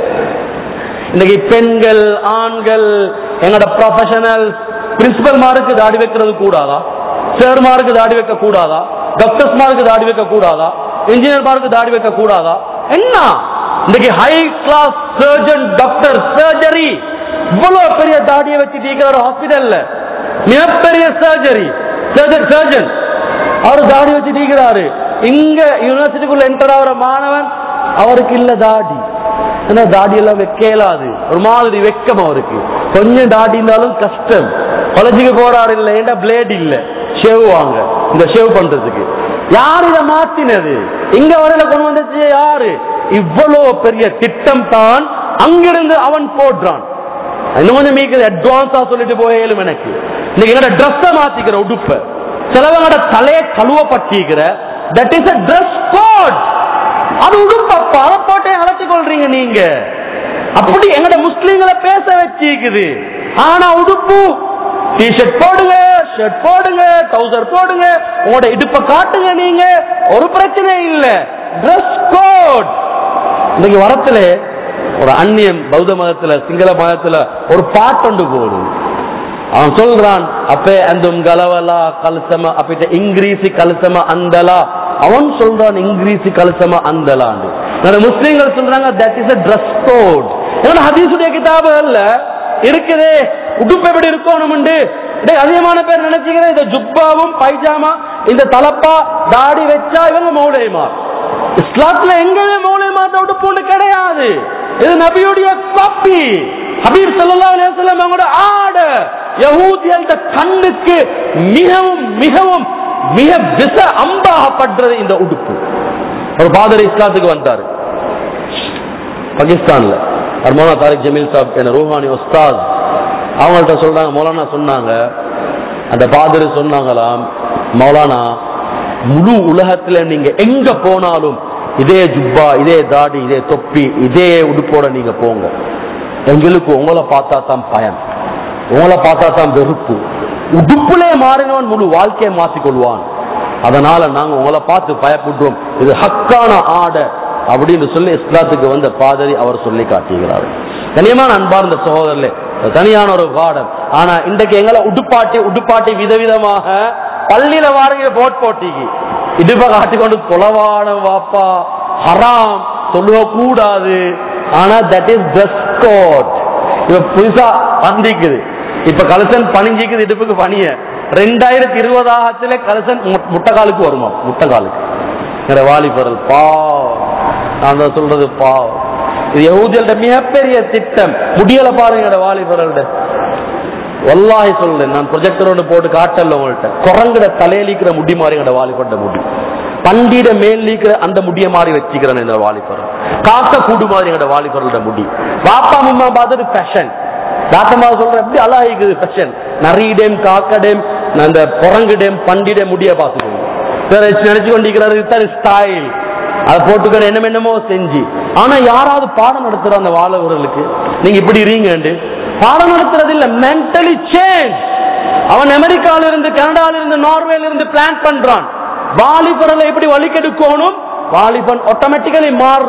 இன்னைக்கு பெண்கள் ஆண்கள் எங்களோட ப்ரொஃபஷனல் பிரின்சிபல் மாருக்கு தாடி வைக்கிறது கூடாதா சார் மாருக்கு தாடி வைக்க கூடாதா டாக்டர்ஸ் மாருக்கு தாடி வைக்க கூடாதா இன்ஜினியர் மாருக்கு தாடி வைக்க கூடாதா என்ன இன்னைக்கு high class surgeon doctor surgery இவ்வளவு பெரிய தாடியை வச்சு தீக்கிறார் ஹாஸ்பிடல்ல மிகப்பெரிய சர்ஜரி சர்ஜன் சர்ஜன் அவர் தாடி வச்சு தீக்கிறாரு இங்க யூனிவர்சிட்டிக்குள்ள என்டர் ஆகிற மாணவன் அவருக்கு இல்ல தாடி ஏன்னா தாடி எல்லாம் வைக்க இயலாது ஒரு மாதிரி வெக்கம் அவருக்கு கொஞ்சம் தாடி இருந்தாலும் கஷ்டம் காலேஜுக்கு போறாரு இல்ல ஏன்டா பிளேட் இல்ல ஷேவ் வாங்க இந்த ஷேவ் பண்றதுக்கு யார் இதை மாத்தினது இங்க வரையில கொண்டு வந்துச்சு யாரு இவ்வளவு பெரிய திட்டம் தான் அங்கிருந்து அவன் போடுறான் இன்னும் கொஞ்சம் மீக்கு அட்வான்ஸா சொல்லிட்டு போயிலும் எனக்கு இன்னைக்கு என்னோட ட்ரெஸ்ஸை மாத்திக்கிற உடுப்ப சிலவங்களோட தலையை கழுவப்பட்டிருக்கிற that is a dress code அது உடுப்பப்பா அதை போட்டே அழைச்சு கொள்றீங்க நீங்க அப்படி எங்கட முஸ்லீம்களை பேச வச்சிருக்குது ஆனா உடுப்பு டிஷர்ட் போடுங்க ஷர்ட் போடுங்க டவுசர் போடுங்க உங்களோட இடுப்பை காட்டுங்க நீங்க ஒரு பிரச்சனை இல்ல ட்ரெஸ் கோட் இன்னைக்கு வரத்துல ஒரு அந்நியம் பௌத்த மதத்துல சிங்கள மதத்துல ஒரு பாட்டொண்டு போடுது அவன் சொல்றான் அப்பே அந்த கலவலா கலசம அப்பிட்ட இங்கிரீசி கலசம அந்தலா அவன் சொல்றான் இங்கிரீசி கலசம அந்தலான்னு நம்ம முஸ்லீம்கள் சொல்றாங்க that is a dress code என்னோட ஹதீசுடைய கிதாபுகள்ல இருக்குதே உடுப்பு எப்படி இருக்கணும்ண்டு டேய் அதிகமான பேர் நினைச்சுக்கிறேன் இந்த ஜுப்பாவும் பைஜாமா இந்த தலப்பா தாடி வச்சா இவங்க மௌலைமா இஸ்லாத்துல எங்கவே மௌலியமாத்த உடுப்பு கிடையாது இது நபியுடைய காப்பி ஹபீப் ஸல்லல்லாஹு அலைஹி வஸல்லம் அவங்களோட ஆடு யஹூதியல்ட கண்ணுக்கு மிகவும் மிகவும் மிக விச அம்பாகப்படுறது இந்த உடுப்பு ஒரு பாதர் இஸ்லாத்துக்கு வந்தாரு பாகிஸ்தான்ல அவர் மௌலானா தாரிக் ஜமீல் சாப் என ரூஹானி உஸ்தாத் அவங்கள்ட்ட சொல்றாங்க மௌலானா சொன்னாங்க அந்த பாதர் சொன்னாங்களாம் மௌலானா முழு உலகத்துல நீங்க எங்க போனாலும் இதே ஜுப்பா இதே தாடி இதே தொப்பி இதே உடுப்போட நீங்க போங்க எங்களுக்கு உங்களை பார்த்தா தான் பயம் உங்களை பார்த்தா தான் வெறுப்பு உடுப்புலே மாறினவன் முழு வாழ்க்கையை மாற்றிக் கொள்வான் அதனால நாங்க உங்களை பார்த்து பயப்படுறோம் இது ஹக்கான ஆடை அப்படின்னு சொல்லி இஸ்லாத்துக்கு வந்த பாதரி அவர் சொல்லி காட்டுகிறார் கனியமான அன்பார்ந்த சகோதரர்களே அது தனியான ஒரு பாடம் ஆனா இன்றைக்கு எங்களை உடுப்பாட்டி உடுப்பாட்டி விதவிதமாக பள்ளியில வாரங்க போட் போட்டிக்கு இடுப்ப காட்டிக்கொண்டு தொலைவான வாப்பா ஹராம் சொல்லுவ கூடாது ஆனா தட் இஸ் ட்ரெஸ் கோட் இப்ப புதுசா வந்திக்குது இப்ப கலசன் பணிஞ்சிக்குது இடுப்புக்கு பணிய ரெண்டாயிரத்தி இருபதாகத்துல கலசன் மு- முட்டைக்காலுக்கு வருமா முட்டைக்காலுக்கு என்னோட வாலிபரல் பாவம் நான் தான் சொல்றது பாவம் இது யஹூதியல்ட மிகப்பெரிய திட்டம் முடியல பாருங்க என்னோட வாலிபரல்ட வல்லாஹி சொல்றேன் நான் ப்ரொஜெக்டரோட போட்டு காட்டல உங்கள்ட்ட குரங்குட தலையிலிக்கிற முடி மாதிரி என்னோட வாலிபர்ட முடி பண்டிட மேல் நீக்கிற அந்த முடிய மாதிரி வச்சுக்கிறேன் இந்த வாலிபர் காக்க கூடு மாதிரி என்னோட வாலிபரோட முடி பாப்பா அம்மா பார்த்தது ஃபேஷன் தாத்தம்மா சொல்ற எப்படி அழகாயிக்குது ஃபேஷன் நரியிடம் காக்கடம் அந்த குரங்குடம் பண்டிட முடிய பார்த்துக்கோங்க வேற நினைச்சு கொண்டிருக்கிறாரு இதுதான் ஸ்டைல் அதை போட்டுக்கிற என்ன என்னமோ செஞ்சு ஆனா யாராவது பாடம் நடத்துற அந்த வாழவர்களுக்கு நீங்க இப்படி இருங்கண்டு பாடம் நடத்துறது இல்ல மென்டலி சேஞ்ச் அவன் அமெரிக்கால இருந்து கனடால இருந்து நார்வேல இருந்து பிளான் பண்றான் வாலிபரலை எப்படி வழிக்கெடுக்கணும் வாலிபன் ஆட்டோமேட்டிக்கலி மாறுறான்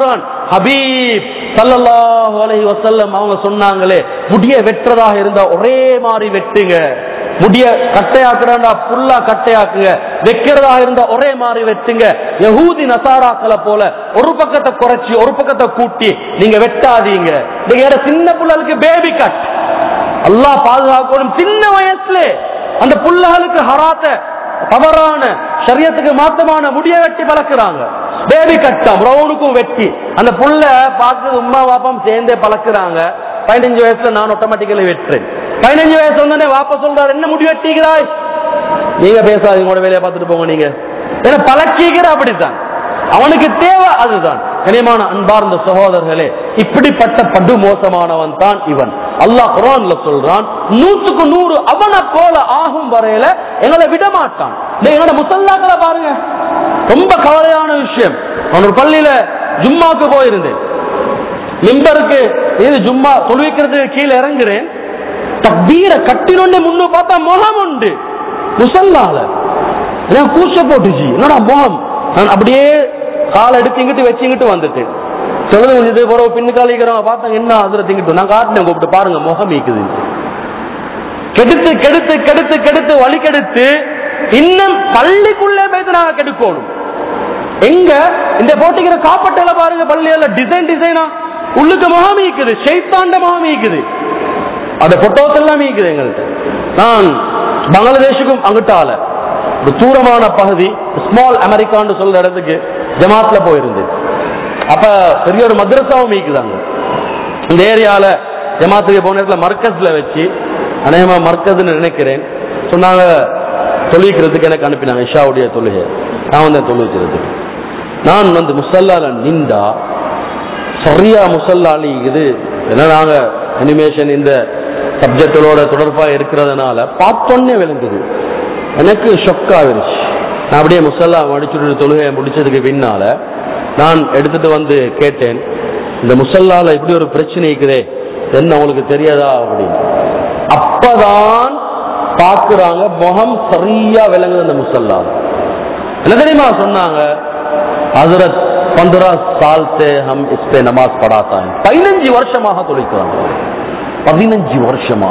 ஹபீப் ஸல்லல்லாஹு அலைஹி வஸல்லம் அவங்க சொன்னாங்களே முடிய வெட்டுறதாக இருந்தா ஒரே மாதிரி வெட்டுங்க முடிய கட்டையாக்குறா புல்லா கட்டையாக்குங்க வைக்கிறதா இருந்தா ஒரே மாதிரி வெட்டுங்க யஹூதி நசாராக்களை போல ஒரு பக்கத்தை குறைச்சி ஒரு பக்கத்தை கூட்டி நீங்க வெட்டாதீங்க நீங்க ஏன்னா சின்ன புள்ளலுக்கு பேபி கட் அல்லாஹ் பாதுகாக்கணும் சின்ன வயசுல அந்த புள்ளகளுக்கு ஹராத்த தவறான சரியத்துக்கு மாத்தமான முடிய வெட்டி பழக்கிறாங்க பேபி கட்டம் ரவுனுக்கும் வெட்டி அந்த புள்ள பார்த்து உமா பாப்பம் சேர்ந்தே பழக்கிறாங்க பதினஞ்சு வயசுல நான் ஆட்டோமேட்டிக்கலி வெட்டுறேன் பதினஞ்சு வயசு வந்தோடனே வாப்பா சொல்றாரு என்ன முடி வெட்டிக்கிறாய் நீங்க பேசாதீங்க உங்களோட வேலையை பார்த்துட்டு போங்க நீங்க ஏன்னா பழக்கிக்கிற அப்படித்தான் அவனுக்கு தேவை அதுதான் கனியமான அன்பார்ந்த சகோதரர்களே இப்படிப்பட்ட படு மோசமானவன் தான் இவன் அல்லாஹ் குரான்ல சொல்றான் நூற்றுக்கு நூறு அவனை போல ஆகும் வரையில எங்களை விட மாட்டான் இந்த எங்களோட முசல்லாக்களை பாருங்க ரொம்ப கவலையான விஷயம் நான் ஒரு பள்ளியில ஜும்மாக்கு போயிருந்தேன் மிம்பருக்கு இது ஜும்மா தொழுவிக்கிறதுக்கு கீழே இறங்குறேன் தக்பீரை கட்டினொன்னே முன்னு பார்த்தா முகம் உண்டு முசல்லால எனக்கு கூச்ச போட்டுச்சு என்னடா முகம் நான் அப்படியே காலை எடுத்து இங்கிட்டு வச்சு இங்கிட்டு வந்துட்டேன் சொல்லுங்க இது போற பின்னுக்காலிக்கிறவங்க பார்த்தாங்க என்ன அதுல திங்கிட்டு நான் காட்டினேன் கூப்பிட்டு பாருங்க முகம் ஈக்குது கெடுத்து கெடுத்து கெடுத்து கெடுத்து வழி கெடுத்து இன்னும் பள்ளிக்குள்ளே போய் நாங்க கெடுக்கணும் எங்க இந்த போட்டிக்கிற காப்பட்டையில பாருங்க பள்ளியில டிசைன் டிசைனா உள்ளுக்கு முகம் ஈக்குது ஷெய்தாண்ட முகம் ஈக்குது அந்த போட்டோஸ் எல்லாம் ஈக்குது எங்கள்கிட்ட நான் பங்களாதேஷுக்கும் அங்கிட்டால ஒரு தூரமான பகுதி ஸ்மால் அமெரிக்கான்னு சொல்ற இடத்துக்கு ஜமாத்ல போயிருந்தேன் அப்ப பெரிய ஒரு மദ്രസാவும் ஈக்குதாங்க இந்த ஏரியால ஜமாத்துக்கு போன இடத்துல மர்க்கஸ்ல வச்சு அநேகமா மர்க்கஸ்னு நினைக்கிறேன் சொன்னாங்க தொழுவிக்கிறதுக்கு எனக்கு அனுப்பினாங்க இஷாவுடைய தொழுகை நான் வந்து தொழுவிக்கிறதுக்கு நான் வந்து முசல்லால நின்றா சரியா முசல்லாலி இது ஏன்னா நாங்க அனிமேஷன் இந்த சப்ஜெக்டுகளோட தொடர்பா இருக்கிறதுனால பார்த்தோன்னே விளங்குது எனக்கு ஷொக் ஆகிருச்சு நான் அப்படியே முசல்லா முடிச்சுட்டு தொழுகையை முடிச்சதுக்கு பின்னால நான் எடுத்துட்டு வந்து கேட்டேன் இந்த முசல்லால இப்படி ஒரு பிரச்சனை இருக்குதே என்ன உங்களுக்கு தெரியாதா அப்படின்னு அப்பதான் பார்க்கறாங்க முகம் சரியா விளங்குது அந்த முசல்லால என்ன தெரியுமா சொன்னாங்க ஹசரத் பந்தரா சால் சே ஹம் இஸ்பே நமாஸ் படாத்தா பதினஞ்சு வருஷமாக தொழிக்கிறாங்க பதினஞ்சு வருஷமா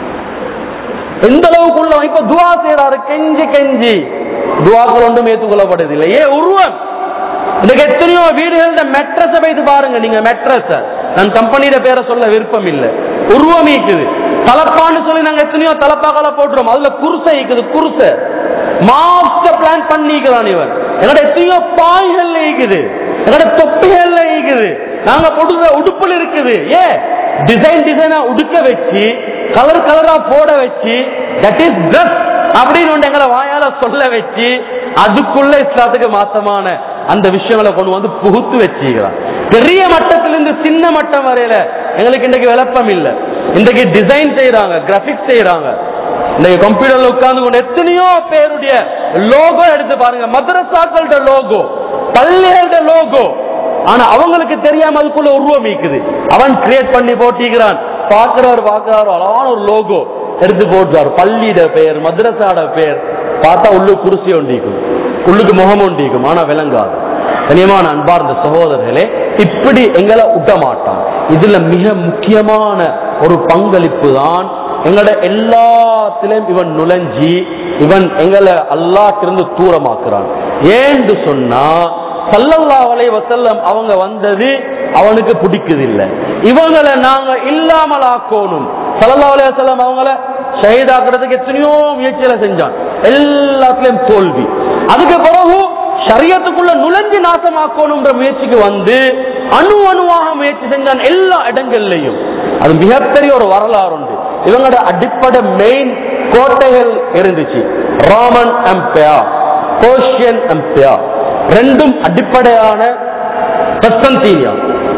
எந்த அளவுக்குள்ள இப்ப துவா செய்யறாரு கெஞ்சி கெஞ்சி துவாக்கள் ஒன்றும் ஏற்றுக்கொள்ளப்படுதில்லை ஏ உருவம் இன்னைக்கு எத்தனையோ வீடுகள மெட்ரஸ வைத்து பாருங்க நீங்க மெட்ரஸ நான் கம்பெனியோட பேரை சொல்ல விருப்பம் இல்லை உருவம் ஈக்குது தலப்பான்னு சொல்லி நாங்க எத்தனையோ தலப்பாக்களை போட்டுறோம் அதுல குருசை ஈக்குது குருசை மாஸ்டர் பிளான் பண்ணிக்கிறான் இவன் எங்கட எத்தனையோ பாய்கள் ஈக்குது எங்கட தொப்பிகள்ல ஈக்குது நாங்க போடுற உடுப்புல இருக்குது ஏ டிசைன் டிசைனா உடுக்க வச்சு கலர் கலரா போட வச்சு தட் இஸ் ட்ரெஸ் அப்படின்னு ஒன்று எங்களை வாயால சொல்ல வச்சு அதுக்குள்ள இஸ்லாத்துக்கு மாத்தமான அந்த விஷயங்களை கொண்டு வந்து புகுத்து வச்சுக்கிறான் பெரிய மட்டத்திலிருந்து சின்ன மட்டம் வரையில எங்களுக்கு இன்றைக்கு விளப்பம் இல்லை இன்றைக்கு டிசைன் செய்யறாங்க கிராபிக்ஸ் செய்யறாங்க இன்னைக்கு கம்ப்யூட்டர்ல உட்கார்ந்து கொண்டு எத்தனையோ பேருடைய லோகோ எடுத்து பாருங்க மதரசாக்கள்ட லோகோ பள்ளிகளோட லோகோ ஆனா அவங்களுக்கு தெரியாம அதுக்குள்ள உருவம் இருக்குது அவன் கிரியேட் பண்ணி போட்டிக்கிறான் பாக்குறவர் பாக்குறாரு அழகான ஒரு லோகோ எடுத்து போட்டார் பள்ளியிட பெயர் மദ്രസാட பெயர் பார்த்தா உள்ளு குருசி ஒண்டிக்கும் உள்ளுக்கு முகம் ஒண்டிக்கும் ஆனா விளங்காது கனியமான அன்பார்ந்த சகோதரர்களே இப்படி எங்களை விட்ட மாட்டான் இதுல மிக முக்கியமான ஒரு பங்களிப்பு தான் எங்களோட எல்லாத்திலும் இவன் நுழைஞ்சி இவன் எங்களை அல்லாட்டிருந்து தூரமாக்குறான் ஏன்னு சொன்னா சல்லல்லாஹு அலைஹி வஸல்லம் அவங்க வந்தது அவனுக்கு பிடிக்குதில்லை இவங்களை நாங்க இல்லாமல் ஆக்கணும் சல்லல்லாஹு அலைஹி வஸல்லம் அவங்கள ஷஹீதாக்குறதுக்கு எத்தனையோ முயற்சிகளை செஞ்சான் எல்லாத்துலயும் தோல்வி அதுக்கு பிறகு ஷரியத்துக்குள்ள நுழைஞ்சு நாசமாக்கணும்ன்ற முயற்சிக்கு வந்து அணு அணுவாக முயற்சி செஞ்சான் எல்லா இடங்கள்லையும் அது மிகப்பெரிய ஒரு வரலாறு உண்டு இவங்களோட அடிப்படை மெயின் கோட்டைகள் இருந்துச்சு ரோமன் எம்பையர் போர்ஷியன் எம்பையர் ரெண்டும் அடிப்படையான கஸ்தந்தீனியா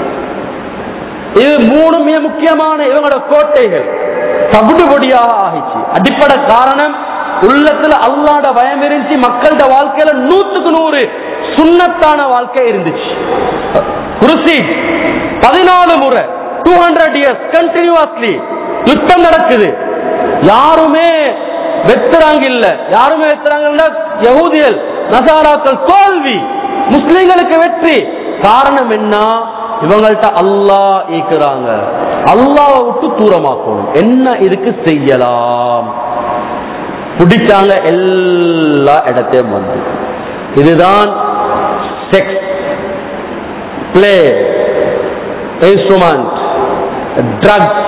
இது மூணு மிக முக்கியமான இவங்களோட கோட்டைகள் தவிடுபடியாக ஆகிச்சு அடிப்படை காரணம் உள்ளத்துல அல்லாட பயம் இருந்துச்சு மக்களோட வாழ்க்கையில நூத்துக்கு நூறு சுண்ணத்தான வாழ்க்கை இருந்துச்சு குருசி பதினாலு முறை டூ ஹண்ட்ரட் இயர்ஸ் கண்டினியூஸ்லி யுத்தம் நடக்குது யாருமே வெத்துறாங்க இல்ல யாருமே வெத்துறாங்க யகூதியல் நசாராக்கள் தோல்வி முஸ்லிம்களுக்கு வெற்றி காரணம் என்ன இவங்கள்ட்ட அல்லாஹ் ஈக்குறாங்க அல்லாஹ்வை விட்டு தூரமாக்கணும் என்ன இதுக்கு செய்யலாம் பிடிச்சாங்க எல்லா இடத்தையும் வந்து இதுதான் sex play instrument drugs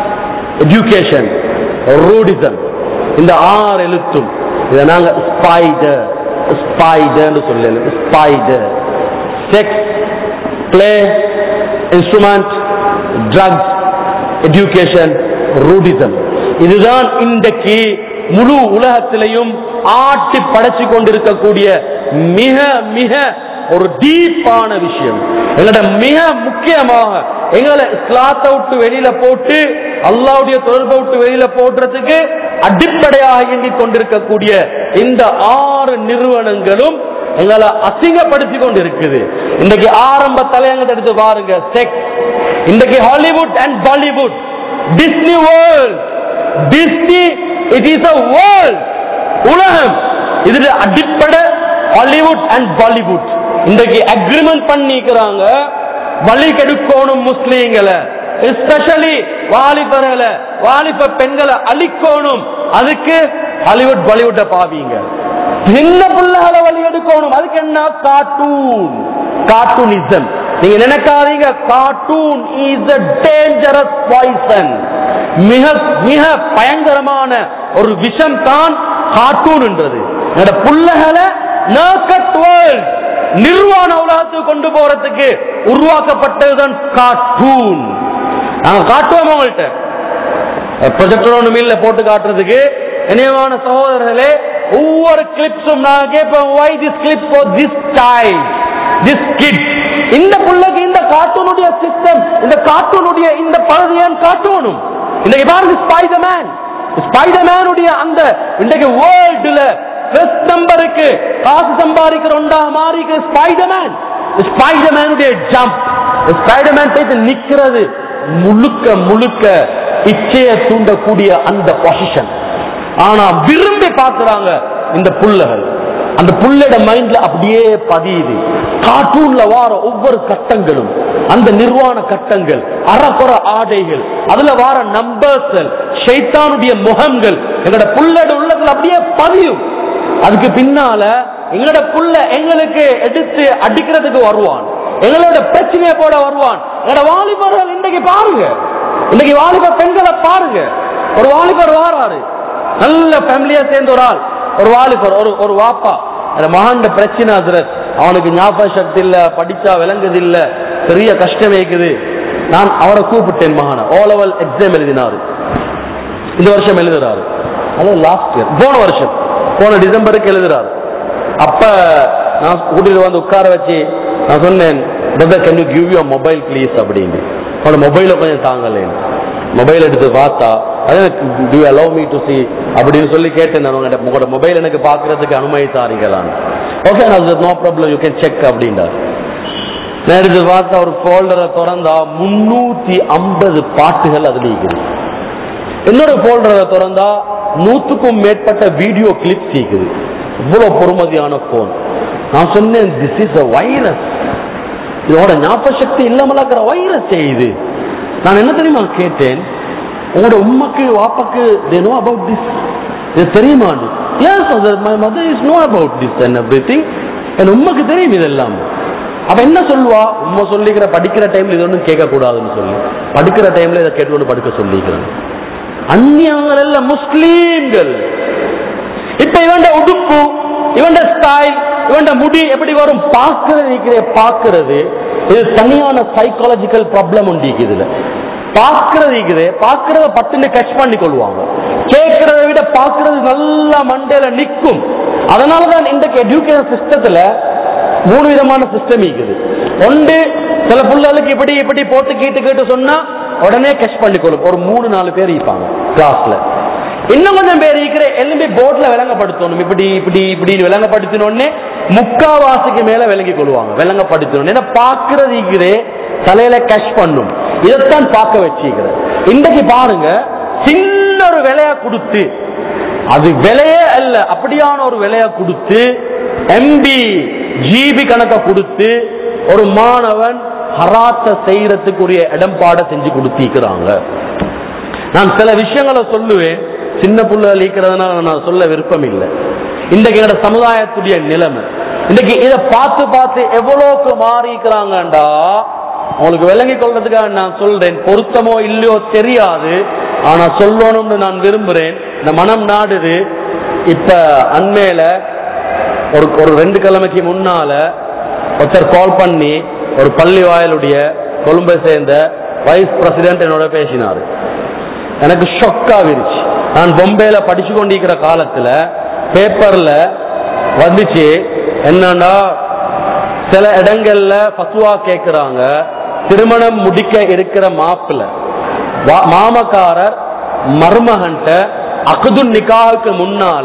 education nudism இந்த ஆறு எழுத்தும் இதை நாங்க ஸ்பைடர் ஸ்பைடர்னு சொல்லல spider sex play instrument drugs education nudism இதுதான் இன்றைக்கு முழு உலகத்திலையும் ஆட்டி படைச்சு கொண்டிருக்கக்கூடிய மிக மிக ஒரு டீப்பான விஷயம் எங்களோட மிக முக்கியமாக எங்களை இஸ்லாத்தை விட்டு வெளியில போட்டு அல்லாவுடைய தொடர்பை விட்டு வெளியில போடுறதுக்கு அடிப்படையாக இயங்கிக் கொண்டிருக்கக்கூடிய இந்த ஆறு நிறுவனங்களும் எங்களை அசிங்கப்படுத்தி கொண்டு இருக்குது இன்றைக்கு ஆரம்ப தலையங்கத்தை எடுத்து பாருங்க செக்ஸ் இன்றைக்கு Hollywood and Bollywood Disney world Disney it is a world உலகம் இதுல அடிப்படை ஹாலிவுட் அண்ட் பாலிவுட் இன்றைக்கு அக்ரிமெண்ட் பண்ணிக்கிறாங்க வழி கெடுக்கணும் முஸ்லீம்களை எஸ்பெஷலி வாலிபர்களை வாலிப பெண்களை அழிக்கணும் அதுக்கு ஹாலிவுட் பாலிவுட்ட பாவீங்க சின்ன பிள்ளைகளை வழி எடுக்கணும் அதுக்கு என்ன கார்ட்டூன் கார்ட்டூனிசம் நீங்க நினைக்காதீங்க cartoon is a dangerous poison மிக மிக பயங்கரமான ஒரு விஷம் தான் கார்ட்டூன் என்றது என்னோட புள்ளைகளை naked world நிர்வாண உலகத்துக்கு கொண்டு போறதுக்கு உருவாக்கப்பட்டதுதான் கார்ட்டூன் நாங்க காட்டுவோம் உங்கள்கிட்ட ப்ரொஜெக்டர் ஒண்ணும் இல்ல போட்டு காட்டுறதுக்கு இணையமான சகோதரர்களே ஒவ்வொரு கிளிப்ஸும் நான் கேட்பேன் why this clip for this child this kid இந்த புள்ளைக்கு இந்த கார்ட்டூனுடைய சிஸ்டம் இந்த கார்ட்டூனுடைய இந்த பகுதி ஏன் காட்டணும் இன்னைக்கு பாருங்க ஸ்பைடர் மேன் ஸ்பைடர் மேனுடைய அந்த இன்றைக்கு வேர்ல்டுல ஃபர்ஸ்ட் நம்பருக்கு காசு சம்பாதிக்கிற ஒன்றா மாறி ஸ்பைடர் மேன் ஸ்பைடர் மேனுடைய ஜம்ப் ஸ்பைடர் மேன் போயிட்டு நிக்கிறது முழுக்க முழுக்க இச்சையை தூண்டக்கூடிய அந்த பொசிஷன் ஆனா விரும்பி பார்க்கறாங்க இந்த புள்ளைகள் அந்த புள்ளட மைண்ட்ல அப்படியே பதியுது கார்ட்டூன்ல வார ஒவ்வொரு கட்டங்களும் அந்த நிர்வாண கட்டங்கள் அறக்குற ஆடைகள் அதுல வார நம்பர்ஸ் ஷைத்தானுடைய முகங்கள் எங்களோட புள்ளட உள்ளத்துல அப்படியே பதியும் அதுக்கு பின்னால எங்களோட புள்ள எங்களுக்கு எடுத்து அடிக்கிறதுக்கு வருவான் எங்களோட பிரச்சனையை போட வருவான் எங்களோட வாலிபர்கள் இன்றைக்கு பாருங்க இன்னைக்கு வாலிப பெண்களை பாருங்க ஒரு வாலிபர் வாராரு நல்ல ஃபேமிலியா சேர்ந்த ஒரு ஆள் ஒரு வாலிபர் ஒரு ஒரு வாப்பா அந்த மகாண்ட பிரச்சனை ஹசரத் அவனுக்கு ஞாபக சக்தி இல்ல படிச்சா விளங்குது இல்ல பெரிய கஷ்டம் இருக்குது நான் அவரை கூப்பிட்டேன் மகான ஓ லெவல் எக்ஸாம் எழுதினாரு இந்த வருஷம் எழுதுறாரு அது லாஸ்ட் இயர் போன வருஷம் போன டிசம்பருக்கு எழுதுறாரு அப்ப நான் கூட்டிட்டு வந்து உட்கார வச்சு நான் சொன்னேன் brother can you give you mobile please அப்படின்னு அவனோட மொபைல கொஞ்சம் தாங்கலேன் மொபைல் எடுத்து பார்த்தா அது to allow me to see அப்படின்னு சொல்லி கேட்டேன் நான் உங்கள்கிட்ட உங்களோட மொபைல் எனக்கு பார்க்கறதுக்கு அனுமதி தாரீங்களான்னு okay no problem you can check அப்படின்றார் நான் எடுத்து பார்த்தா ஒரு ஃபோல்டரை திறந்தா முன்னூத்தி ஐம்பது பாட்டுகள் அதுல இருக்குது இன்னொரு ஃபோல்டரை திறந்தா நூத்துக்கும் மேற்பட்ட வீடியோ கிளிப்ஸ் இருக்குது இவ்வளவு பொறுமதியான போன் நான் சொன்னேன் திஸ் இஸ் அ வைரஸ் இதோட ஞாபக சக்தி இல்லாமலாக்கிற வைரஸ் இது நான் என்ன தெரியுமா கேட்டேன் உங்களோட உம்மக்கு வாப்பாக்கு they know about this இது தெரியுமா yes father my mother is know about this and everything என் உம்மக்கு தெரியும் இதெல்லாம் அவ என்ன சொல்லுவா உம்மை சொல்லிக்கிற படிக்கிற டைம்ல இது ஒன்றும் கேட்க கூடாதுன்னு சொல்லி படிக்கிற டைம்ல இதை கேட்டு படுக்க சொல்லிக்கிறேன் அந்நியங்கள் எல்லாம் முஸ்லீம்கள் இப்ப இவன் உடுப்பு இவன் ஸ்டைல் இவன் முடி எப்படி வரும் பார்க்கறது இருக்கிற பார்க்கறது இது தனியான சைக்காலஜிக்கல் ப்ராப்ளம் உண்டு இதுல பார்க்கறது இருக்குது பார்க்கறத பட்டுன்னு கட்ச் பண்ணி கொள்வாங்க கேட்கறத விட பார்க்கறது நல்லா மண்டையில நிற்கும் அதனாலதான் இன்றைக்கு எஜுகேஷன் சிஸ்டத்துல மூணு விதமான சிஸ்டம் இருக்குது ஒன்று சில பிள்ளைகளுக்கு இப்படி இப்படி போட்டு கேட்டு கேட்டு சொன்னா உடனே கெஷ் பண்ணிக்கொள்ளும் ஒரு மூணு நாலு பேர் இருப்பாங்க கிளாஸ்ல இன்னும் கொஞ்சம் பேர் இருக்கிற எலும்பி போர்ட்ல விளங்கப்படுத்தணும் இப்படி இப்படி இப்படின்னு விளங்கப்படுத்தினோடனே முக்காவாசிக்கு மேல விளங்கி கொள்வாங்க விளங்கப்படுத்தணும் ஏன்னா பாக்குறது இருக்கிறே தலையில கேஷ் பண்ணும் இதைத்தான் பார்க்க வச்சிருக்கிறேன் இன்றைக்கு பாருங்க சின்ன ஒரு விலையா கொடுத்து அது விலையே அல்ல அப்படியான ஒரு விலையா கொடுத்து எம்பி ஜிபி கணக்கை கொடுத்து ஒரு மாணவன் ஹராத்த செய்யறதுக்குரிய இடம்பாட செஞ்சு கொடுத்திருக்கிறாங்க நான் சில விஷயங்களை சொல்லுவேன் சின்ன புள்ள அழிக்கிறதுனால நான் சொல்ல விருப்பம் இல்லை இன்றைக்கு எங்களோட சமுதாயத்துடைய நிலைமை இன்னைக்கு இதை பார்த்து பார்த்து எவ்வளோக்கு மாறிக்கிறாங்கண்டா உங்களுக்கு விளங்கி கொள்றதுக்காக நான் சொல்றேன் பொருத்தமோ இல்லையோ தெரியாது ஆனா சொல்லணும்னு நான் விரும்புறேன் இந்த மனம் நாடுது இப்ப அண்மையில ஒரு ஒரு ரெண்டு கிழமைக்கு முன்னால ஒருத்தர் கால் பண்ணி ஒரு பள்ளி வாயலுடைய கொழும்பை சேர்ந்த வைஸ் பிரசிடென்ட் என்னோட பேசினாரு எனக்கு ஷொக் ஆகிருச்சு நான் பொம்பையில படிச்சு கொண்டிருக்கிற காலத்துல பேப்பர்ல வந்துச்சு என்னன்னா சில இடங்கள்ல பத்துவா கேட்கிறாங்க திருமணம் முடிக்க இருக்கிற மாப்பிள்ள வா- மாமக்காரர் மருமகன்ட்ட அகுது நிக்காவுக்கு முன்னால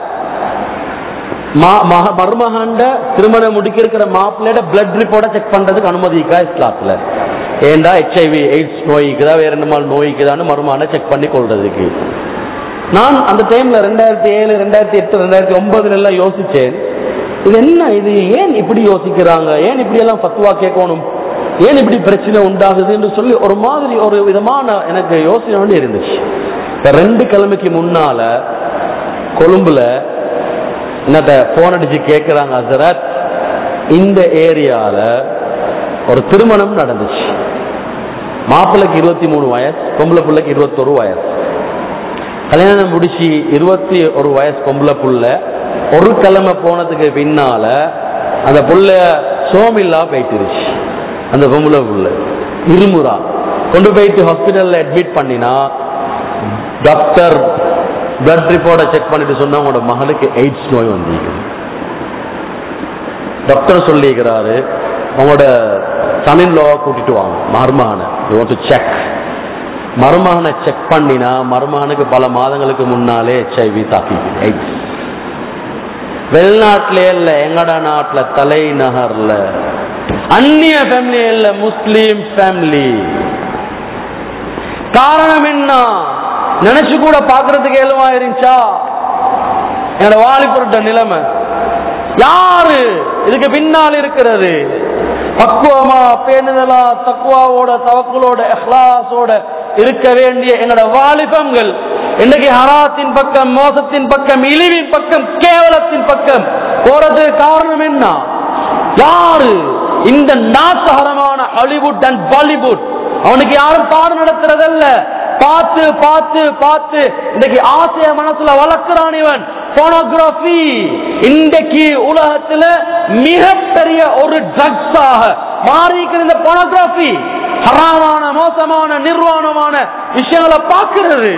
மா- மக- மருமகன்ட திருமணம் முடிக்க இருக்கிற மாப்பிள்ளையோட பிளட் ரிப்போர்ட்டை செக் பண்றதுக்கு அனுமதிக்கா இஸ்லாத்துல ஏண்டா ஹெச்ஐவி எய்ட்ஸ் நோய்க்குதா வேற என்ன மாதிரி நோய்க்குதான்னு மருமகனை செக் பண்ணி கொள்றதுக்கு நான் அந்த டைம்ல ரெண்டாயிரத்தி ஏழு ரெண்டாயிரத்தி எட்டு ரெண்டாயிரத்தி ஒன்பதுல எல்லாம் யோசிச்சேன் இது என்ன இது ஏன் இப்படி யோசிக்கிறாங்க ஏன் இப்படி எல்லாம் பத்துவா கேட்கணும் ஏன் இப்படி பிரச்சனை உண்டாகுதுன்னு சொல்லி ஒரு மாதிரி ஒரு விதமான எனக்கு யோசனை வந்து இருந்துச்சு இப்ப ரெண்டு கிழமைக்கு முன்னால கொழும்புல என்னட்ட போன் அடிச்சு கேட்கிறாங்க ஹசரத் இந்த ஏரியால ஒரு திருமணம் நடந்துச்சு மாப்பிள்ளைக்கு இருபத்தி மூணு வயசு பொம்பளை பிள்ளைக்கு இருபத்தொரு வயசு கல்யாணம் முடிச்சு இருபத்தி ஒரு வயசு பொம்பளை புள்ள ஒரு கிழமை போனதுக்கு பின்னால அந்த புள்ள சோமில்லா போயிட்டுருச்சு அந்த பொம்பளை புள்ள இருமுறா கொண்டு போயிட்டு ஹாஸ்பிட்டல்ல அட்மிட் பண்ணினா டாக்டர் பிளட் ரிப்போர்ட்டை செக் பண்ணிட்டு சொன்னா உங்களோட மகனுக்கு எய்ட்ஸ் நோய் வந்திருக்குது டாக்டர் சொல்லிக்கிறாரு உங்களோட சனின் லோவை கூட்டிட்டு வாங்க மருமகனை யூ டு செக் மருமகனை செக் பண்ணினா மருமகனுக்கு பல மாதங்களுக்கு முன்னாலே ஹெச்ஐவி தாக்கிக்குது எய்ட்ஸ் வெளிநாட்டிலே இல்ல எங்கட நாட்டுல தலைநகர்ல அந்நிய ஃபேமிலி இல்ல முஸ்லீம் ஃபேமிலி காரணம் என்ன நினைச்சு கூட பாக்குறதுக்கு ஏழுமா இருந்துச்சா என்னோட வாலிபுரட்ட நிலைமை யாரு இதுக்கு பின்னால் இருக்கிறது பக்குவமா பேணுதலா தக்குவாவோட தவக்குளோட இஹ்லாஸோட இருக்க வேண்டிய எங்களோட வாலிபங்கள் இன்னைக்கு ஹராத்தின் பக்கம் மோசத்தின் பக்கம் இழிவின் பக்கம் கேவலத்தின் பக்கம் போறது காரணம் என்ன யாரு இந்த நாசகரமான ஹாலிவுட் அண்ட் பாலிவுட் அவனுக்கு யாரும் பாடம் நடத்துறதல்ல பார்த்து பார்த்து பார்த்து இன்னைக்கு ஆசைய மனசுல வளர்க்கிறான் இவன் போனோகிராபி இன்றைக்கு உலகத்துல மிகப்பெரிய ஒரு ட்ரக்ஸாக மாறிக்கிற இந்த போனோகிராபி ஹராமான மோசமான நிர்வாணமான விஷயங்களை பார்க்கிறது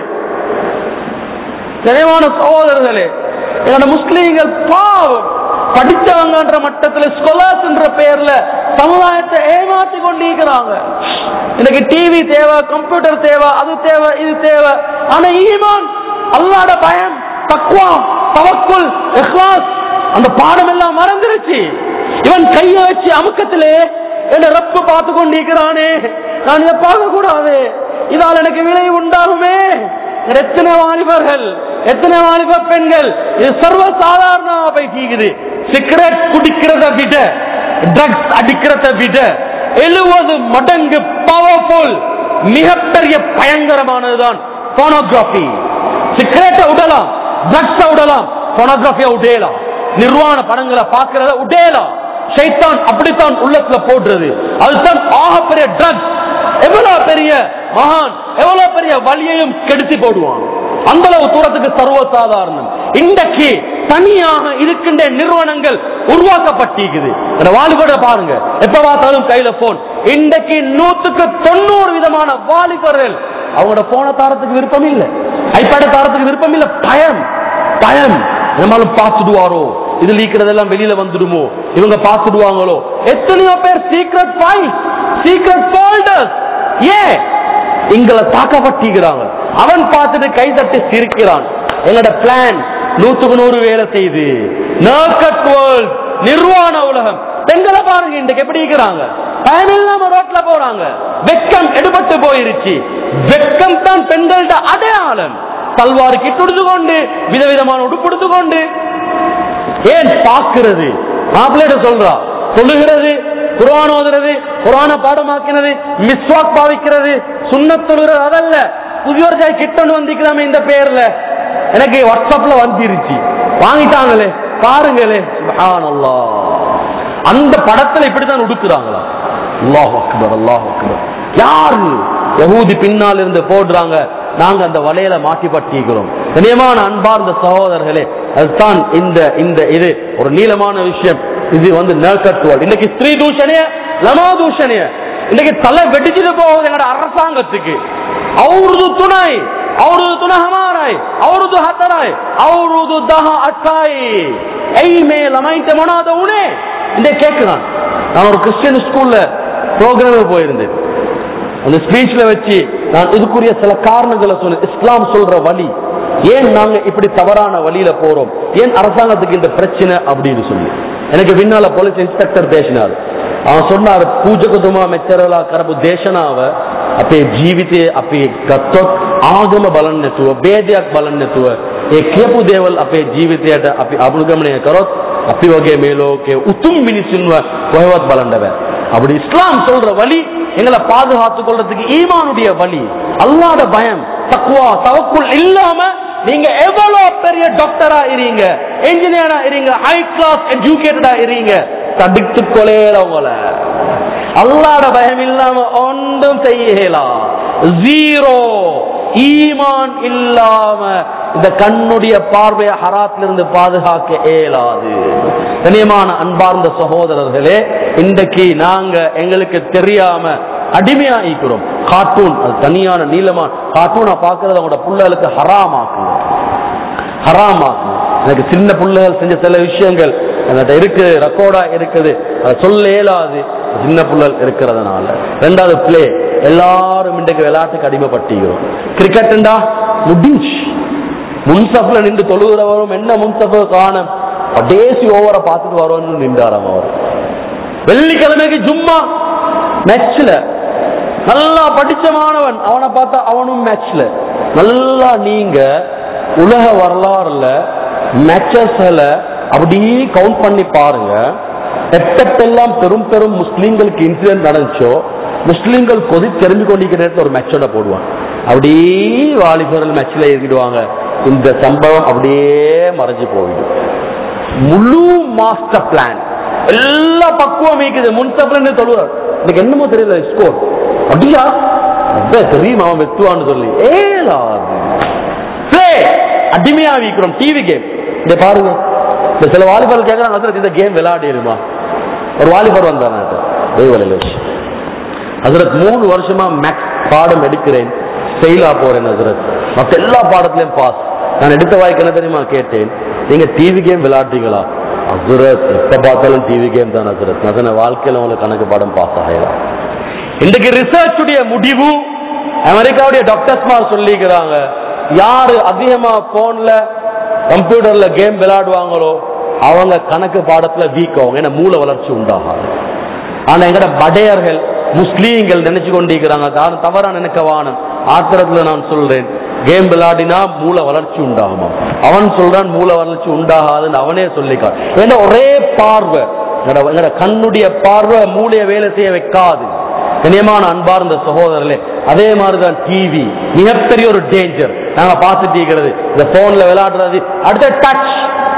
தெளிவான சகோதரர்களே என்னோட முஸ்லீம்கள் பாவம் படித்தவங்கன்ற மட்டத்தில் ஸ்காலர்ஸ் என்ற பெயர்ல சமுதாயத்தை ஏமாத்தி கொண்டிருக்கிறாங்க எனக்கு டிவி தேவை கம்ப்யூட்டர் தேவை அது தேவை இது தேவை ஆனா ஈமான் அல்லாட பயம் தக்குவா தவக்குல் இஹ்லாஸ் அந்த பாடம் எல்லாம் மறந்துருச்சு இவன் கைய வச்சு அமுக்கத்திலே என்ன ரப்பு பார்த்து கொண்டிருக்கிறானே நான் இதை பார்க்க கூடாது இதால் எனக்கு விலை உண்டாகுமே எத்தனை வாலிபர்கள் எத்தனை வாலிப பெண்கள் இது சர்வ சாதாரணமா போய் தீக்குது சிகரெட் குடிக்கிறத விட ட்ரக்ஸ் அடிக்கிறத விட எழுபது மடங்கு பவர்ஃபுல் மிகப்பெரிய பயங்கரமானதுதான் போனோகிராபி சிகரெட்டை விடலாம் ட்ரக்ஸை விடலாம் போனோகிராபியை விடலாம் நிர்வாண படங்களை பார்க்கறத விடலாம் ஷைத்தான் அப்படித்தான் உள்ளத்துல போடுறது அதுதான் ஆகப்பெரிய ட்ரக்ஸ் எவ்வளவு பெரிய மகான் எவ்வளவு பெரிய வழியையும் கெடுத்து போடுவான் அந்த அளவு தூரத்துக்கு சர்வ சாதாரணம் இன்றைக்கு தனியாக இருக்கின்ற நிறுவனங்கள் உருவாக்கப்பட்டிருக்குது அந்த வாலிபரை பாருங்க எப்ப பார்த்தாலும் கையில போன் இன்றைக்கு நூத்துக்கு தொண்ணூறு விதமான வாலிபர்கள் அவங்களோட போன தாரத்துக்கு விருப்பம் இல்லை ஐபேட தாரத்துக்கு விருப்பம் இல்லை பயம் பயம் நம்மளும் பார்த்துடுவாரோ இது லீக்கிறதெல்லாம் வெளியில வந்துடுமோ இவங்க பார்த்துடுவாங்களோ எத்தனையோ பேர் சீக்ரெட் ஃபைல் சீக்ரெட் ஃபோல்டர்ஸ் ஏன் எங்களை தாக்கப்பட்டிருக்கிறாங்க அவன் பார்த்துட்டு கை தட்டி சிரிக்கிறான் எங்களோட பிளான் நூத்துக்கு நூறு வேலை செய்து நர்கட் வேர்ல்ட் நிர்வாண உலகம் பெண்களை பாருங்க இன்றைக்கு எப்படி இருக்கிறாங்க பயன் இல்லாம ரோட்ல போறாங்க வெக்கம் எடுபட்டு போயிருச்சு வெக்கம் தான் பெண்கள்ட அடையாளம் சல்வார் கிட்டுடுத்து கொண்டு விதவிதமான உடுப்படுத்து கொண்டு ஏன் பார்க்கிறது மாப்பிள்ளையிட சொல்றா சொல்லுகிறது குர்ஆன் ஓதுறது குர்ஆனை பாடமாக்கினது மிஸ்வாக் பாவிக்கிறது சுண்ணத்தொழுகிறது அதல்ல புதிய ஒரு கிட்டொண்டு வந்திக்கலாமே இந்த பேர்ல எனக்கு வாட்ஸ்அப்ல வந்துருச்சு வாங்கிட்டாங்களே பாருங்களே சுப்ஹானல்லாஹ் அந்த படத்துல இப்படித்தான் உடுக்குறாங்களா அல்லாஹ் அக்பர் அல்லாஹ் அக்பர் யாரு யகூதி பின்னால் இருந்து போடுறாங்க நாங்க அந்த வலையில மாட்டி பட்டிக்கிறோம் கனியமான அன்பார்ந்த சகோதரர்களே அதுதான் இந்த இந்த இது ஒரு நீளமான விஷயம் இது வந்து நேர்கட்டுவாள் இன்னைக்கு ஸ்ரீ தூஷணிய லமா தூஷணிய இன்னைக்கு தலை வெடிச்சுட்டு போகுது எங்கட அரசாங்கத்துக்கு அவருது துணை அவருது துணை ஹமாராய் அவருது ஹத்தராய் அவருது தஹ அட்டாய் ஐ மே லமைத்த மனாத உனே இந்த கேட்கிறான் நான் ஒரு கிறிஸ்டியன் ஸ்கூல்ல ப்ரோக்ராம் போயிருந்தேன் அந்த ஸ்பீச்ல வச்சு நான் இதுக்குரிய சில காரணங்களை சொன்னேன் இஸ்லாம் சொல்ற வழி ஏன் நாங்க இப்படி தவறான வழியில போறோம் ஏன் அரசாங்கத்துக்கு இந்த பிரச்சனை அப்படின்னு சொல்லி எனக்கு பின்னால போலீஸ் இன்ஸ்பெக்டர் பேசினார் அவன் சொன்னார் பூஜகுதுமா மெச்சரலா கரபு தேசனாவ අපේ ජීවිතයේ අපි ගත්තොත් ආගම බලන්න නැතුව ભેදයක් බලන්න නැතුව ඒ කියපු දේවල් අපේ ජීවිතයට අපි අනුගමනය කරොත් අපි වගේ මේ ලෝකයේ උතුම් මිනිසුන්ව කොහෙවත් බලන්න බෑ அப்படி இஸ்லாம் சொல்ற வழி எங்களை பாதுகாத்துக் கொள்றதுக்கு ஈமானுடைய வழி அல்லாட பயம் தக்குவா தவக்குள் இல்லாம நீங்க எவ்வளவு பெரிய டாக்டரா இருங்க என்ஜினியரா இருங்க ஹை கிளாஸ் எஜுகேட்டடா இருங்க தடுத்து கொலையறவங்கள அல்லாட பயம் இல்லாம ஒன்றும் செய்யலாம் ஜீரோ ஈமான் இல்லாம இந்த கண்ணுடைய பார்வையை ஹராத்திலிருந்து பாதுகாக்க இயலாது கனியமான அன்பார்ந்த சகோதரர்களே இன்றைக்கு நாங்க எங்களுக்கு தெரியாம அடிமையாயிக்கிறோம் கார்ட்டூன் அது தனியான நீளமான கார்ட்டூனை பார்க்கறது அவங்களோட பிள்ளைகளுக்கு ஹராமாக்குங்க ஹராமாக்குங்க எனக்கு சின்ன பிள்ளைகள் செஞ்ச சில விஷயங்கள் என்கிட்ட இருக்கு ரெக்கார்டா இருக்குது அதை சொல்ல இயலாது சின்ன பிள்ளைகள் இருக்கிறதுனால ரெண்டாவது பிளே எல்லாரும் இன்றைக்கு விளையாட்டுக்கு அடிமைப்பட்டிக்கிறோம் கிரிக்கெட்டுண்டா முடிஞ்சு முன்சப்ல நின்று தொழுகிறவரும் என்ன முன்சப்ப காணும் கடைசி ஓவரை பார்த்துட்டு வரோம்னு நின்றாராம் அவர் வெள்ளிக்கிழமைக்கு ஜும்மா மேட்ச்ல நல்லா படிச்ச மாணவன் அவனை பார்த்தா அவனும் மேட்ச்ல நல்லா நீங்க உலக வரலாறுல மேட்சஸ்ல அப்படியே கவுண்ட் பண்ணி பாருங்க எட்டெல்லாம் பெரும் பெரும் முஸ்லீம்களுக்கு இன்சிடென்ட் நடந்துச்சோ முஸ்லீம்கள் கொதி தெரிஞ்சு கொண்டிருக்கிற நேரத்தில் ஒரு மேட்சோட போடுவான் அப்படியே வாலிபர்கள் மேட்ச்ல இறங்கிடுவாங்க இந்த சம்பவம் அப்படியே மறைஞ்சு போயிடும் முழு மாஸ்டர் பிளான் எல்லா பக்குவம் இருக்குது முன்சப்ல தொழுவார் எனக்கு என்னமோ தெரியல ஸ்கோர் அப்படியா அதான் தெரியும் அவன் வெத்துவான்னு சொல்லி ஏலாது Play. அடிமையா வைக்கிறோம் டிவி கேம் இந்த பாருங்க இந்த சில வாலிபால் கேட்கறாங்க அதில் இந்த கேம் விளையாடிடுமா ஒரு வாலிபர் வந்தார் தெய்வலையில் வச்சு ஹசரத் மூணு வருஷமா மேக்ஸ் பாடம் எடுக்கிறேன் ஃபெயிலா போறேன் ஹசரத் மற்ற எல்லா பாடத்திலையும் பாஸ் நான் எடுத்த வாய்க்கு என்ன தெரியுமா கேட்டேன் நீங்க டிவி கேம் விளையாடுறீங்களா ஹசரத் எப்ப பார்த்தாலும் டிவி கேம் தான் ஹசரத் நான் சொன்ன வாழ்க்கையில உங்களுக்கு கணக்கு பாடம் பாஸ் ஆகலாம் இன்றைக்கு ரிசர்ச் உடைய முடிவு அமெரிக்காவுடைய டாக்டர்ஸ்மார் சொல்லிக்கிறாங்க யாரு அதிகமா போன்ல கம்ப்யூட்டர்ல கேம் விளையாடுவாங்களோ அவங்க கணக்கு பாடத்துல வீக் ஆகும் ஏன்னா மூளை வளர்ச்சி உண்டாகாது ஆனா எங்கட படையர்கள் முஸ்லீம்கள் நினைச்சு கொண்டிருக்கிறாங்க யாரும் தவறா நினைக்க வானம் ஆத்திரத்துல நான் சொல்றேன் கேம் விளையாடினா மூளை வளர்ச்சி உண்டாகுமா அவன் சொல்றான் மூளை வளர்ச்சி உண்டாகாதுன்னு அவனே சொல்லிக்கான் ஏன்னா ஒரே பார்வை எங்கட- எங்கட கண்ணுடைய பார்வை மூளையை வேலை செய்ய வைக்காது கனியமான அன்பார்ந்த சகோதரர்களே அதே மாதிரிதான் டிவி மிகப்பெரிய ஒரு டேஞ்சர் நாங்க பார்த்துட்டு இருக்கிறது இந்த போன்ல விளையாடுறது அடுத்த டச்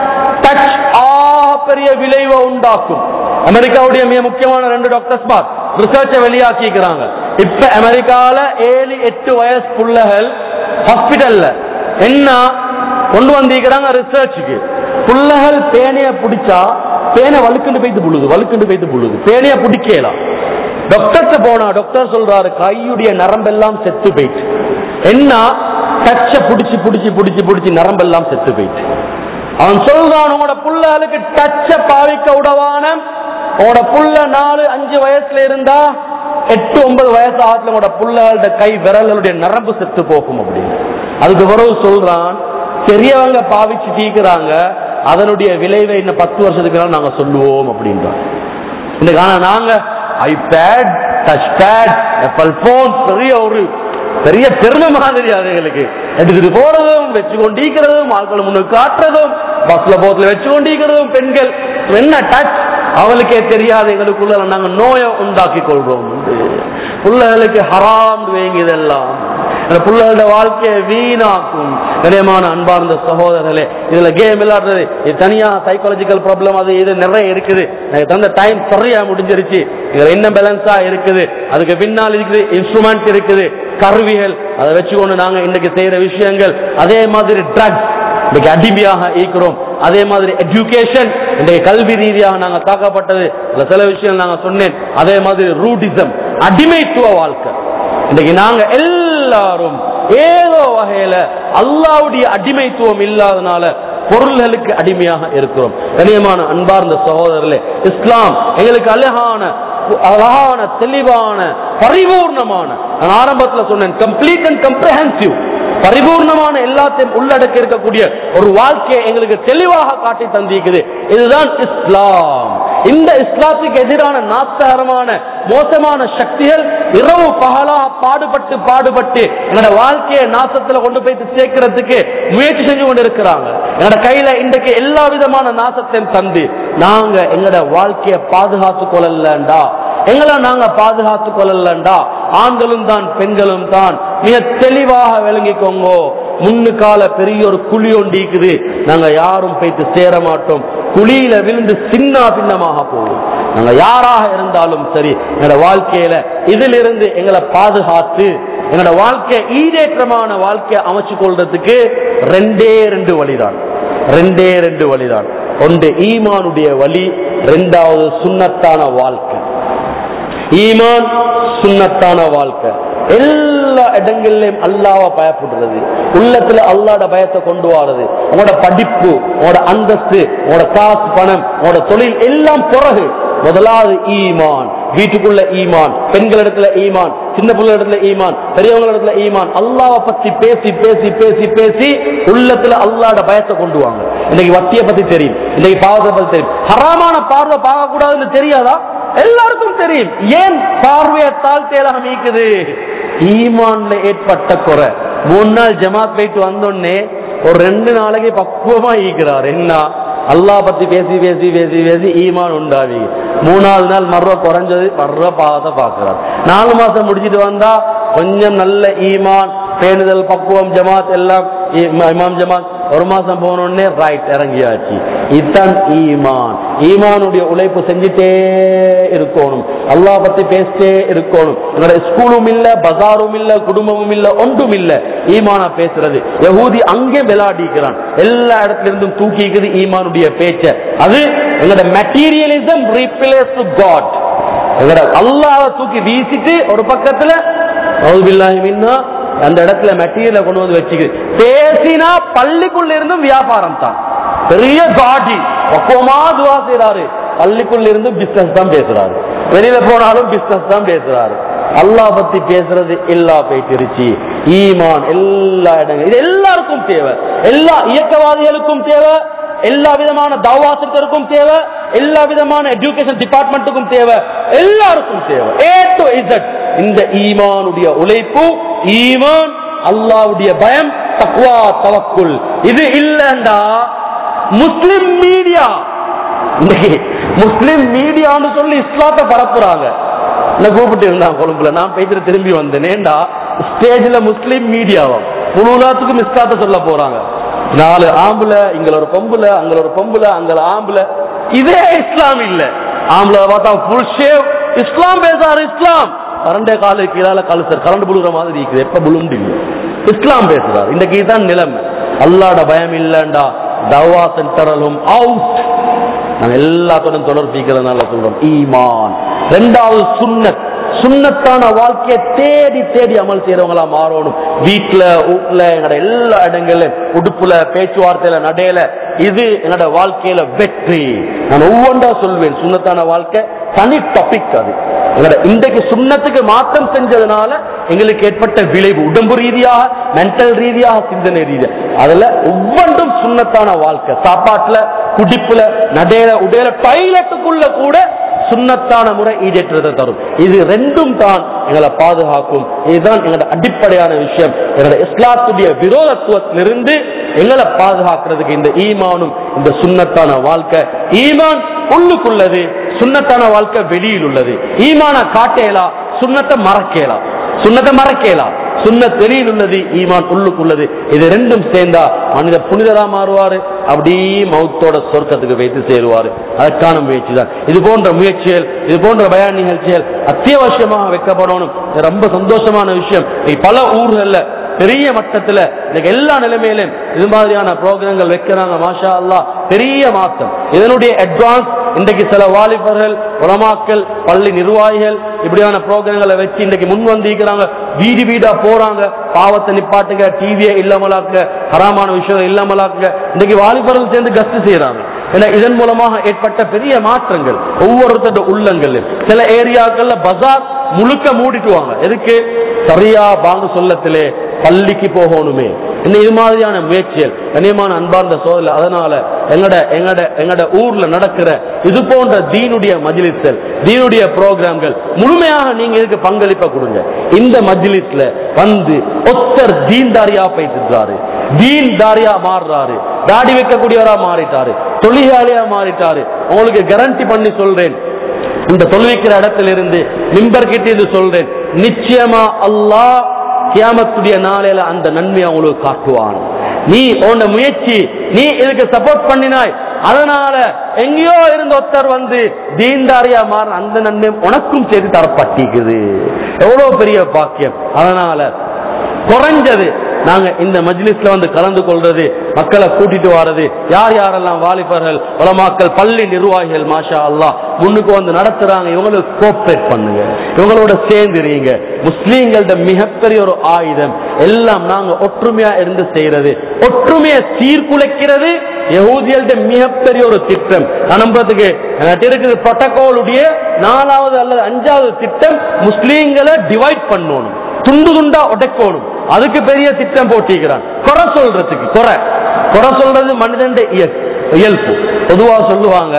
டச் ஆ பெரிய விளைவை உண்டாக்கும் அமெரிக்காவுடைய மிக முக்கியமான ரெண்டு டாக்டர்ஸ் மார் ரிசர்ச்சை வெளியாக்கிக்கிறாங்க இப்ப அமெரிக்கால ஏழு எட்டு வயசு புள்ளைகள் ஹாஸ்பிட்டல்ல என்ன கொண்டு வந்திருக்கிறாங்க ரிசர்ச்சுக்கு புள்ளைகள் பேனைய பிடிச்சா பேனை வழுக்குண்டு போயிட்டு புழுது வழுக்குண்டு போயிட்டு புழுது பேனைய பிடிக்கலாம் டாக்டர்கிட்ட போனா டாக்டர் சொல்றாரு கையுடைய நரம்பெல்லாம் செத்து போயிட்டு என்ன டச்ச புடிச்சு புடிச்சு புடிச்சு புடிச்சு நரம்பெல்லாம் செத்து போயிட்டு அவன் சொல்றான் உங்களோட புள்ளைகளுக்கு டச்ச பாவிக்க உடவான உங்களோட புள்ள நாலு அஞ்சு வயசுல இருந்தா எட்டு ஒன்பது வயசு ஆகத்துல உங்களோட புள்ளைகளோட கை விரல்களுடைய நரம்பு செத்து போகும் அப்படின்னு அதுக்கு பிறகு சொல்றான் பெரியவங்க பாவிச்சு தீக்குறாங்க அதனுடைய விளைவை இன்னும் பத்து வருஷத்துக்கு மேல நாங்க சொல்லுவோம் அப்படின்றான் இன்னைக்கு ஆனா நாங்க iPad touch pad Apple phone பெரிய ஒரு பெரிய பெருமை மாதிரி அதுகளுக்கு எடுத்துட்டு போறதும் வச்சு கொண்டிருக்கிறதும் ஆட்கள் முன்னுக்கு காட்டுறதும் பஸ்ல போத்துல வச்சு கொண்டிருக்கிறதும் பெண்கள் என்ன டச் அவளுக்கே தெரியாது எங்களுக்குள்ள நாங்க நோயை உண்டாக்கி கொள்றோம் பிள்ளைகளுக்கு ஹராம் வைங்க இதெல்லாம் அந்த பிள்ளைகளோட வாழ்க்கையை வீணாக்கும் கனியமான அன்பார்ந்த சகோதரர்களே இதுல கேம் விளையாடுறது இது தனியா சைக்காலஜிக்கல் ப்ராப்ளம் அது இது நிறைய இருக்குது எனக்கு தந்த டைம் சரியா முடிஞ்சிருச்சு இதுல என்ன பேலன்ஸா இருக்குது அதுக்கு பின்னால் இருக்குது இன்ஸ்ட்ருமெண்ட் இருக்குது கருவிகள் அதை வச்சுக்கொண்டு நாங்க இன்னைக்கு செய்யற விஷயங்கள் அதே மாதிரி ட்ரக்ஸ் இன்னைக்கு அடிமையாக இருக்கிறோம் அதே மாதிரி எஜுகேஷன் இன்றைக்கு கல்வி ரீதியாக நாங்க தாக்கப்பட்டது இதுல சில விஷயம் நாங்க சொன்னேன் அதே மாதிரி ரூடிசம் அடிமைத்துவ வாழ்க்கை இன்னைக்கு நாங்க எல்லாரும் ஏதோ வகையில அல்லாவுடைய அடிமைத்துவம் இல்லாதனால பொருள்களுக்கு அடிமையாக இருக்கிறோம் கனியமான அன்பார்ந்த சகோதரர்களே இஸ்லாம் எங்களுக்கு அழகான அழகான தெளிவான பரிபூர்ணமான நான் ஆரம்பத்தில் சொன்னேன் கம்ப்ளீட் அண்ட் கம்ப்ரஹென்சிவ் பரிபூர்ணமான எல்லாத்தையும் உள்ளடக்கி இருக்கக்கூடிய ஒரு வாழ்க்கையை எங்களுக்கு தெளிவாக காட்டி தந்திருக்குது இதுதான் இஸ்லாம் இந்த இஸ்லாத்துக்கு எதிரான நாசகரமான மோசமான சக்திகள் இரவு பகலா பாடுபட்டு பாடுபட்டு எங்களோட வாழ்க்கையை நாசத்துல கொண்டு போய் சேர்க்கிறதுக்கு முயற்சி செஞ்சு கொண்டு இருக்கிறாங்க எங்களோட கையில இன்றைக்கு எல்லா விதமான நாசத்தையும் தந்து நாங்க எங்களோட வாழ்க்கையை பாதுகாத்து கொள்ளலண்டா எங்களை நாங்க பாதுகாத்து கொள்ளலண்டா ஆண்களும் தான் பெண்களும் தான் மிக தெளிவாக விளங்கிக்கோங்க முன்னுக்கால பெரிய ஒரு குழி ஒண்டி இருக்குது நாங்க யாரும் போய்த்து சேர மாட்டோம் குழியில விழுந்து சின்ன பின்னமாக போகும் நாங்க யாராக இருந்தாலும் சரி எங்களோட வாழ்க்கையில இதிலிருந்து எங்களை பாதுகாத்து எங்களோட வாழ்க்கை ஈடேற்றமான வாழ்க்கையை அமைச்சு கொள்றதுக்கு ரெண்டே ரெண்டு வழிதான் ரெண்டே ரெண்டு வழிதான் ஒன்று ஈமானுடைய வழி ரெண்டாவது சுண்ணத்தான வாழ்க்கை ஈமான் சுண்ணத்தான வாழ்க்கை எல்லா இடங்கள்லயும் அல்லாவ பயப்படுறது உள்ளத்துல அல்லாட பயத்தை கொண்டு வாரது உங்களோட படிப்பு உங்களோட அந்தஸ்து உங்களோட காசு பணம் உங்களோட தொழில் எல்லாம் பிறகு முதலாவது ஈமான் வீட்டுக்குள்ள ஈமான் பெண்கள் இடத்துல ஈமான் சின்ன பிள்ளை இடத்துல ஈமான் பெரியவங்க இடத்துல ஈமான் அல்லாவை பத்தி பேசி பேசி பேசி பேசி உள்ளத்துல அல்லாட பயத்தை கொண்டு வாங்க இன்னைக்கு வட்டியை பத்தி தெரியும் இன்னைக்கு பாவத்தை பத்தி தெரியும் ஹராமான பார்வை பார்க்க கூடாதுன்னு தெரியாதா எல்லாருக்கும் தெரியும் ஏன் பார்வையை தாழ்த்தையில அமைக்குது ஈமான்ல ஏற்பட்ட குறை மூணு நாள் ஜமாத் போயிட்டு வந்தோடனே ஒரு ரெண்டு நாளைக்கு பக்குவமா ஈக்கிறார் என்ன அல்லாஹ் பத்தி பேசி பேசி பேசி பேசி ஈமான் உண்டாவி மூணாவது நாள் மர்ற குறைஞ்சது மர்ற பாவத்தை பார்க்கிறார் நாலு மாசம் முடிச்சிட்டு வந்தா கொஞ்சம் நல்ல ஈமான் பேணுதல் பக்குவம் ஜமாத் எல்லாம் இ- இமாம் ஜமாத் ஒரு மாசம் போனோடனே ரைட் இறங்கியாச்சு இதுதான் ஈமான் ஈமானுடைய உழைப்பு செஞ்சுட்டே இருக்கணும் அல்லாஹ் பத்தி பேசிட்டே இருக்கணும் என்னோட ஸ்கூலும் இல்ல பஜாரும் இல்ல குடும்பமும் இல்ல ஒன்றும் இல்ல ஈமானா பேசுறது யகூதி அங்கே விளையாடிக்கிறான் எல்லா இடத்துல இருந்தும் தூக்கிக்குது ஈமானுடைய பேச்ச அது எங்களோட மெட்டீரியலிசம் ரீப்ளேஸ் டு காட் எங்களோட அல்லாஹ் தூக்கி வீசிட்டு ஒரு பக்கத்துல அவுதுபில்லாஹி மின்னா அந்த இடத்துல மெட்டீரியலை கொண்டு வந்து வச்சுக்குது பேசினா பள்ளிக்குள்ள இருந்தும் வியாபாரம் தான் பெரிய காடி பக்குவமா துவா செய்றாரு பள்ளிக்குள்ள இருந்து பிசினஸ் தான் பேசுறாரு வெளியில போனாலும் பிசினஸ் தான் பேசுறாரு அல்லாஹ் பத்தி பேசுறது எல்லா போயிட்டிருச்சு ஈமான் எல்லா இடங்களும் இது எல்லாருக்கும் தேவை எல்லா இயக்கவாதிகளுக்கும் தேவை எல்லா விதமான தவாசத்திற்கும் தேவை எல்லா விதமான எஜுகேஷன் டிபார்ட்மெண்ட்டுக்கும் தேவை எல்லாருக்கும் தேவை ஏ டு இசட் இந்த ஈமானுடைய உழைப்பு ஈமான் அல்லாவுடைய பயம் தக்வா தவக்குல் இது இல்லண்டா முஸ்லிம் மீடியா இன்னைக்கு முஸ்லிம் மீடியான்னு சொல்லி இஸ்லாத்தை பரப்புறாங்க என்ன கூப்பிட்டு இருந்தான் கொழும்புல நான் போயிட்டு திரும்பி வந்தேன் ஏண்டா ஸ்டேஜ்ல முஸ்லிம் மீடியாவும் முழு உலகத்துக்கும் இஸ்லாத்தை சொல்ல போறாங்க நாலு ஆம்புல இங்க ஒரு பொம்புல அங்க ஒரு பொம்புல அங்க ஆம்புல இதே இஸ்லாம் இல்ல ஆம்பளை பார்த்தா ஃபுல் ஷேவ் இஸ்லாம் பேசாரு இஸ்லாம் கரண்டே காலு கீழால கழுசர் கரண்ட் புழுகிற மாதிரி இருக்குது எப்ப புழுண்டு இல்லை இஸ்லாம் பேசுறாரு இன்னைக்கு இதுதான் நிலைமை அல்லாட பயம் இல்லண்டா தவா சென்டரலும் அவுட் நாங்க எல்லாத்துடன் தொடர்பிக்கிறதுனால சொல்றோம் ஈமான் ரெண்டாவது சுன்னத் சுன்னத்தான வாழ்க்கையை தேடி தேடி அமல் செய்யறவங்களா மாறணும் வீட்டுல வீட்டுல எங்களோட எல்லா இடங்கள்ல உடுப்புல பேச்சுவார்த்தையில நடையில இது என்னோட வாழ்க்கையில வெற்றி நான் ஒவ்வொன்றா சொல்வேன் சுன்னத்தான வாழ்க்கை தனி டாபிக் அது எங்களோட இன்றைக்கு சுண்ணத்துக்கு மாற்றம் செஞ்சதுனால எங்களுக்கு ஏற்பட்ட விளைவு உடம்பு ரீதியாக மென்டல் ரீதியாக சிந்தனை ரீதியாக அதுல ஒவ்வொன்றும் சுண்ணத்தான வாழ்க்கை சாப்பாட்டுல குடிப்புல நடையில உடையில டாய்லெட்டுக்குள்ள கூட சுண்ணத்தான முறை ஈடேற்றத்தை தரும் இது ரெண்டும் தான் எங்களை பாதுகாக்கும் இதுதான் எங்களோட அடிப்படையான விஷயம் எங்களோட இஸ்லாத்துடைய விரோதத்துவத்திலிருந்து எங்களை பாதுகாக்கிறதுக்கு இந்த ஈமானும் இந்த சுண்ணத்தான வாழ்க்கை ஈமான் உள்ளுக்குள்ளது சுன்னத்தான வாழ்க்கை வெளியில் உள்ளது ஈமான காட்டேலா சுன்னத்தை மறக்கேலா சுன்னத்தை மறக்கேலா சுன்னத் வெளியில் உள்ளது ஈமான் உள்ளுக்குள்ளது இது ரெண்டும் சேர்ந்தா மனித புனிதரா மாறுவாரு அப்படியே மௌத்தோட சொர்க்கத்துக்கு வைத்து சேருவாரு அதற்கான முயற்சி தான் இது போன்ற முயற்சிகள் இது போன்ற பயான் நிகழ்ச்சிகள் அத்தியாவசியமாக வைக்கப்படணும் இது ரொம்ப சந்தோஷமான விஷயம் இது பல ஊர்கள்ல பெரிய மட்டத்துல இன்னைக்கு எல்லா நிலைமையிலும் இது மாதிரியான ப்ரோக்ராம்கள் வைக்கிறாங்க மாஷா அல்லாஹ் பெரிய மாற்றம் இதனுடைய அட்வான்ஸ் இன்றைக்கு சில வாலிபர்கள் உலமாக்கள் பள்ளி நிர்வாகிகள் இப்படியான ப்ரோக்ராம்களை வச்சு இன்றைக்கு முன் வந்திருக்கிறாங்க வீடு வீடா போறாங்க பாவத்தை நிப்பாட்டுங்க டிவியை இல்லாமலாக்குங்க ஹராமான விஷயம் இல்லாமலாக்குங்க இன்னைக்கு வாலிபர்கள் சேர்ந்து கஸ்ட் செய்யறாங்க ஏன்னா இதன் மூலமாக ஏற்பட்ட பெரிய மாற்றங்கள் ஒவ்வொருத்தரோட உள்ளங்களில் சில ஏரியாக்கள்ல பஜார் முழுக்க மூடிட்டுவாங்க எதுக்கு சரியா பாங்கு சொல்லத்திலே பள்ளிக்கு போகணுமே இன்னும் இது மாதிரியான முயற்சிகள் கண்ணியமான அன்பார்ந்த சோதனை அதனால எங்கட எங்கட எங்கட ஊர்ல நடக்கிற இது போன்ற தீனுடைய மஜ்லிஸ்கள் தீனுடைய ப்ரோக்ராம்கள் முழுமையாக நீங்க இதுக்கு பங்களிப்ப கொடுங்க இந்த மஜ்லிஸ்ல வந்து ஒத்தர் தீன்தாரியா போயிட்டு தீன் தாரியா மாறுறாரு தாடி வைக்கக்கூடியவரா மாறிட்டாரு தொழிலாளியா மாறிட்டாரு உங்களுக்கு கேரண்டி பண்ணி சொல்றேன் இந்த தொழுவிக்கிற இடத்துல இருந்து மிம்பர் கிட்ட இருந்து சொல்றேன் நிச்சயமா அல்லாஹ் கியாமத்துடைய நாளையில அந்த நன்மையை உங்களுக்கு காட்டுவான் நீ உன்ன முயற்சி நீ இதுக்கு சப்போர்ட் பண்ணினாய் அதனால எங்கேயோ இருந்த ஒருத்தர் வந்து தீன்தாரியா மாற அந்த நன்மை உனக்கும் சேர்த்து தரப்பட்டிக்குது எவ்வளவு பெரிய பாக்கியம் அதனால குறைஞ்சது நாங்க இந்த மஜ்லிஸ்ல வந்து கலந்து கொள்றது மக்களை கூட்டிட்டு வர்றது யார் யாரெல்லாம் வாலிபர்கள் உலமாக்கள் பள்ளி நிர்வாகிகள் மாஷா அல்லாஹ் முன்னுக்கு வந்து நடத்துறாங்க இவங்களுக்கு கோஆப்ரேட் பண்ணுங்க இவங்களோட சேர்ந்துறீங்க முஸ்லீம்களோட மிகப்பெரிய ஒரு ஆயுதம் எல்லாம் நாங்க ஒற்றுமையா இருந்து செய்யறது ஒற்றுமையை சீர்குலைக்கிறது யகூதியல்ட மிகப்பெரிய ஒரு திட்டம் நான் நம்புறதுக்கு என்கிட்ட இருக்குது புரோட்டோகாலுடைய நாலாவது அல்லது அஞ்சாவது திட்டம் முஸ்லீம்களை டிவைட் பண்ணணும் துண்டு துண்டா உடைக்கணும் அதுக்கு பெரிய திட்டம் போட்டிக்கிறான் குறை சொல்றதுக்கு குறை குறை சொல்றது மனிதன் இயல்பு பொதுவா சொல்லுவாங்க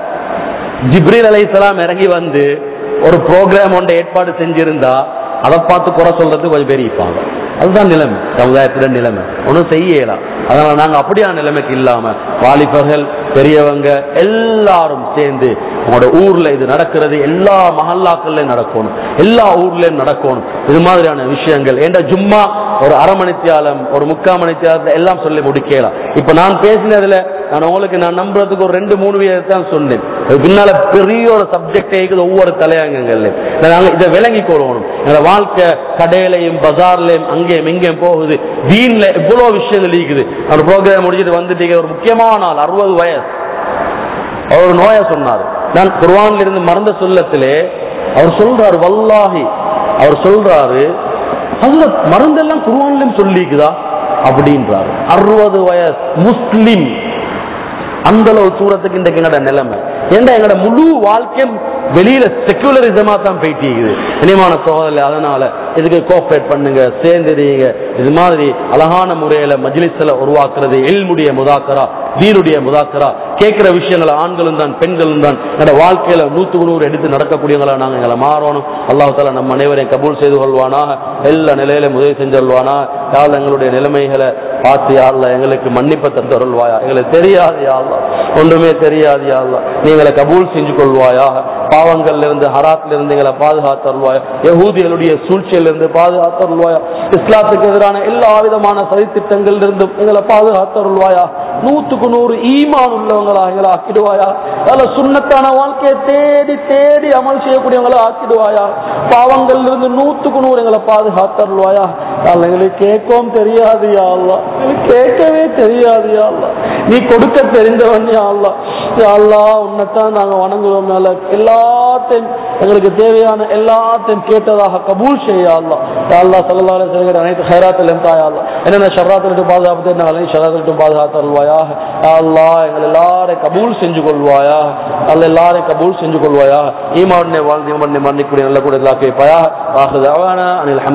ஜிப்ரீல் அலைஹிஸ்ஸலாம் இறங்கி வந்து ஒரு ப்ரோக்ராம் ஒன்றை ஏற்பாடு செஞ்சிருந்தா அதை பார்த்து குறை சொல்றது கொஞ்சம் பேர் இருப்பாங்க அதுதான் நிலைமை சமுதாயத்திட நிலைமை ஒன்றும் செய்யலாம் அதனால நாங்க அப்படியான நிலைமைக்கு இல்லாம வாலிபர்கள் பெரியவங்க எல்லாரும் சேர்ந்து உங்களோட ஊர்ல இது நடக்கிறது எல்லா மஹல்லாக்கள்லயும் நடக்கணும் எல்லா ஊர்லயும் நடக்கணும் இது மாதிரியான விஷயங்கள் ஏண்டா ஜும்மா ஒரு அரை மணித்தியாலம் ஒரு முக்கால் மணித்தியாலத்தை எல்லாம் சொல்லி முடிக்கலாம் இப்ப நான் பேசினதுல நான் உங்களுக்கு நான் நம்புறதுக்கு ஒரு ரெண்டு மூணு வீதத்தை தான் சொன்னேன் அது பின்னால பெரிய ஒரு சப்ஜெக்ட் இருக்குது ஒவ்வொரு தலையங்கங்கள்ல நாங்க இதை விளங்கி கொள்ளணும் எங்க வாழ்க்கை கடையிலையும் பஜார்லயும் அங்கேயும் இங்கேயும் போகுது தீன்ல எவ்வளவு விஷயங்கள் இருக்குது அவர் ப்ரோக்ராம் முடிஞ்சிட்டு வந்துட்டீங்க ஒரு முக்கியமான நாள் அறுபது வயசு அவர் ஒரு நோயா சொன்னார் நான் குர்வான்ல இருந்து மறந்த சொல்லத்திலே அவர் சொல்றாரு வல்லாஹி அவர் சொல்றாரு அதுல மருந்தெல்லாம் குர்வான்லயும் சொல்லிக்குதா அப்படின்றாரு அறுபது வயசு முஸ்லிம் அந்த அளவு தூரத்துக்கு இன்றைக்கு எங்கட நிலைமை ஏண்டா எங்கட முழு வாழ்க்கையும் வெளியில செக்குலரிசமா தான் போயிட்டு இனிமான சோதனை அதனால இதுக்கு கோஆப்ரேட் பண்ணுங்க சேர்ந்துறீங்க இது மாதிரி அழகான முறையில மஜ்லிஸ்ல உருவாக்குறது எல்முடைய முதாக்கரா தீனுடைய முதாக்கரா கேட்கிற விஷயங்களை ஆண்களும் தான் பெண்களும் தான் என்னோட வாழ்க்கையில நூத்துக்கு நூறு எடுத்து நடக்கக்கூடியவங்களா நாங்க எங்களை மாறணும் அல்லாஹ் தாலா நம்ம அனைவரையும் கபூல் செய்து கொள்வானாக எல்லா நிலையிலும் உதவி செஞ்சல்வானா யாழ் எங்களுடைய நிலைமைகளை பார்த்து யாழ்ல எங்களுக்கு மன்னிப்பை தந்தருள்வாயா எங்களுக்கு தெரியாது யாழ்லா ஒன்றுமே தெரியாது யாழ்லா நீ எங்களை கபூல் செஞ்சு கொள்வாயாக பாவங்கள்ல இருந்து ஹராத்ல இருந்து எங்களை பாதுகாத்தருள்வாயா யகூதிகளுடைய சூழ்ச்சியில இருந்து பாதுகாத்தருள்வாயா இஸ்லாத்துக்கு எதிரான எல்லா விதமான சதித்திட்டங்கள் இருந்தும் எங்களை பாதுகாத்தருள்வாயா நூத்துக்கு நூறு ஈமான் உள்ளவங்களா எங்களை ஆக்கிடுவாயா அதில் சுண்ணத்தான வாழ்க்கையை தேடி தேடி அமல் செய்யக்கூடியவங்களா ஆக்கிடுவாயா பாவங்கள்ல இருந்து நூத்துக்கு நூறு எங்களை பாதுகாத்தருள்வாயா அல்ல எங்களுக்கு கேட்கவும் தெரியாது யா அல்லாஹ் எங்களுக்கு கேட்கவே தெரியாது யா அல்லாஹ் நீ கொடுக்க தெரிந்தவன் யா அல்லாஹ் யா அல்லாஹ் உன்னைத்தான் நாங்க வணங்குவோம் மேல எல்லாத்தையும் எங்களுக்கு தேவையான எல்லாத்தையும் கேட்டதாக கபூல் செய்ய அல்லாஹ் யா அல்லாஹ் ஸல்லல்லாஹு அலைஹி வஸல்லம் அனைத்து ஹைராத்திலும் தாயா அல்லாஹ் என்னென்ன ஷர்ராத்திலிட்டு பாதுகாப்பு என்ன அனைத்து ஷர்ராத்திலிட்டும் பாதுகாத்தருள்வாயா யா அல்லாஹ் எங்கள் எல்லாரையும் கபூல் செஞ்சு கொள்வாயா அல்ல எல்லாரையும் கபூல் செஞ்சு கொள்வாயா ஈமாவுடனே வாழ்ந்து மண்ணை மன்னிக்கூடிய நல்ல கூட எல்லா கேட்பாயா வாஹு தாவானா அனில்